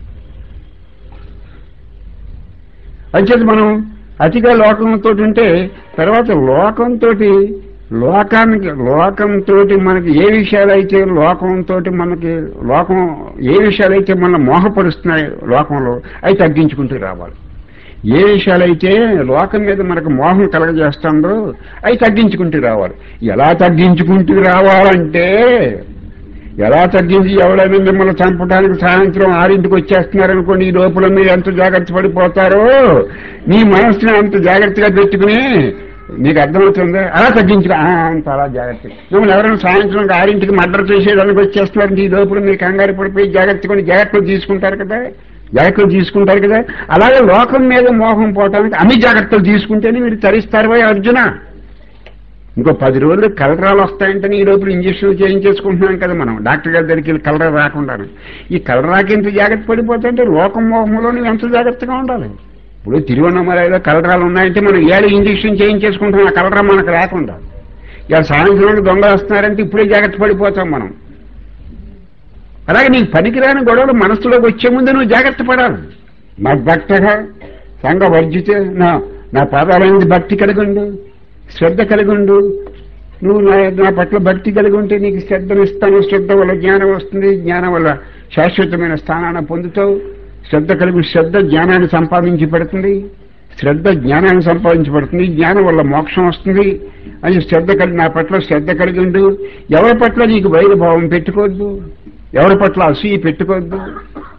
అంచేది మనం అతిగా లోకంతో ఉంటే తర్వాత లోకంతో లోకానికి లోకంతో మనకి ఏ విషయాలైతే లోకంతో మనకి లోకం ఏ విషయాలైతే మన మోహపరుస్తున్నాయి లోకంలో అవి తగ్గించుకుంటూ రావాలి ఏ విషయాలైతే లోకం మీద మనకు మోహం కలగజేస్తుందో అవి తగ్గించుకుంటూ రావాలి ఎలా తగ్గించుకుంటూ రావాలంటే ఎలా తగ్గించి ఎవరైనా మిమ్మల్ని చంపడానికి సాయంత్రం ఆరింటికి వచ్చేస్తున్నారనుకోండి ఈ లోపల మీరు ఎంత జాగ్రత్త పడిపోతారో మీ మనసుని అంత జాగ్రత్తగా పెట్టుకుని మీకు అర్థమవుతుందా అలా తగ్గించుకో ఆ, అంత అలా జాగ్రత్త మిమ్మల్ని ఎవరైనా సాయంత్రం ఆరింటికి మర్డర్ చేసేదానికి వచ్చేస్తున్నారంటే ఈ లోపల మీరు కంగారు పడిపోయి జాగ్రత్త కొని జాగ్రత్తలు తీసుకుంటారు కదా జాగ్రత్తలు తీసుకుంటారు కదా అలాగే లోకం మీద మోహం పోవటానికి అన్ని జాగ్రత్తలు తీసుకుంటేనే మీరు తరిస్తారు పోయి అర్జున ఇంకో పది రోజులు కలరాలు వస్తాయంటే ఈ లోపల ఇంజక్షన్ చేయించేసుకుంటున్నాం కదా మనం డాక్టర్ గారి దగ్గరికి వెళ్ళి కలరా రాకుండా ఈ కలరాకి ఎంత జాగ్రత్త పడిపోతుంటే లోకం మోహంలో నువ్వు ఎంత జాగ్రత్తగా ఉండాలి ఇప్పుడు తిరువన్నమలలో కలరాలు ఉన్నాయంటే మనం ఏడు ఇంజక్షన్ చేయించేసుకుంటున్నాం ఆ కలరా మనకు రాకుండా ఇక సాయంత్రం దొంగలు వస్తున్నారంటే ఇప్పుడే జాగ్రత్త పడిపోతాం మనం అలాగే నీకు పనికిరాని గొడవలు మనసులోకి వచ్చే ముందు నువ్వు జాగ్రత్త పడాలి మద్భక్తగా సంఘ వర్జితే నా నా పాదాలైనది భక్తి కలిగిండు శ్రద్ధ కలిగిండు నువ్వు నా నా పట్ల భక్తి కలిగి ఉంటే నీకు శ్రద్ధను ఇస్తాను శ్రద్ధ వల్ల జ్ఞానం వస్తుంది జ్ఞానం వల్ల శాశ్వతమైన స్థానాన్ని పొందుతావు శ్రద్ధ కలిగి శ్రద్ధ జ్ఞానాన్ని సంపాదించి పెడుతుంది శ్రద్ధ జ్ఞానాన్ని సంపాదించి పెడుతుంది జ్ఞానం వల్ల మోక్షం వస్తుంది అని శ్రద్ధ కలిగి నా పట్ల శ్రద్ధ కలిగి ఉండు ఎవరి పట్ల నీకు వైరభావం పెట్టుకోవద్దు ఎవరి పట్ల అసూయ పెట్టుకోవద్దు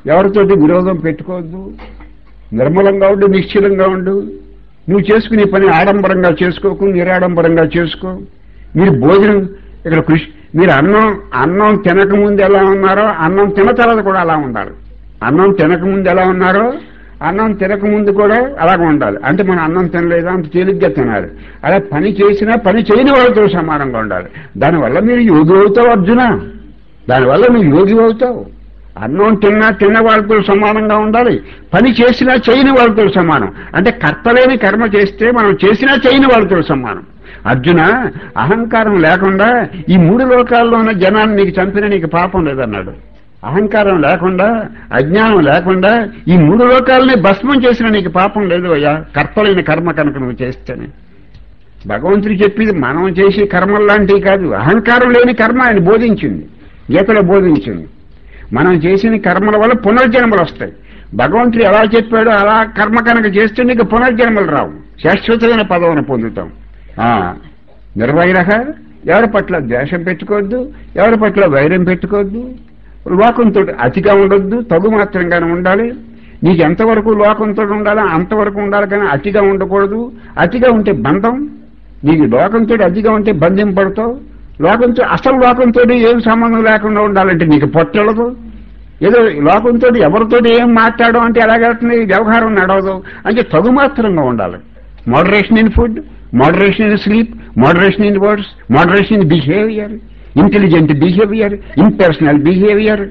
ఎవరితోటి విరోధం పెట్టుకోవద్దు నిర్మలంగా ఉండు నిశ్చలంగా ఉండు నువ్వు చేసుకునే పని ఆడంబరంగా చేసుకోకు నిరాడంబరంగా చేసుకో మీరు భోజనం ఇక్కడ కృషి మీరు అన్నం అన్నం తినకముందు ఎలా ఉన్నారో అన్నం తిన తర్వాత కూడా అలా ఉండాలి అన్నం తినకముందు ఎలా ఉన్నారో అన్నం తినకముందు కూడా అలాగే ఉండాలి అంటే మనం అన్నం తినలేదా అంత తేలిగ్గా తినాలి అలా పని చేసినా పని చేయని వాళ్ళతో సమానంగా ఉండాలి దానివల్ల మీరు యోగి అవుతావు అర్జున దానివల్ల నువ్వు యోగి అవుతావు అన్నం తిన్నా తిన్న వాళ్ళతో సమానంగా ఉండాలి పని చేసినా చేయని వాళ్ళతో సమానం అంటే కర్తలేని కర్మ చేస్తే మనం చేసినా చేయని వాళ్ళతో సమానం అర్జున అహంకారం లేకుండా ఈ మూడు లోకాల్లో ఉన్న జనాన్ని నీకు చంపిన నీకు పాపం లేదన్నాడు అహంకారం లేకుండా అజ్ఞానం లేకుండా ఈ మూడు లోకాలని భస్మం చేసిన నీకు పాపం లేదు అయ్యా కర్తలైన కర్మ కనుక నువ్వు చేస్తేనే భగవంతుడు చెప్పింది మనం చేసే కర్మలు లాంటివి కాదు అహంకారం లేని కర్మ ఆయన బోధించింది గీతలో బోధించింది మనం చేసిన కర్మల వల్ల పునర్జన్మలు వస్తాయి భగవంతుడు ఎలా చెప్పాడో అలా కర్మ కనుక చేస్తే నీకు పునర్జన్మలు రావు శాశ్వతమైన పదవిని పొందుతాం ఆ నిర్వైరహ ఎవరి పట్ల ద్వేషం పెట్టుకోవద్దు ఎవరి పట్ల వైరం పెట్టుకోవద్దు లోకంతో అతిగా ఉండొద్దు తగు మాత్రంగానే ఉండాలి నీకు ఎంతవరకు లోకంతో ఉండాలో అంతవరకు ఉండాలి కానీ అతిగా ఉండకూడదు అతిగా ఉంటే బంధం నీకు లోకంతో అతిగా ఉంటే బంధింపడతావు లోకంతో అసలు లోకంతో ఏం సంబంధం లేకుండా ఉండాలంటే నీకు పొట్టెళ్ళదు ఏదో లోకంతో ఎవరితో ఏం మాట్లాడడం అంటే ఎలాగవుతుంది వ్యవహారం నడవదు అంటే తగు మాత్రంగా ఉండాలి moderation in food moderation in sleep moderation in words moderation in behaviour intelligent behaviour impersonal behaviour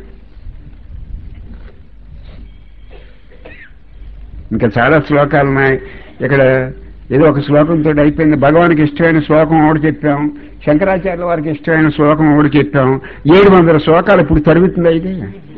ఇంకా చాలా శ్లోకాలు ఉన్నాయి ఇక్కడ ఏదో ఒక శ్లోకంతో అయిపోయింది భగవానికి ఇష్టమైన శ్లోకం ఒకటి చెప్పాం శంకరాచార్య వారికి ఇష్టమైన శ్లోకం ఒకటి చెప్పాం ఏడు వందల శ్లోకాలు ఇప్పుడు తరుగుతుంది అయితే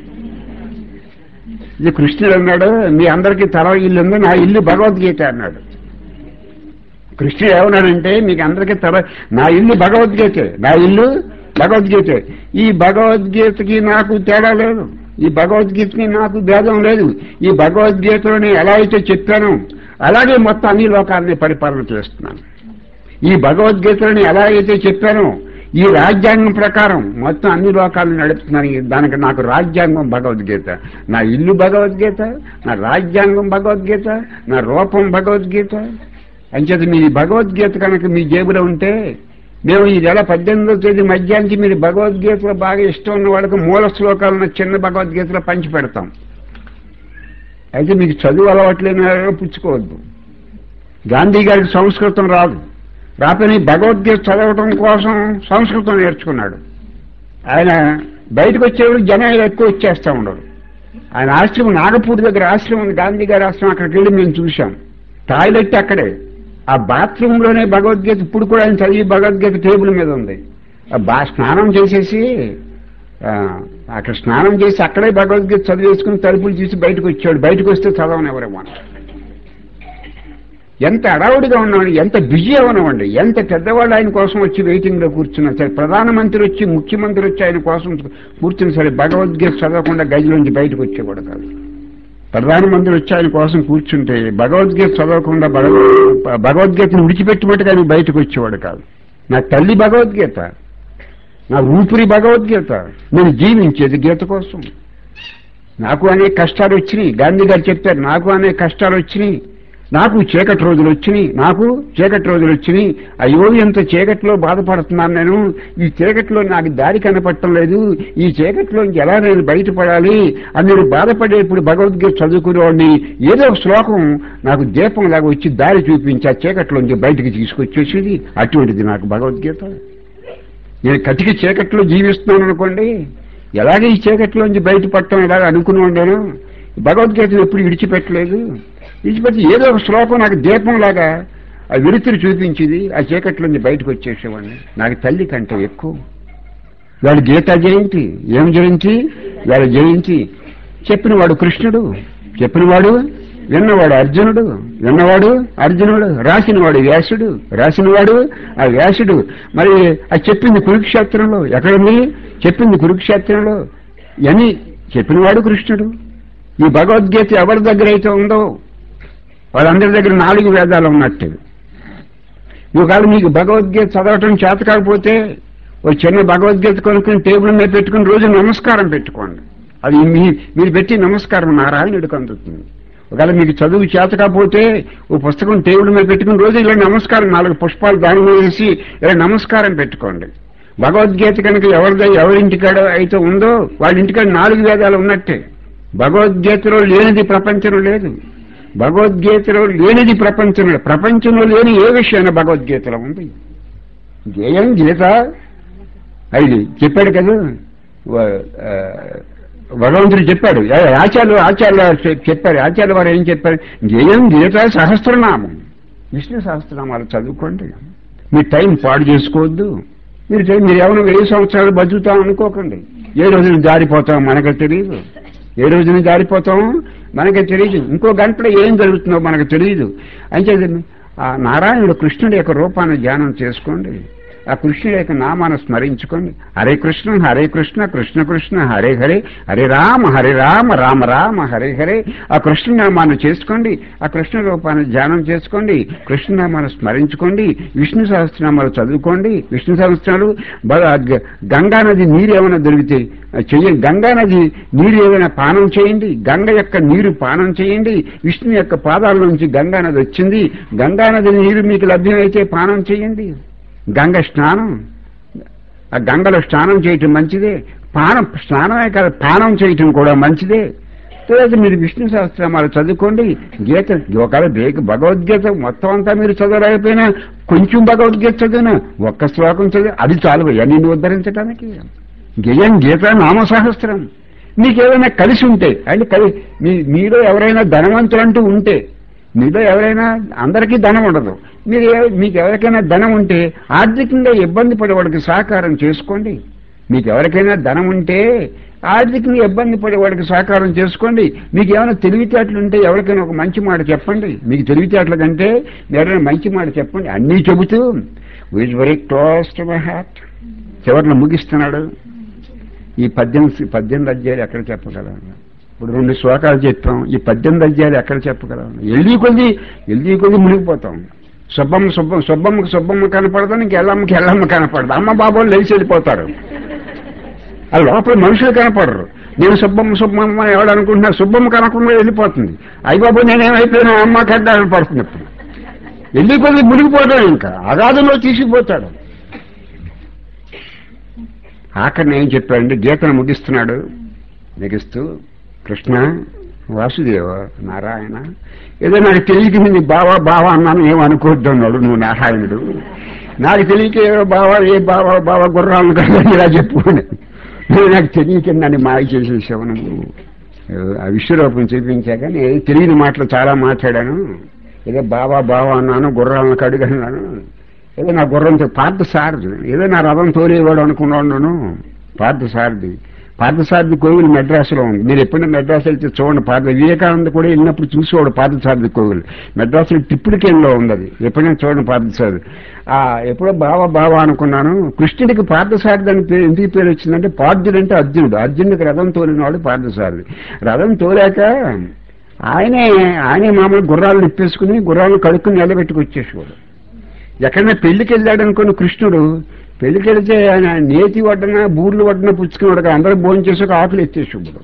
ఇది కృష్ణుడు అన్నాడు మీ అందరికీ తల ఇల్లు ఉంది నా ఇల్లు భగవద్గీత అన్నాడు కృష్ణుడు ఏమన్నాడంటే మీకు అందరికీ తల నా ఇల్లు భగవద్గీతే నా ఇల్లు భగవద్గీతే ఈ భగవద్గీతకి నాకు తేడా లేదు ఈ భగవద్గీతకి నాకు భేదం లేదు ఈ భగవద్గీతలోని ఎలా అయితే చెప్పాను అలాగే మొత్తం అన్ని లోకాలని పరిపాలన చేస్తున్నాను ఈ భగవద్గీతలని ఎలా అయితే చెప్పానో ఈ రాజ్యాంగం ప్రకారం మొత్తం అన్ని లోకాలను నడుపుతున్నాను దానికి నాకు రాజ్యాంగం భగవద్గీత నా ఇల్లు భగవద్గీత నా రాజ్యాంగం భగవద్గీత నా రూపం భగవద్గీత అంచేత మీ భగవద్గీత కనుక మీ జేబులో ఉంటే మేము ఈ నెల పద్దెనిమిదో తేదీ మధ్యాహ్నం మీరు భగవద్గీతలో బాగా ఇష్టం ఉన్న వాళ్ళకి మూల శ్లోకాలను చిన్న భగవద్గీతలో పంచి పెడతాం అయితే మీకు చదువు అలవాట్లేని వాళ్ళు పుచ్చుకోవద్దు గాంధీ గారికి సంస్కృతం రాదు రాపని భగవద్గీత చదవటం కోసం సంస్కృతం నేర్చుకున్నాడు ఆయన బయటకు వచ్చేవాడు జనాలు ఎక్కువ వచ్చేస్తూ ఉండరు ఆయన ఆశ్రమం నాగపూర్ దగ్గర ఆశ్రమం ఉంది గాంధీ గారి ఆశ్రమం అక్కడికి వెళ్ళి మేము చూసాం టాయిలెట్ అక్కడే ఆ బాత్రూమ్ లోనే భగవద్గీత ఇప్పుడు కూడా ఆయన చదివి భగవద్గీత టేబుల్ మీద ఉంది ఆ బా స్నానం చేసేసి ఆ, అక్కడ స్నానం చేసి అక్కడే భగవద్గీత చదివేసుకుని తలుపులు తీసి బయటకు వచ్చాడు బయటకు వస్తే చదవనివ్వరేమో ఎంత అడావుడిగా ఉన్నామండి ఎంత బిజీ ఉన్నామండి ఎంత పెద్దవాళ్ళు ఆయన కోసం వచ్చి వెయిటింగ్ లో కూర్చున్నా సరే ప్రధానమంత్రి వచ్చి ముఖ్యమంత్రి వచ్చి ఆయన కోసం కూర్చుని సరే భగవద్గీత చదవకుండా గదిలోంచి బయటకు వచ్చేవాడు కాదు ప్రధానమంత్రి వచ్చి ఆయన కోసం కూర్చుంటే భగవద్గీత చదవకుండా భగవద్ భగవద్గీతను విడిచిపెట్టుబట్టుగా ఆయన బయటకు వచ్చేవాడు కాదు నా తల్లి భగవద్గీత నా ఊపిరి భగవద్గీత నేను జీవించేది గీత కోసం నాకు అనేక కష్టాలు వచ్చినాయి గాంధీ గారు చెప్పారు నాకు అనేక కష్టాలు వచ్చినాయి నాకు చీకటి రోజులు వచ్చినాయి నాకు చీకటి రోజులు వచ్చినాయి అయ్యో ఎంత చీకటిలో బాధపడుతున్నాను నేను ఈ చీకటిలో నాకు దారి కనపడటం లేదు ఈ చీకటిలో ఎలా నేను బయటపడాలి అని నేను బాధపడేప్పుడు భగవద్గీత చదువుకునేవాడిని ఏదో ఒక శ్లోకం నాకు దీపం లాగా వచ్చి దారి చూపించి ఆ చీకటిలోంచి బయటికి తీసుకొచ్చేసేది అటువంటిది నాకు భగవద్గీత నేను కటిక చీకట్లో జీవిస్తున్నాను అనుకోండి ఎలాగే ఈ చీకట్లోంచి బయటపడటం ఇలాగ అనుకున్నాను నేను భగవద్గీతను ఎప్పుడు విడిచిపెట్టలేదు విడిచిపెట్టి ఏదో ఒక శ్లోకం నాకు దీపం లాగా ఆ విరుతులు చూపించింది ఆ చీకట్లోంచి బయటకు వచ్చేసేవాడిని నాకు తల్లి కంటే ఎక్కువ వాడు గీతా జయంతి ఏం జయంతి వాడు జయంతి చెప్పినవాడు కృష్ణుడు చెప్పినవాడు విన్నవాడు అర్జునుడు విన్నవాడు అర్జునుడు రాసినవాడు వ్యాసుడు రాసినవాడు ఆ వ్యాసుడు మరి అది చెప్పింది కురుక్షేత్రంలో ఎక్కడుంది చెప్పింది కురుక్షేత్రంలో అని చెప్పినవాడు కృష్ణుడు ఈ భగవద్గీత ఎవరి దగ్గర అయితే ఉందో వాళ్ళందరి దగ్గర నాలుగు వేదాలు ఉన్నట్టు ఒకవేళ మీకు భగవద్గీత చదవటం చేత కాకపోతే ఓ చిన్న భగవద్గీత కొనుక్కుని టేబుల్ మీద పెట్టుకుని రోజు నమస్కారం పెట్టుకోండి అది మీ మీరు పెట్టి నమస్కారం నారాయణుడికి అందుతుంది ఒకవేళ మీకు చదువు చేత కాకపోతే ఓ పుస్తకం టేబుల్ మీద పెట్టుకుని రోజు ఇలా నమస్కారం నాలుగు పుష్పాలు దాని మీద వేసి ఇలా నమస్కారం పెట్టుకోండి భగవద్గీత కనుక ఎవరిదో ఎవరింటికాడ అయితే ఉందో వాళ్ళ ఇంటికాడ నాలుగు వేదాలు ఉన్నట్టే భగవద్గీతలో లేనిది ప్రపంచంలో లేదు భగవద్గీతలో లేనిది ప్రపంచంలో ప్రపంచంలో లేని ఏ విషయాన్ని భగవద్గీతలో ఉంది జయం గీత అది చెప్పాడు కదా వ- ఆ, భగవంతుడు చెప్పాడు ఆ- ఆచార్యులు ఆచార్యులు చె- చెప్పారు ఆచార్య వారు ఏం చెప్పారు జయం గీత సహస్రనామం విష్ణు సహస్రనామాలు చదువుకోండి మీ టైం పాడు చేసుకోవద్దు మీరు చే- మీరు ఏమైనా వెయ్యి సంవత్సరాలు బతుకుతాం అనుకోకండి ఏ రోజున జారిపోతాం మనకు తెలియదు ఏ రోజున జారిపోతాం మనకి తెలియదు ఇంకో గంటలో ఏం జరుగుతుందో మనకు తెలియదు అంటే ఆ నారాయణుడు కృష్ణుడి యొక్క రూపాన్ని ధ్యానం చేసుకోండి ఆ కృష్ణుడి యొక్క నామాన్ని స్మరించుకోండి హరే కృష్ణ హరే కృష్ణ కృష్ణ కృష్ణ హరే హరే హరే రామ హరే రామ రామ రామ హరే హరే ఆ కృష్ణ నామాన్ని చేసుకోండి ఆ కృష్ణ రూపాన్ని ధ్యానం చేసుకోండి కృష్ణ నామాన్ని స్మరించుకోండి విష్ణు సహస్రనామాలు చదువుకోండి విష్ణు సహస్రాలు బ- గ- గంగా నది నీరు ఏమైనా దొరికితే చెయ్యండి గంగా నది నీరు ఏదైనా పానం చేయండి గంగ యొక్క నీరు పానం చేయండి విష్ణు యొక్క పాదాల నుంచి గంగా నది వచ్చింది గంగా నది నీరు మీకు లభ్యమైతే పానం చేయండి గంగ స్నానం ఆ గంగలో స్నానం చేయటం మంచిదే పానం స్నానమే కాదు పానం చేయటం కూడా మంచిదే తర్వాత మీరు విష్ణు సహస్రనామాలు చదువుకోండి గీత ఒకవేళ బేక భగవద్గీత మొత్తం అంతా మీరు చదవలేకపోయినా కొంచెం భగవద్గీత చదివినా ఒక్క శ్లోకం చదివి అది చాలు అన్ని ఉద్ధరించడానికి గేయం గీత నామ సహస్రం మీకు ఏదైనా కలిసి ఉంటే అంటే కలి మీ మీలో ఎవరైనా ధనవంతులంటూ ఉంటే మీలో ఎవరైనా అందరికీ ధనం ఉండదు మీరు ఏ- మీకు ఎవరికైనా ధనం ఉంటే ఆర్థికంగా ఇబ్బంది పడేవాడికి సహకారం చేసుకోండి మీకు ఎవరికైనా ధనం ఉంటే ఆర్థికంగా ఇబ్బంది పడేవాడికి సహకారం చేసుకోండి మీకు ఏమైనా తెలివితేటలు ఉంటే ఎవరికైనా ఒక మంచి మాట చెప్పండి మీకు తెలివితేటల కంటే ఎవరైనా మంచి మాట చెప్పండి అన్నీ చెబుతూ is very close to my heart చివరిలో ముగిస్తున్నాడు ఈ పద్దెనిమిది పద్దెనిమిది అధ్యాయులు ఎక్కడ చెప్పగలం ఇప్పుడు రెండు శ్లోకాలు చెప్పాం ఈ పద్దెనిమిది అధ్యాయులు ఎక్కడ చెప్పగలం ఎల్లి కొద్ది ఎల్లి కొద్ది మునిగిపోతాం సుబ్బమ్మ సుబ్బమ్మ సుబ్బమ్మకి సుబ్బమ్మ కనపడదు ఇంక ఎల్లమ్మకి ఎల్లమ్మ కనపడదు అమ్మ బాబోలు లేచి వెళ్ళిపోతారు ఆ లోపల మనుషులు కనపడరు నేను సుబ్బమ్మ సుబ్బమ్మ అని ఎవడు అనుకుంటున్నా సుబ్బమ్మ కనకుండా వెళ్ళిపోతుంది అయ్య బాబు నేనేమైపోయినా అమ్మ కడ్డ పడుతుంది ఇప్పుడు వెళ్ళి కొద్ది మునిగిపోతాడు ఇంకా అగాధంలో తీసుకుపోతాడు ఆఖరిని ఏం చెప్పాడంటే గీతను ముగిస్తున్నాడు ముగిస్తూ కృష్ణ వాసుదేవ నారాయణ ఏదో నాకు తెలియక నీ బావా బావా అన్నాను ఏమనుకోవద్దు అన్నాడు నువ్వు నారాయణుడు నాకు తెలియక ఏదో బావా ఏ బావా బావా గుర్రాలను కదా ఇలా చెప్పుకోండి నువ్వు నాకు తెలియక నన్ను మాయ చేసేసావు నువ్వు ఆ విశ్వరూపం చూపించాక నేను తెలియని మాటలు చాలా మాట్లాడాను ఏదో బావా బావా అన్నాను గుర్రాలను కడుగన్నాను ఏదో నా గుర్రంతో పార్థసారథి ఏదో నా రథం తోలేవాడు అనుకున్నాను పార్థసారథి పార్థసారథి కోవిల్ మెడ్రాసులో ఉంది మీరు ఎప్పుడైనా మెడ్రాస్ వెళ్తే చూడండి పార్థ వివేకానంద కూడా వెళ్ళినప్పుడు చూసేవాడు పార్థసారథి కోవిల్ మెడ్రాసులో టిప్పుడికేన్లో ఉంది అది ఎప్పుడైనా చూడండి పార్థసారథి ఆ ఎప్పుడో బావా బావా అనుకున్నాను కృష్ణుడికి పార్థసారథి అని పేరు ఎందుకు పేరు వచ్చిందంటే పార్థుడు అంటే అర్జునుడు అర్జునుడికి రథం తోలినవాడు పార్థసారథి రథం తోలాక ఆయనే ఆయనే మామూలు గుర్రాలు నిప్పేసుకుని గుర్రాలను కడుక్కుని నిలబెట్టుకొచ్చేసేవాడు ఎక్కడైనా పెళ్లికి వెళ్ళాడు అనుకున్న కృష్ణుడు పెళ్లికి వెళితే ఆయన నేతి వడ్డన బూర్లు వడ్డన పుచ్చుకున్నాడు కదా అందరూ భోజనం చేసి ఒక ఆకులు ఎత్తేసేవాడు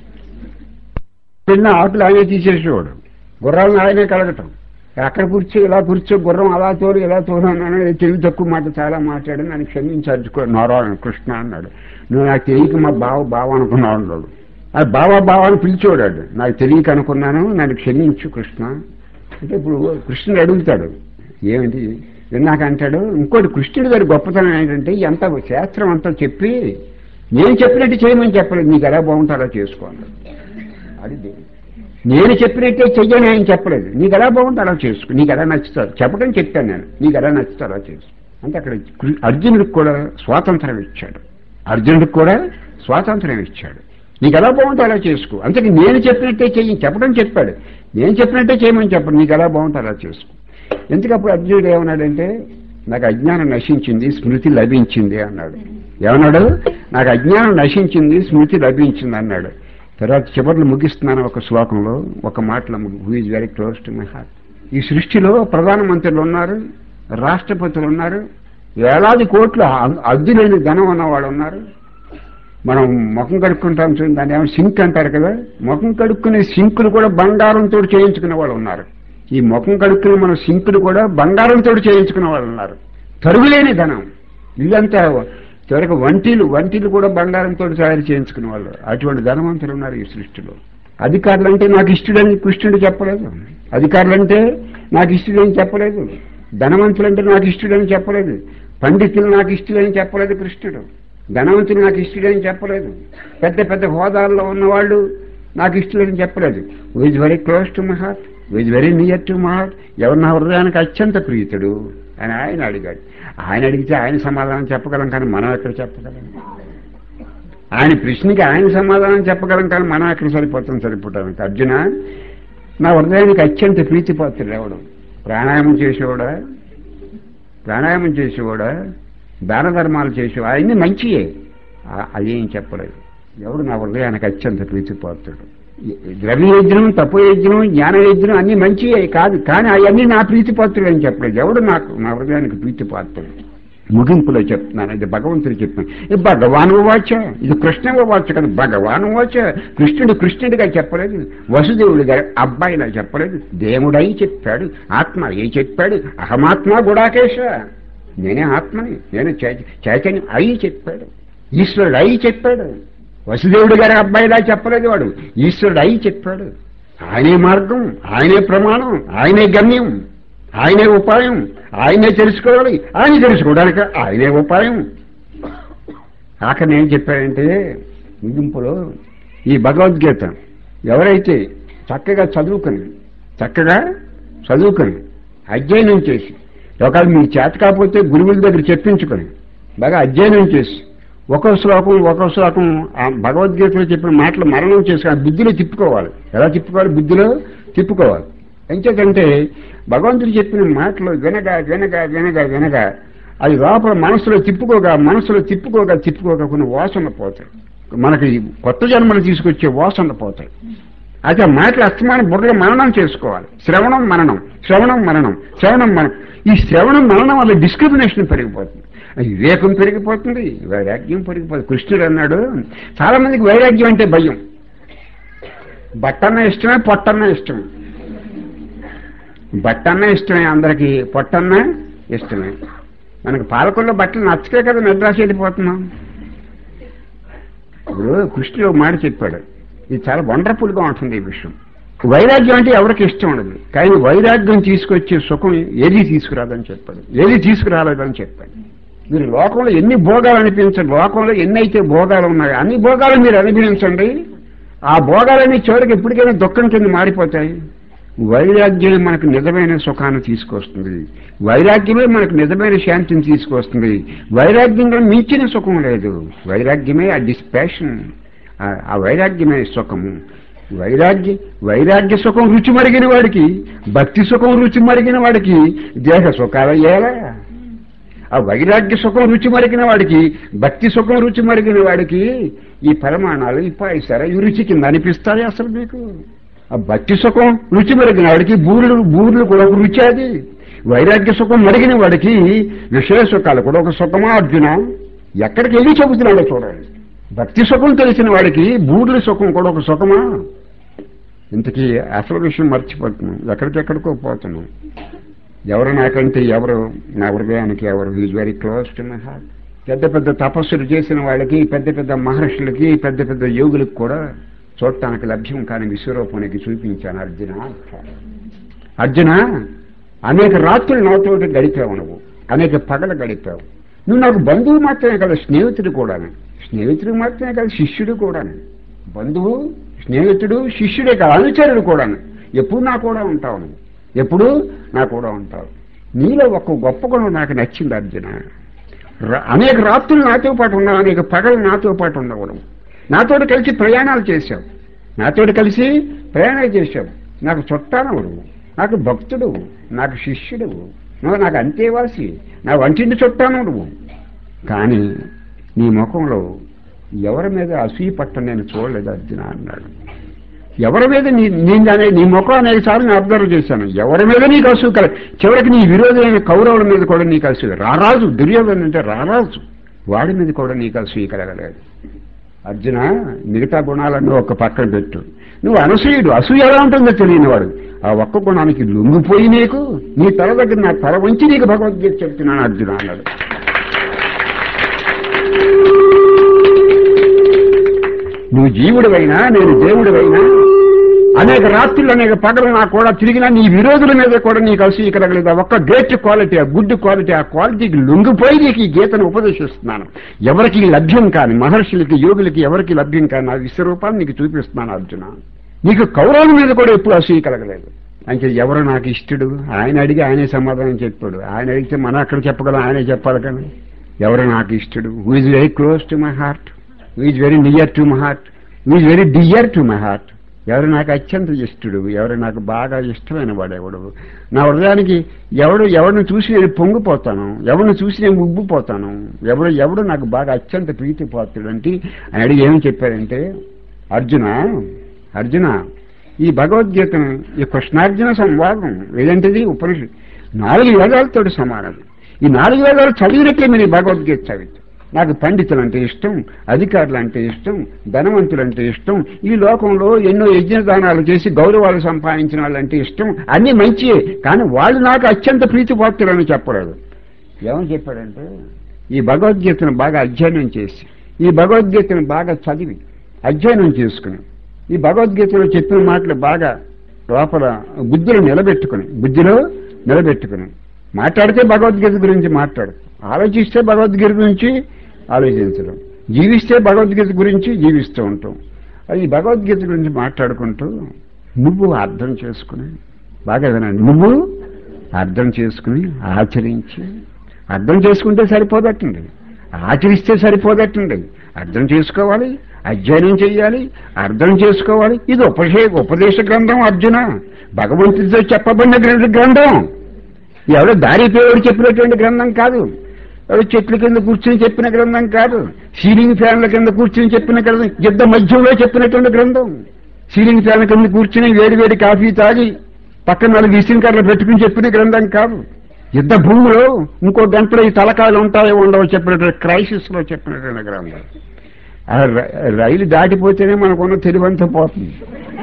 పెళ్ళిన ఆకులు ఆయనే తీసేసేవాడు గుర్రాలను ఆయనే కడగటం అక్కడ కూర్చో ఇలా కూర్చో గుర్రం అలా తోడు ఇలా తోడు అన్నాను తెలివి తక్కువ మాట చాలా మాట్లాడాను నన్ను క్షమించి అర్జుకో నారాయణ కృష్ణ అన్నాడు నువ్వు నాకు తెలియక మా బావ బావ అనుకున్నావు అన్నాడు అది బావా బావా అని పిలిచోడాడు నాకు తెలియక అనుకున్నాను నన్ను క్షమించు కృష్ణ అంటే ఇప్పుడు కృష్ణుడు అడుగుతాడు ఏమిటి విన్నాక అంటాడు ఇంకోటి కృష్ణుడి గారి గొప్పతనం ఏంటంటే ఎంత శాస్త్రం అంతా చెప్పి నేను చెప్పినట్టు చేయమని చెప్పలేదు నీకు ఎలా బాగుంటే అలా చేసుకోండి అది దేవుడు. నేను చెప్పినట్టే చెయ్యని ఆయన చెప్పలేదు నీకు ఎలా బాగుంటే అలా చేసుకో నీకు ఎలా నచ్చుతారు చెప్పడం చెప్పాను నేను నీకు ఎలా నచ్చుతా అలా చేసుకో అంటే అక్కడ కృ- అర్జునుడికి కూడా స్వాతంత్రం ఇచ్చాడు అర్జునుడికి కూడా స్వాతంత్రం ఇచ్చాడు నీకు ఎలా బాగుంటే అలా చేసుకో అంతే నేను చెప్పినట్టే చెయ్యి చెప్పడం చెప్పాడు నేను చెప్పినట్టే చేయమని చెప్పడు నీకు ఎలా బాగుంటే అలా చేసుకో ఎందుకప్పుడు అర్జునుడు ఏమన్నాడంటే నాకు అజ్ఞానం నశించింది స్మృతి లభించింది అన్నాడు ఏమన్నాడు నాకు అజ్ఞానం నశించింది స్మృతి లభించింది అన్నాడు తర్వాత చివరిలో ముగిస్తున్నాను ఒక శ్లోకంలో ఒక మాటలో who is very close to my heart ఈ సృష్టిలో ప్రధానమంత్రులు ఉన్నారు రాష్ట్రపతులు ఉన్నారు వేలాది కోట్ల అద్దు లేని ధనం ఉన్నవాడు ఉన్నారు మనం ముఖం కడుక్కుంటాం చూడండి దాన్ని ఏమో సింక్ అంటారు కదా ముఖం కడుక్కునే సింకులు కూడా బంగారంతో చేయించుకునే వాళ్ళు ఉన్నారు ఈ ముఖం కడుక్కునే మన సింకులు కూడా బంగారంతో చేయించుకునే వాళ్ళు ఉన్నారు తరుగులేని ధనం ఇల్లంతా చివరికి వంటీలు వంటీలు కూడా బంగారంతో తయారు చేయించుకునే వాళ్ళు అటువంటి ధనవంతులు ఉన్నారు ఈ సృష్టిలో అధికారులు అంటే నాకు ఇష్టడని కృష్ణుడు చెప్పలేదు అధికారులు అంటే నాకు ఇష్టడని చెప్పలేదు ధనవంతులు అంటే నాకు ఇష్టడని చెప్పలేదు పండితులు నాకు ఇష్టడని చెప్పలేదు కృష్ణుడు ధనవంతులు నాకు ఇష్టడని చెప్పలేదు పెద్ద పెద్ద హోదాల్లో ఉన్నవాళ్ళు నాకు ఇష్టడని చెప్పలేదు who's very close to my heart who's very near to my heart ఎవరు నా హృదయానికి అత్యంత ప్రీతుడు అని ఆయన అడిగాడు ఆయన అడిగితే ఆయన సమాధానం చెప్పగలం కానీ మనం ఎక్కడ చెప్పగలం ఆయన ప్రశ్నకి ఆయన సమాధానం చెప్పగలం కానీ మనం ఎక్కడ సరిపోతాం సరిపోవటానికి అర్జున నా హృదయానికి అత్యంత ప్రీతిపాత్రుడు ఎవడు ప్రాణాయామం చేసేవాడా ప్రాణాయామం చేసేవాడా దాన ధర్మాలు చేసేవాడు అవన్నీ మంచియే ఆ- అదేం చెప్పలేదు ఎవడు నా హృదయానికి అత్యంత ప్రీతిపాత్రుడు ద్రవ్య యజ్ఞం తప్పు యజ్ఞం జ్ఞాన యజ్ఞం అన్ని మంచియే కాదు కానీ అవన్నీ నా ప్రీతిపాత్రుడు అని చెప్పలేదు ఎవడు నాకు నా హృదయానికి ప్రీతిపాత్రుడు ముగింపులో చెప్తున్నాను ఇది భగవంతుడు చెప్తున్నాను ఇది భగవాను వాచ ఇది కృష్ణ వాచ కదా భగవాను వాచ కృష్ణుడు కృష్ణుడిగా చెప్పలేదు వసుదేవుడు గారు అబ్బాయిలా చెప్పలేదు దేవుడై చెప్పాడు ఆత్మ ఏ చెప్పాడు అహమాత్మ గుడాకేశ నేనే ఆత్మని నేను చై- చైతన్యం అయి చెప్పాడు ఈశ్వరుడు అయి చెప్పాడు వసుదేవుడు గారి అబ్బాయిలా చెప్పలేదు వాడు ఈశ్వరుడు అయి చెప్పాడు ఆయనే మార్గం ఆయనే ప్రమాణం ఆయనే గమ్యం ఆయనే ఉపాయం ఆయనే తెలుసుకోవాలి ఆయన తెలుసుకోవడానికి ఆయనే ఉపాయం ఆఖరి ఏం చెప్పాడంటే ముగింపులో ఈ భగవద్గీత ఎవరైతే చక్కగా చదువుకుని చక్కగా చదువుకుని అధ్యయనం చేసి ఒకవేళ మీ చేత కాకపోతే గురువుల దగ్గర చెప్పించుకొని బాగా అధ్యయనం చేసి ఒక్కో శ్లోకం ఒక్కో శ్లోకం ఆ భగవద్గీతలో చెప్పిన మాటలు మరణం చేసుకుని ఆ బుద్ధిలో తిప్పుకోవాలి ఎలా తిప్పుకోవాలి బుద్ధిలో తిప్పుకోవాలి ఎంచేతంటే భగవంతుడు చెప్పిన మాటలు వినగా వినగా వినగా వినగా అది లోపల మనసులో తిప్పుకోగా మనసులో తిప్పుకోగా తిప్పుకోగా కొన్ని వాసనలు పోతాయి మనకి కొత్త జన్మలు తీసుకొచ్చే వాసనలు పోతాయి అయితే ఆ మాటలు అస్తమానం బుర్రలో మననం చేసుకోవాలి శ్రవణం మననం శ్రవణం మననం శ్రవణం మనం ఈ శ్రవణం మననం వల్ల డిస్క్రిమినేషన్ పెరిగిపోతుంది వివేకం పెరిగిపోతుంది వైరాగ్యం పెరిగిపోతుంది కృష్ణుడు అన్నాడు చాలా మందికి వైరాగ్యం అంటే భయం బట్టన్న ఇష్టమే పొట్టన్న ఇష్టమే బట్టన్న ఇష్టమే అందరికి పొట్టన్న ఇష్టమే మనకి పాలకొల్లో బట్టలు నచ్చకే కదా మెడ్రాస్ వెళ్ళిపోతున్నాం ఇప్పుడు కృష్ణుడు ఒక మాట చెప్పాడు ఇది చాలా వండర్ఫుల్ గా ఉంటుంది ఈ విషయం వైరాగ్యం అంటే ఎవరికి ఇష్టం ఉండదు కానీ వైరాగ్యం తీసుకొచ్చే సుఖం ఏది తీసుకురాదని చెప్పాడు ఏది తీసుకురాలేదని చెప్పాడు మీరు లోకంలో ఎన్ని భోగాలు అనిపించండి లోకంలో ఎన్నైతే భోగాలు ఉన్నాయో అన్ని భోగాలు మీరు అనుభవించండి ఆ భోగాలన్నీ చివరికి ఎప్పటికైనా దుఃఖం కింద మారిపోతాయి వైరాగ్యమే మనకు నిజమైన సుఖాన్ని తీసుకొస్తుంది వైరాగ్యమే మనకు నిజమైన శాంతిని తీసుకొస్తుంది వైరాగ్యంలో మించిన సుఖం లేదు వైరాగ్యమే ఆ డిస్పాషన్ ఆ వైరాగ్యమే సుఖము వైరాగ్య వైరాగ్య సుఖం రుచి మరిగిన వాడికి భక్తి సుఖం రుచి మరిగిన వాడికి దేహ సుఖాలు అయ్యేలా ఆ వైరాగ్య సుఖం రుచి మరిగిన వాడికి భక్తి సుఖం రుచి మరిగిన వాడికి ఈ పరిమాణాలు ఈ పాయసారా ఈ రుచి కింద అనిపిస్తాయి అసలు మీకు ఆ భక్తి సుఖం రుచి మరిగిన వాడికి బూర్లు బూర్లు కూడా ఒక రుచి అది వైరాగ్య సుఖం మరిగిన వాడికి విషయ సుఖాలు కూడా ఒక సుఖమా అర్జున ఎక్కడికి వెళ్ళి చెబుతున్నాడో చూడండి భక్తి సుఖం తెలిసిన వాడికి బూర్ల సుఖం కూడా ఒక సుఖమా ఇంతకీ అసలు విషయం మర్చిపోతున్నాం ఎక్కడికెక్కడికో పోతున్నాం ఎవరు నాకంటే ఎవరు నా హృదయానికి ఎవరు is very close to my heart పెద్ద పెద్ద తపస్సులు చేసిన వాళ్ళకి పెద్ద పెద్ద మహర్షులకి పెద్ద పెద్ద యోగులకు కూడా చూడటానికి లభ్యం కాని విశ్వరూపానికి చూపించాను అర్జున అర్జున అనేక రాత్రులు నాతోటి గడిపావు నువ్వు అనేక పగలు గడిపావు నువ్వు నాకు బంధువు మాత్రమే కదా స్నేహితుడు కూడా స్నేహితుడు మాత్రమే కదా శిష్యుడు కూడా బంధువు స్నేహితుడు శిష్యుడే కాదు అనుచరుడు కూడా ఎప్పుడు నా కూడా ఉంటావు నువ్వు ఎప్పుడు నా కూడా ఉంటావు నీలో ఒక గొప్ప గుణం నాకు నచ్చింది అర్జున ర- అనేక రాత్రులు నాతో పాటు ఉన్నావు అనేక పగలు నాతో పాటు ఉండవడం నాతోటి కలిసి ప్రయాణాలు చేశావు నాతోటి కలిసి ప్రయాణాలు చేశావు నాకు చుట్టానవు నువ్వు నాకు భక్తుడు నాకు శిష్యుడు నువ్వు నాకు అంతేవాసి నా వంటింటి చుట్టాను నువ్వు కానీ నీ ముఖంలో ఎవరి మీద అసూయ పట్ట నేను చూడలేదు అర్జున అన్నాడు ఎవరి మీద నీ నేను అనే నీ ముఖం అనేక సార్లు నేను అబ్జర్వ్ చేశాను ఎవరి మీద నీకు అసూయ కల చివరికి నీ విరోధమైన కౌరవుల మీద కూడా నీకు అసూయ రారాజు దుర్యోధన అంటే రారాజు వాడి మీద కూడా నీకు అసూయ కలగలేదు అర్జున మిగతా గుణాలన్నీ ఒక పక్కన పెట్టు నువ్వు అనసూయుడు అసూయ ఎలా ఉంటుందో తెలియనివాడు ఆ ఒక్క గుణానికి లొంగిపోయి నీకు నీ తల దగ్గర నా తల వంచి నీకు భగవద్గీత చెప్తున్నాను అర్జున అన్నాడు నువ్వు జీవుడివైనా నేను దేవుడివైనా అనేక రాత్రులు అనేక పగలు నా కూడా తిరిగినా నీ విరోధుల మీద కూడా నీకు అసూయ కలగలేదు ఒక్క గ్రేట్ క్వాలిటీ ఆ గుడ్ క్వాలిటీ ఆ క్వాలిటీకి లొంగిపోయి నీకు ఈ గీతను ఉపదేశిస్తున్నాను ఎవరికి లభ్యం కాని మహర్షులకి యోగులకి ఎవరికి లభ్యం కాని నా విశ్వరూపాన్ని నీకు చూపిస్తున్నాను అర్జున నీకు కౌరవుల మీద కూడా ఎప్పుడు అసూయ కలగలేదు అంటే ఎవరు నాకు ఇష్టడు ఆయన అడిగి ఆయనే సమాధానం చెప్పాడు ఆయన అడిగితే మనం అక్కడ చెప్పగలం ఆయనే చెప్పాలి కానీ ఎవరు నాకు ఇష్టడు who is very close to my heart who is very near to my heart who is very dear to my heart ఎవరు నాకు అత్యంత ఇష్టడు ఎవరు నాకు బాగా ఇష్టమైన వాడు ఎవడు నా హృదయానికి ఎవడు ఎవరిని చూసి నేను పొంగిపోతాను ఎవరిని చూసి నేను ఉబ్బిపోతాను ఎవడు ఎవడు నాకు బాగా అత్యంత ప్రీతిపాత్రుడు అంటే ఆయన అడిగి ఏమి చెప్పారంటే అర్జున అర్జున ఈ భగవద్గీతను ఈ కృష్ణార్జున సంవాదం ఏదంటది ఉపనిషత్ నాలుగు వేదాలతో సమానం ఈ నాలుగు వేదాలు చదివినట్లే మీరు ఈ భగవద్గీత చదివితే నాకు పండితులు అంటే ఇష్టం అధికారులు అంటే ఇష్టం ధనవంతులు అంటే ఇష్టం ఈ లోకంలో ఎన్నో యజ్ఞదానాలు చేసి గౌరవాలు సంపాదించిన వాళ్ళంటే ఇష్టం అన్ని మంచియే కానీ వాళ్ళు నాకు అత్యంత ప్రీతిపాత్రులని చెప్పలేదు ఏమని చెప్పాడంటే ఈ భగవద్గీతను బాగా అధ్యయనం చేసి ఈ భగవద్గీతను బాగా చదివి అధ్యయనం చేసుకుని ఈ భగవద్గీతలో చెప్పిన మాటలు బాగా లోపల బుద్ధిలో నిలబెట్టుకుని బుద్ధిలో నిలబెట్టుకుని మాట్లాడితే భగవద్గీత గురించి మాట్లాడు ఆలోచిస్తే భగవద్గీత గురించి ఆలోచించడం జీవిస్తే భగవద్గీత గురించి జీవిస్తూ ఉంటాం అది భగవద్గీత గురించి మాట్లాడుకుంటూ నువ్వు అర్థం చేసుకుని బాగా వినండి నువ్వు అర్థం చేసుకుని ఆచరించి అర్థం చేసుకుంటే సరిపోదట్టండి ఆచరిస్తే సరిపోదట్టండి అర్థం చేసుకోవాలి అధ్యయనం చేయాలి అర్థం చేసుకోవాలి ఇది ఉపశే ఉపదేశ గ్రంథం అర్జున భగవంతుడితో చెప్పబడిన గ్రంథ గ్రంథం ఎవడో దారి పేరు చెప్పినటువంటి గ్రంథం కాదు ఎవడో చెట్ల కింద కూర్చుని చెప్పిన గ్రంథం కాదు సీలింగ్ ఫ్యాన్ల కింద కూర్చుని చెప్పిన గ్రంథం యుద్ధ మధ్యంలో చెప్పినటువంటి గ్రంథం సీలింగ్ ఫ్యాన్ల కింద కూర్చుని వేడి వేడి కాఫీ తాగి పక్కన నాలుగు విసిరిన కర్రలు పెట్టుకుని చెప్పిన గ్రంథం కాదు యుద్ధ భూమిలో ఇంకో గంటలో ఈ తలకాయలు ఉంటాయో ఉండవో చెప్పినటువంటి క్రైసిస్ లో చెప్పినటువంటి గ్రంథం ఆ ర- రైలు దాటిపోతేనే మనకున్న తెలివంతా పోతుంది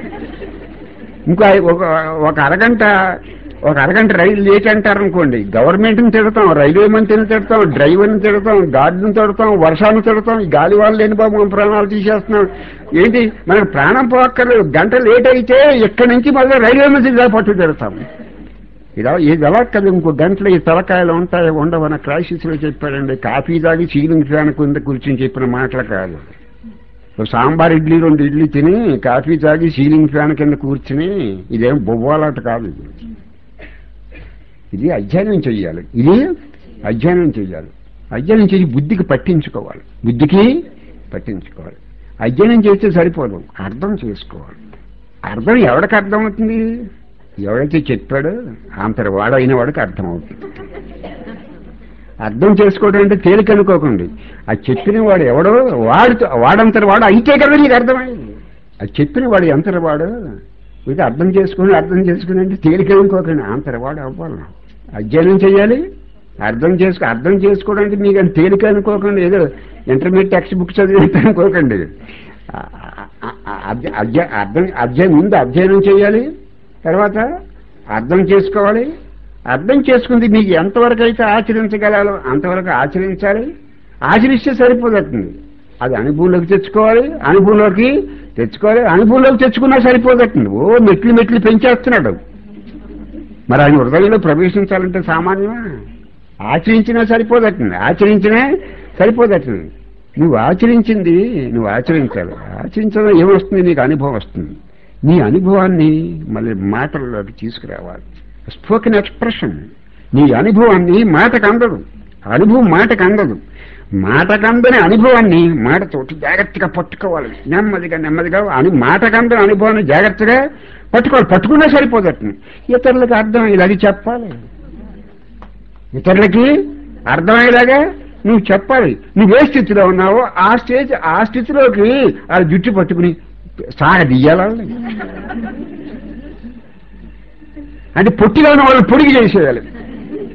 ఇంకో ఐ- ఒక ఒక అరగంట ఒక అరగంట రైలు లేట్ అంటారు అనుకోండి గవర్నమెంట్ని తిడతాం రైల్వే మంత్రిని తిడతాం డ్రైవర్ని తిడతాం గార్డుని తిడతాం వర్షాన్ని తిడతాం ఈ గాలి వాళ్ళు లేని బాబు మన ప్రాణాలు తీసేస్తున్నాం ఏంటి మనకు ప్రాణం పోక్కర్లేదు గంట లేట్ అయితే ఇక్కడి నుంచి మళ్ళీ రైల్వే మంత్రి దాకా పట్టు తిడతాం ఇలా ఇది ఎలా కదా ఇంకో గంటలో ఈ తలకాయలు ఉంటాయి ఉండవన్న క్రైసిస్ లో చెప్పాడండి కాఫీ తాగి సీలింగ్ ఫ్యాన్ కింద కూర్చొని చెప్పిన మాటలు కాదు ఓ సాంబార్ ఇడ్లీ రెండు ఇడ్లీ తిని కాఫీ తాగి సీలింగ్ ఫ్యాన్ కింద కూర్చుని ఇదేం బొవ్వాలాట కాదు ఇది. ఇది అధ్యయనం చెయ్యాలి ఇది అధ్యయనం చెయ్యాలి అధ్యయనం చేసి బుద్ధికి పట్టించుకోవాలి బుద్ధికి పట్టించుకోవాలి అధ్యయనం చేస్తే సరిపోదు అర్థం చేసుకోవాలి అర్థం ఎవడికి అర్థం అవుతుంది ఎవడైతే చెప్పాడో అంతటి వాడైన వాడికి అర్థం అవుతుంది అర్థం చేసుకోవడం అంటే తేలిక అనుకోకండి ఆ చెప్పిన వాడు ఎవడో వాడితో వాడంతటి వాడు అయితే కదా నీకు అర్థమైంది అది చెప్పిన వాడు ఎంతటి వాడు ఇది అర్థం చేసుకుని అర్థం చేసుకుని అంటే తేలిక అనుకోకండి అంతటి వాడు అవ్వాలి అధ్యయనం చేయాలి అర్థం చేసుకో అర్థం చేసుకోవడానికి మీకు అంత తేలిక అనుకోకండి ఏదో ఇంటర్మీడియట్ టెక్స్ట్ బుక్ చదివినట్టు అనుకోకండి ఆ- ఆ- ఆ- అధ్య- అధ్య- అర్థం అధ్యయనం ముందు అధ్యయనం చేయాలి తర్వాత అర్థం చేసుకోవాలి అర్థం చేసుకుంది మీకు ఎంతవరకు అయితే ఆచరించగలాలో అంతవరకు ఆచరించాలి ఆచరిస్తే సరిపోదట్టుంది అది అనుభవంలోకి తెచ్చుకోవాలి అనుభవంలోకి తెచ్చుకోవాలి అనుభవంలోకి తెచ్చుకున్నా సరిపోదట్టుంది ఓ మెట్లు మెట్లు పెంచేస్తున్నాడు మరి ఆయన హృదయంలో ప్రవేశించాలంటే సామాన్యమా ఆచరించినా సరిపోదట్టుంది ఆచరించినా సరిపోదట్టుంది నువ్వు ఆచరించింది నువ్వు ఆచరించాలి ఆచరించడం ఏమొస్తుంది నీకు అనుభవం వస్తుంది నీ అనుభవాన్ని మళ్ళీ మాటల్లోకి తీసుకురావాలి స్పోకెన్ ఎక్స్ప్రెషన్ నీ అనుభవాన్ని మాటకు అందదు అనుభవం మాటకు అందదు మాటకందని అనుభవాన్ని మాటతోటి జాగ్రత్తగా పట్టుకోవాలి నెమ్మదిగా నెమ్మదిగా అని మాటకందని అనుభవాన్ని జాగ్రత్తగా పట్టుకోవాలి పట్టుకున్నా సరిపోదట్టు ఇతరులకు అర్థమయ్యేలాగా చెప్పాలి ఇతరులకి అర్థమయ్యేలాగా నువ్వు చెప్పాలి నువ్వు ఏ స్థితిలో ఉన్నావో ఆ స్టేజ్ ఆ స్థితిలోకి ఆ జుట్టు పట్టుకుని సాగదీయాలి అంటే పొట్టిగా ఉన్న వాళ్ళని పొడిగి చేసేయాలి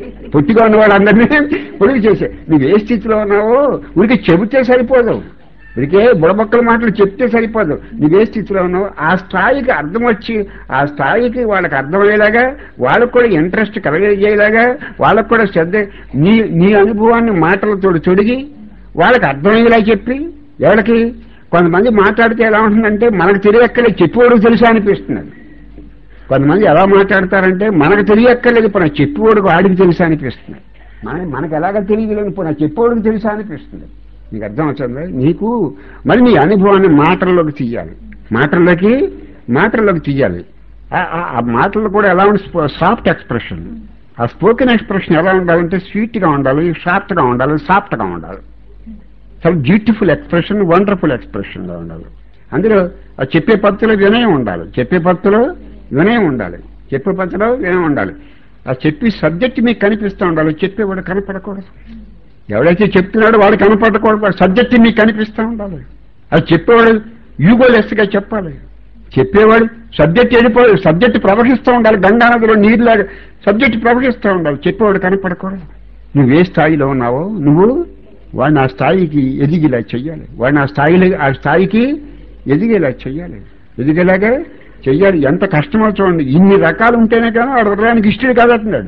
పొట్టిగా ఉన్న వాళ్ళందరినీ పొడిగి చేసే నువ్వు ఏ స్థితిలో ఉన్నావో ఊరికి చెబితే సరిపోదు ఇదికే బుడబొక్కల మాటలు చెప్తే సరిపోదు నువ్వే స్థితిలో ఉన్నావు ఆ స్థాయికి అర్థం వచ్చి ఆ స్థాయికి వాళ్ళకి అర్థమయ్యేలాగా వాళ్ళకు కూడా ఇంట్రెస్ట్ కలగజేయలాగా వాళ్ళకు కూడా శ్రద్ధ నీ నీ అనుభవాన్ని మాటలతో తొడిగి వాళ్ళకి అర్థమయ్యేలా చెప్పి ఎవరికి కొంతమంది మాట్లాడితే ఎలా ఉంటుందంటే మనకు తెలియక్కలే చెప్పేవాడు తెలుసా అనిపిస్తున్నది కొంతమంది ఎలా మాట్లాడతారంటే మనకు తెలియక్కర్లేదు ఇప్పుడు చెప్పేవాడికి వాడికి తెలుసా అనిపిస్తుంది మన మనకు ఎలాగ తెలియదు ఇప్పుడు చెప్పేవాడికి తెలుసా అనిపిస్తుంది నీకు అర్థం అవుతుంది నీకు మరి నీ అనుభవాన్ని మాటల్లోకి తీయాలి మాటల్లోకి మాటల్లోకి తీయాలి ఆ- ఆ- ఆ మాటలు కూడా ఎలా ఉండి సాఫ్ట్ ఎక్స్ప్రెషన్ ఆ స్పోకెన్ ఎక్స్ప్రెషన్ ఎలా ఉండాలంటే స్వీట్ గా ఉండాలి షార్ట్ గా ఉండాలి సాఫ్ట్ గా ఉండాలి చాలా బ్యూటిఫుల్ ఎక్స్ప్రెషన్ వండర్ఫుల్ ఎక్స్ప్రెషన్ గా ఉండాలి అందులో ఆ చెప్పే పద్ధతిలో వినయం ఉండాలి చెప్పే పద్ధతిలో వినయం ఉండాలి చెప్పే పద్ధతిలో వినయం ఉండాలి ఆ చెప్పి సబ్జెక్ట్ మీకు కనిపిస్తూ ఉండాలి చెప్పేవాడు కనపడకూడదు ఎవడైతే చెప్తున్నాడో వాడు కనపడకూడదు సబ్జెక్ట్ మీకు కనిపిస్తూ ఉండాలి అది చెప్పేవాడు యూగోలెస్ గా చెప్పాలి చెప్పేవాడు సబ్జెక్ట్ వెళ్ళిపోయి సబ్జెక్ట్ ప్రవహిస్తూ ఉండాలి గంగా నదిలో నీరులాగా సబ్జెక్ట్ ప్రవహిస్తూ ఉండాలి చెప్పేవాడు కనపడకూడదు నువ్వు ఏ స్థాయిలో ఉన్నావో నువ్వు వాడిని ఆ స్థాయికి ఎదిగేలా చెయ్యాలి వాడిని ఆ స్థాయిలో ఆ స్థాయికి ఎదిగేలా చెయ్యాలి ఎదిగేలాగా చెయ్యాలి ఎంత కష్టమో చూడండి ఇన్ని రకాలు ఉంటేనే కానీ వాడు ఉదయానికి ఇష్టడు కాదంటున్నాడు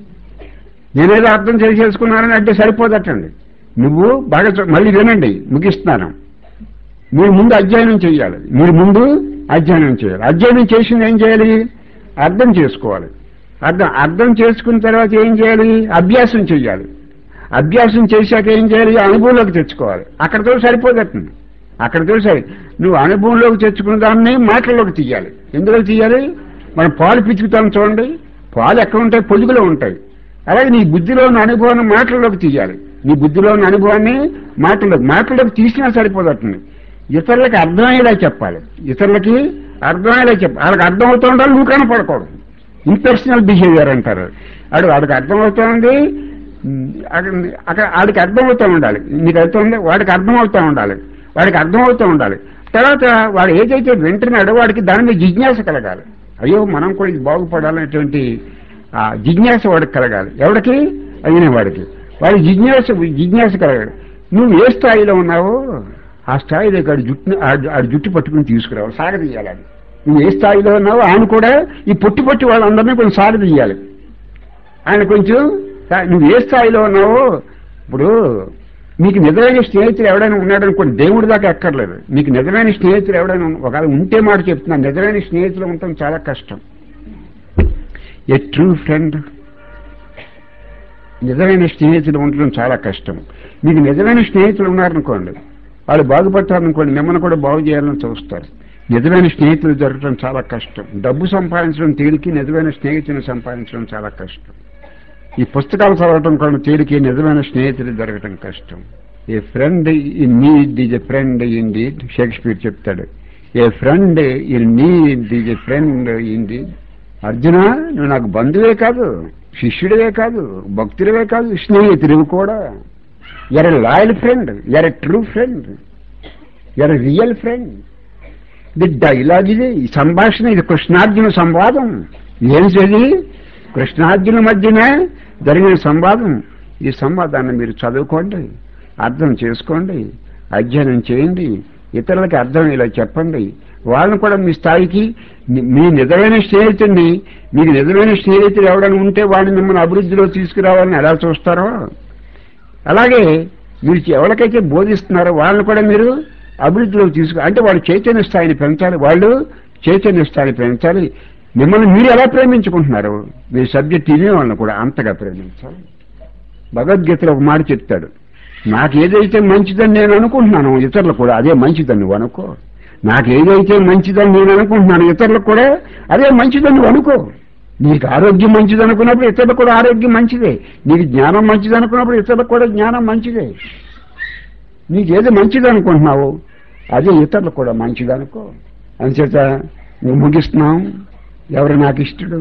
నేనేదో అర్థం చేసేసుకున్నానని అంటే సరిపోదటండి నువ్వు బాగా చూ- మళ్ళీ వినండి ముగిస్తున్నాను మీరు ముందు అధ్యయనం చేయాలి మీరు ముందు అధ్యయనం చేయాలి అధ్యయనం చేసింది ఏం చేయాలి అర్థం చేసుకోవాలి అర్థం అర్థం చేసుకున్న తర్వాత ఏం చేయాలి అభ్యాసం చేయాలి అభ్యాసం చేశాక ఏం చేయాలి అనుభవంలోకి తెచ్చుకోవాలి అక్కడతో సరిపోతుంది అక్కడతో సరి నువ్వు అనుభవంలోకి తెచ్చుకున్న దాన్ని మాటల్లోకి తీయాలి ఎందులో తీయాలి మనం పాలు పిచ్చుకుతాం చూడండి పాలు ఎక్కడ ఉంటాయి పొదుగులో ఉంటాయి అలాగే నీ బుద్ధిలో ఉన్న అనుభవాన్ని మాటల్లోకి తీయాలి నీ బుద్ధిలో ఉన్న అనుభవాన్ని మాటల్లోకి మాటల్లోకి తీసినా సరిపోదట్టుంది ఇతరులకి అర్థమయ్యేలా చెప్పాలి ఇతరులకి అర్థమయ్యేలా చెప్పాలి వాళ్ళకి అర్థం అవుతూ ఉండాలి నువ్వు కనపడకూడదు ఇంపర్సనల్ బిహేవియర్ అంటారు ఆడు వాడికి అర్థమవుతోంది ఉమ్, అక్కడ అక్కడ వాడికి అర్థమవుతూ ఉండాలి నీకు అర్థమైంది వాడికి అర్థమవుతూ ఉండాలి వాడికి అర్థమవుతూ ఉండాలి తర్వాత వాడు ఏదైతే వింటున్నాడో వాడికి దాని మీద జిజ్ఞాస కలగాలి అయ్యో మనం కూడా ఇది బాగుపడాలనేటువంటి ఆ జిజ్ఞాస వాడికి కలగాలి ఎవడికి అయిన వాడికి వాడి జిజ్ఞాస జిజ్ఞాస కలగాలి నువ్వు ఏ స్థాయిలో ఉన్నావో ఆ స్థాయిలో ఆడి జుట్టుని ఆడి ఆడి జుట్టు పట్టుకుని తీసుకురావాలి సాగదీయాలి అది నువ్వు ఏ స్థాయిలో ఉన్నావో ఆయన కూడా ఈ పొట్టి పొట్టి వాళ్ళందరినీ కొంచెం సాగదీయాలి ఆయన కొంచెం సా- నువ్వు ఏ స్థాయిలో ఉన్నావో ఇప్పుడు నీకు నిజమైన స్నేహితులు ఎవడైనా ఉన్నాడు అనుకోండి దేవుడి దాకా ఎక్కర్లేదు నీకు నిజమైన స్నేహితులు ఎవడైనా ఉన్న- ఒకవేళ ఉంటే మాట చెప్తున్నాను నిజమైన స్నేహితులు ఉండటం చాలా కష్టం ఏ ట్రూ ఫ్రెండ్ నిజమైన స్నేహితులు ఉండటం చాలా కష్టం మీకు నిజమైన స్నేహితులు ఉన్నారనుకోండి వాళ్ళు బాగుపడతారనుకోండి మిమ్మల్ని కూడా బాగు చేయాలని చూస్తారు నిజమైన స్నేహితులు దొరకడం చాలా కష్టం డబ్బు సంపాదించడం తేలికి నిజమైన స్నేహితులను సంపాదించడం చాలా కష్టం ఈ పుస్తకాలు చదవటం కూడా తేలికి నిజమైన స్నేహితులు దొరకటం కష్టం a friend in need is a friend indeed Shakespeare చెప్తాడు a friend in need is a friend indeed Arjuna నువ్వు నాకు బంధువే కాదు శిష్యుడివే కాదు భక్తుడివే కాదు స్నేహితుడివి కూడా you're loyal friend you're true friend you're real friend ఇది డైలాగ్ ఇది ఈ సంభాషణ ఇది కృష్ణార్జున సంవాదం ఏం ఇది కృష్ణార్జున మధ్యన జరిగిన సంవాదం ఈ సంవాదాన్ని మీరు చదువుకోండి అర్థం చేసుకోండి అధ్యయనం చేయండి ఇతరులకి అర్థం ఇలా చెప్పండి వాళ్ళని కూడా మీ స్థాయికి ని- మీ నిజమైన స్నేహితుడిని మీకు నిజమైన స్నేహితుడు ఎవడని ఉంటే వాడిని మిమ్మల్ని అభివృద్ధిలో తీసుకురావాలని ఎలా చూస్తారో అలాగే మీరు ఎవరికైతే బోధిస్తున్నారో వాళ్ళని కూడా మీరు అభివృద్ధిలో తీసుకు అంటే వాళ్ళు చైతన్య స్థాయిని పెంచాలి వాళ్ళు చైతన్య స్థాయిని పెంచాలి మిమ్మల్ని మీరు ఎలా ప్రేమించుకుంటున్నారు మీ సబ్జెక్ట్ ఇదే వాళ్ళని కూడా అంతగా ప్రేమించాలి భగవద్గీతలో ఒక మాట చెప్తాడు నాకు ఏదైతే మంచిదని నేను అనుకుంటున్నాను ఇతరులు కూడా అదే మంచిదని నువ్వు అనుకో నాకు ఏదైతే మంచిదని నేను అనుకుంటున్నాను ఇతరులకు కూడా అదే మంచిదని నువ్వు అనుకో నీకు ఆరోగ్యం మంచిది అనుకున్నప్పుడు ఇతరులకు కూడా ఆరోగ్యం మంచిదే నీకు జ్ఞానం మంచిది అనుకున్నప్పుడు ఇతరులకు కూడా జ్ఞానం మంచిదే నీకు ఏది మంచిది అనుకుంటున్నావు అదే ఇతరులకు కూడా మంచిది అనుకో అందుచేత నువ్వు ముగిస్తున్నావు ఎవరు నాకు ఇష్టడు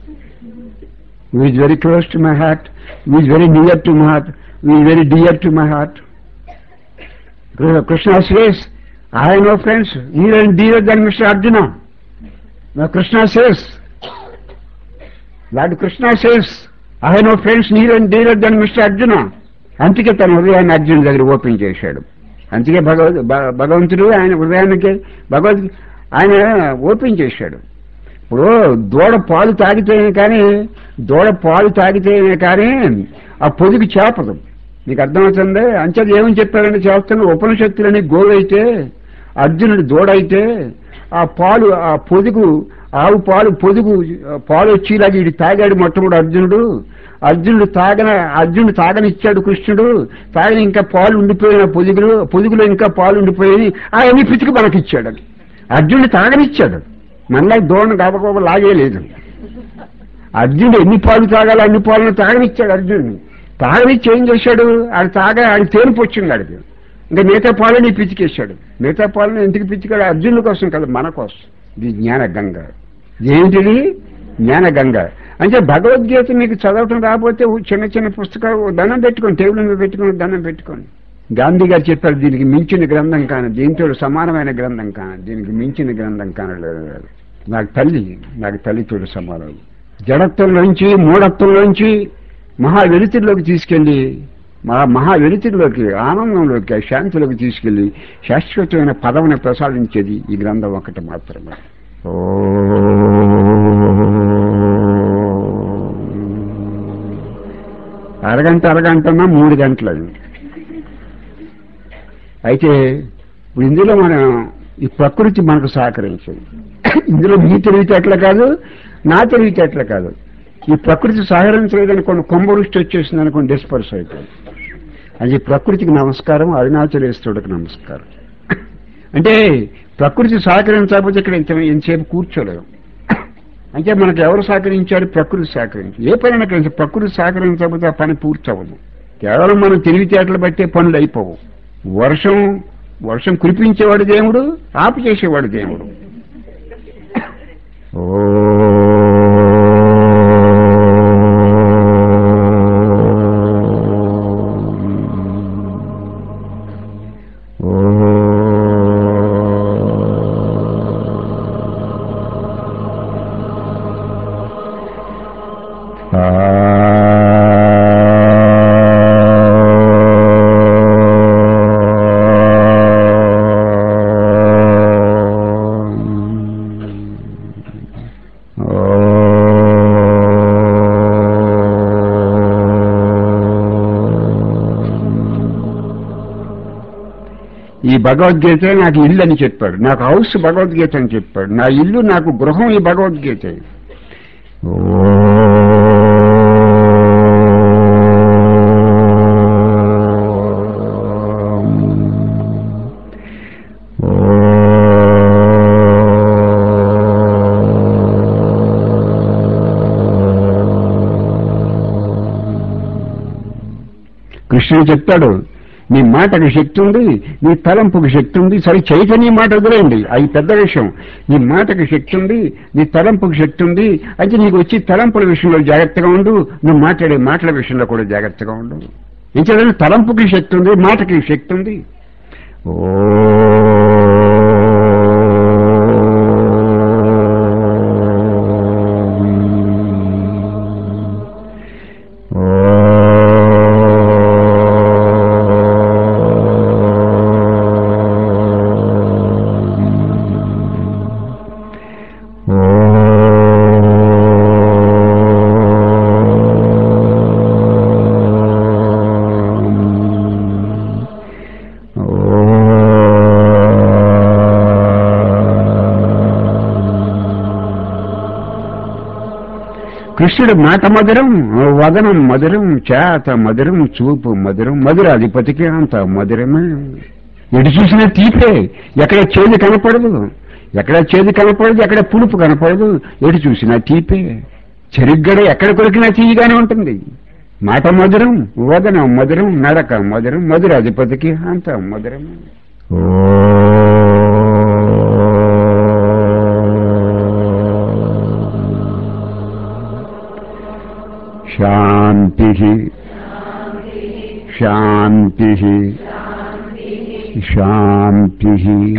is very close to my heart is very near to my heart is very dear to my heart Krishna says I know friends near and dear than mister Arjuna Krishna says lord Krishna says I know friends near and dear than mister Arjuna అందుకే తన హృదయాన్ని అర్జున్ దగ్గర open చేశాడు అందుకే భగవద్ భ- భగవంతుడు ఆయన హృదయానికి భగవద్ ఆయన ఓపెన్ చేశాడు ఇప్పుడు దూడ పాలు తాగితేనే కానీ దూడ పాలు తాగితేనే కానీ ఆ పొదుగు చేపదు నీకు అర్థమవుతుంది అంచేది ఏమని చెప్పారంటే చేస్తున్న ఉపనిషత్తులని గోవైతే అర్జునుడు దూడైతే ఆ పాలు ఆ పొదుగు ఆవు పాలు పొదుగు ఆ పాలు వచ్చేలాగా ఇది తాగాడు మొట్టమొదటి అర్జునుడు అర్జునుడు తాగన అర్జునుడు తాగనిచ్చాడు కృష్ణుడు తాగని ఇంకా పాలు ఉండిపోయిన పొదుగులు పొదుగులో ఇంకా పాలు ఉండిపోయి ఆ ఎన్ని పితికి మనకిచ్చాడు అది అర్జునుడు తాగనిచ్చాడు మనలా దూడను గబగబ లాగేలేదు అర్జునుడు ఎన్ని పాలు తాగాలి అన్ని పాలను తాగనిచ్చాడు అర్జునుడిని తాగనిచ్చి ఏం చేశాడు ఆడు తాగా ఆడు తేనిపు వచ్చింది ఆడికి ఇంకా మిగతా పాలని పిచ్చికేశాడు మిగతా పాలను ఎందుకు పిచ్చికాడు అర్జునుల కోసం కదా మన కోసం ఇది జ్ఞాన గంగ ఏంటిది జ్ఞాన గంగ అంటే భగవద్గీత మీకు చదవటం రాకపోతే ఓ చిన్న చిన్న పుస్తకాలు ఓ దండం పెట్టుకోండి టేబుల్ మీద పెట్టుకుని దండం పెట్టుకోండి గాంధీ గారు చెప్పారు దీనికి మించిన గ్రంథం కాను దీంతో సమానమైన గ్రంథం కాను దీనికి మించిన గ్రంథం కానలేదు నాకు తల్లి నాకు తల్లితోడు సమానం జడత్వంలోంచి మూఢత్వంలోంచి మహా వెలుతురులోకి తీసుకెళ్లి మా మహా వెలుతురులోకి ఆనందంలోకి ఆ శాంతిలోకి తీసుకెళ్లి శాశ్వతమైన పదవిని ప్రసాదించేది ఈ గ్రంథం ఒకటి మాత్రమే ఓ అరగంట అరగంటన్నా మూడు గంటలు అది అయితే ఇప్పుడు ఇందులో మనం ఈ ప్రకృతి మనకు సహకరించింది ఇందులో మీ తెలివితేటల కాదు నా తెలివితేటల కాదు ఈ ప్రకృతి సహకరించలేదని కొన్ని కొంబరుష్టి వచ్చేసింది అనుకోండి డిస్పర్స్ అయిపోయింది అది ప్రకృతికి నమస్కారం అరుణాచలేశ్వరుడికి నమస్కారం అంటే ప్రకృతి సహకరించకపోతే ఇక్కడ ఇంత ఎంతసేపు కూర్చోలేము అంటే మనకు ఎవరు సహకరించారు ప్రకృతి సహకరించి ఏ పని కలిసి ప్రకృతి సహకరించకపోతే ఆ పని పూర్తవదు కేవలం మనం తెలివితేటలు బట్టే పనులు అయిపోవు వర్షం వర్షం కురిపించేవాడు దేవుడు ఆపు చేసేవాడు దేవుడు ఈ భగవద్గీత నాకు ఇల్లు అని చెప్పాడు నాకు హౌస్ భగవద్గీత అని చెప్పాడు నా ఇల్లు నాకు గృహం ఈ భగవద్గీత కృష్ణుడు చెప్తాడు నీ మాటకు శక్తి ఉంది నీ తలంపుకు శక్తి ఉంది సరే చైతన్య మాట వదిలేయండి అది పెద్ద విషయం నీ మాటకు శక్తి ఉంది నీ తలంపుకు శక్తి ఉంది అయితే నీకు వచ్చి తలంపుల విషయంలో జాగ్రత్తగా ఉండు నువ్వు మాట్లాడే మాటల విషయంలో కూడా జాగ్రత్తగా ఉండు ఇంకేదైనా తలంపుకి శక్తి ఉంది మాటకి శక్తి ఉంది కృష్ణుడు మాట మధురం వదనం మధురం చేత మధురం చూపు మధురం మధురాధిపతికి అంత మధురమే ఎటు చూసినా తీపే ఎక్కడ చేదు కనపడదు ఎక్కడ చేదు కనపడదు ఎక్కడ పులుపు కనపడదు ఎటు చూసినా తీపే చెరుగ్గడ ఎక్కడ కొరికినా తీయగానే ఉంటుంది మాట మధురం వదనం మధురం నడక మధురం మధురాధిపతికి అంత మధురమే శాంతి శాంతి శాంతి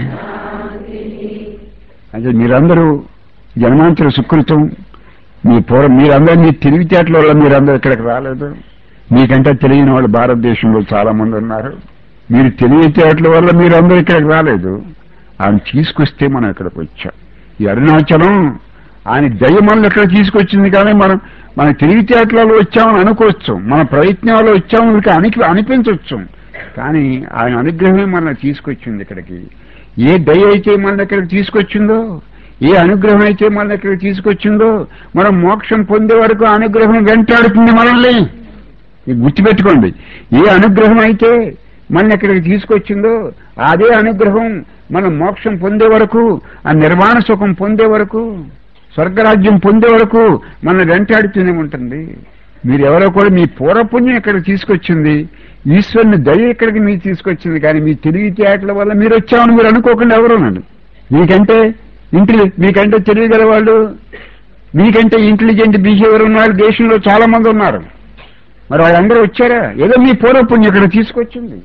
అంటే మీరందరూ జన్మాంతర సుకృతం మీ పూర్వం మీరందరూ మీ తెలివితేటల వల్ల మీరందరూ ఇక్కడికి రాలేదు మీకంటే తెలియని వాళ్ళు భారతదేశంలో చాలా మంది ఉన్నారు మీరు తెలియచేయట్ల వల్ల మీరు అందరూ ఇక్కడికి రాలేదు ఆయన తీసుకొస్తే మనం ఇక్కడికి వచ్చాం ఈ అరుణాచలం ఆయన దయ మనల్ని ఇక్కడ తీసుకొచ్చింది కానీ మనం మన తెలివితేటలలో వచ్చామని అనుకోవచ్చు మన ప్రయత్నాలు వచ్చామని అనికి అనిపించవచ్చు కానీ ఆయన అనుగ్రహమే మనల్ని తీసుకొచ్చింది ఇక్కడికి ఏ దయ అయితే మన ఇక్కడికి తీసుకొచ్చిందో ఏ అనుగ్రహం అయితే మన ఇక్కడికి తీసుకొచ్చిందో మనం మోక్షం పొందే వరకు ఆ అనుగ్రహం వెంటాడుతుంది మనల్ని ఇది గుర్తుపెట్టుకోండి ఏ అనుగ్రహం అయితే మన ఇక్కడికి తీసుకొచ్చిందో అదే అనుగ్రహం మనం మోక్షం పొందే వరకు ఆ నిర్వాణ సుఖం పొందే వరకు స్వర్గరాజ్యం పొందే వరకు మన వెంటాడుతూనే ఉంటుంది మీరు ఎవరో కూడా మీ పూర్వపుణ్యం ఇక్కడికి తీసుకొచ్చింది ఈశ్వరుని దయ ఇక్కడికి మీరు తీసుకొచ్చింది కానీ మీ తెలివితేటల వల్ల మీరు వచ్చామని మీరు అనుకోకుండా ఎవరున్నాడు మీకంటే ఇంటెలి మీకంటే తెలియగల వాళ్ళు మీకంటే ఇంటెలిజెంట్ బిహేవియర్ ఉన్న వాళ్ళు దేశంలో చాలా మంది ఉన్నారు మరి వాళ్ళందరూ వచ్చారా ఏదో మీ పూర్వపుణ్యం ఇక్కడ తీసుకొచ్చింది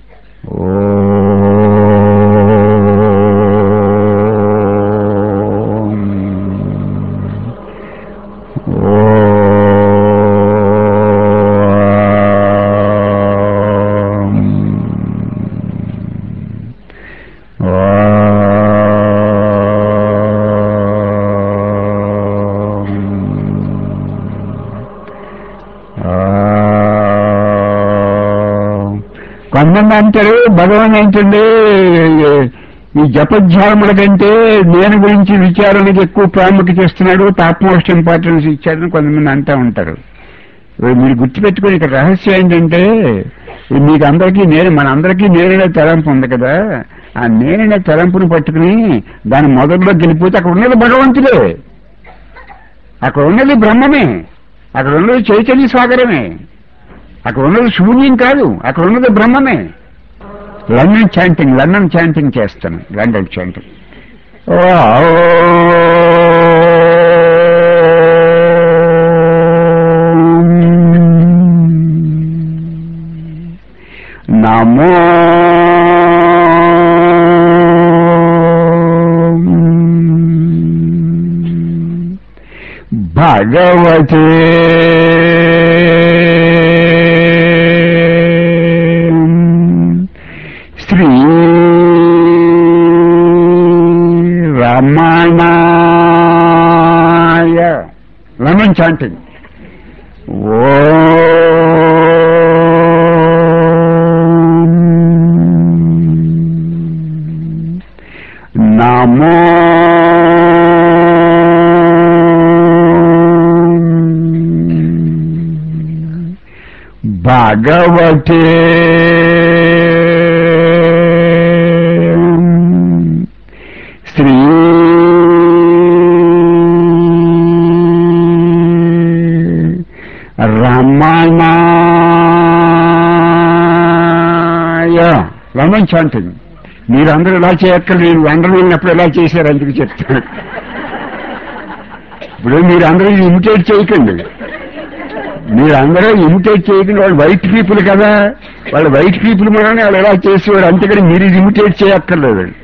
కొంతమంది అంటారు భగవాన్ ఏంటండి ఈ జపధ్యానముల కంటే నేను గురించి విచారణకి ఎక్కువ ప్రాముఖ్యత ఇస్తున్నాడు టాప్ మోస్ట్ ఇంపార్టెన్స్ ఇచ్చాడని కొంతమంది అంటా ఉంటారు మీరు గుర్తుపెట్టుకుని ఇక్కడ రహస్యం ఏంటంటే మీకు అందరికీ నేను మన అందరికీ నేననే తలంపు ఉంది కదా ఆ నేననే తలంపుని పట్టుకుని దాని మొదల్లో గెలిపోతే అక్కడ ఉన్నది భగవంతుడే అక్కడ ఉన్నది బ్రహ్మమే అక్కడ ఉన్నది చైతన్య సాగరమే అక్కడ ఉన్నది శూన్యం కాదు అక్కడ ఉన్నది బ్రహ్మమే లండన్ చాంటింగ్ లండన్ చాంటింగ్ చేస్తాను లండన్ చాంటింగ్ నమో భగవతే శ్రీ రమణాయ లమన్ చాంటింగ్ ఓ నమో భగవతే శ్రీ రమణాయ రమణ్ చాంటింగ్ మీరందరూ ఇలా చేయక్కర్ నేను లండన్ వెళ్ళినప్పుడు ఎలా చేశారు అందుకు చెప్తాను ఇప్పుడు మీరందరూ ఇమిటేట్ చేయకండి మీరందరూ ఇమిటేట్ చేయకండి వాళ్ళు వైట్ పీపుల్ కదా వాళ్ళు వైట్ పీపుల్ మనని వాళ్ళు ఎలా చేసేవారు అంతేకాని మీరు ఇమిటేట్ చేయక్కర్లేదు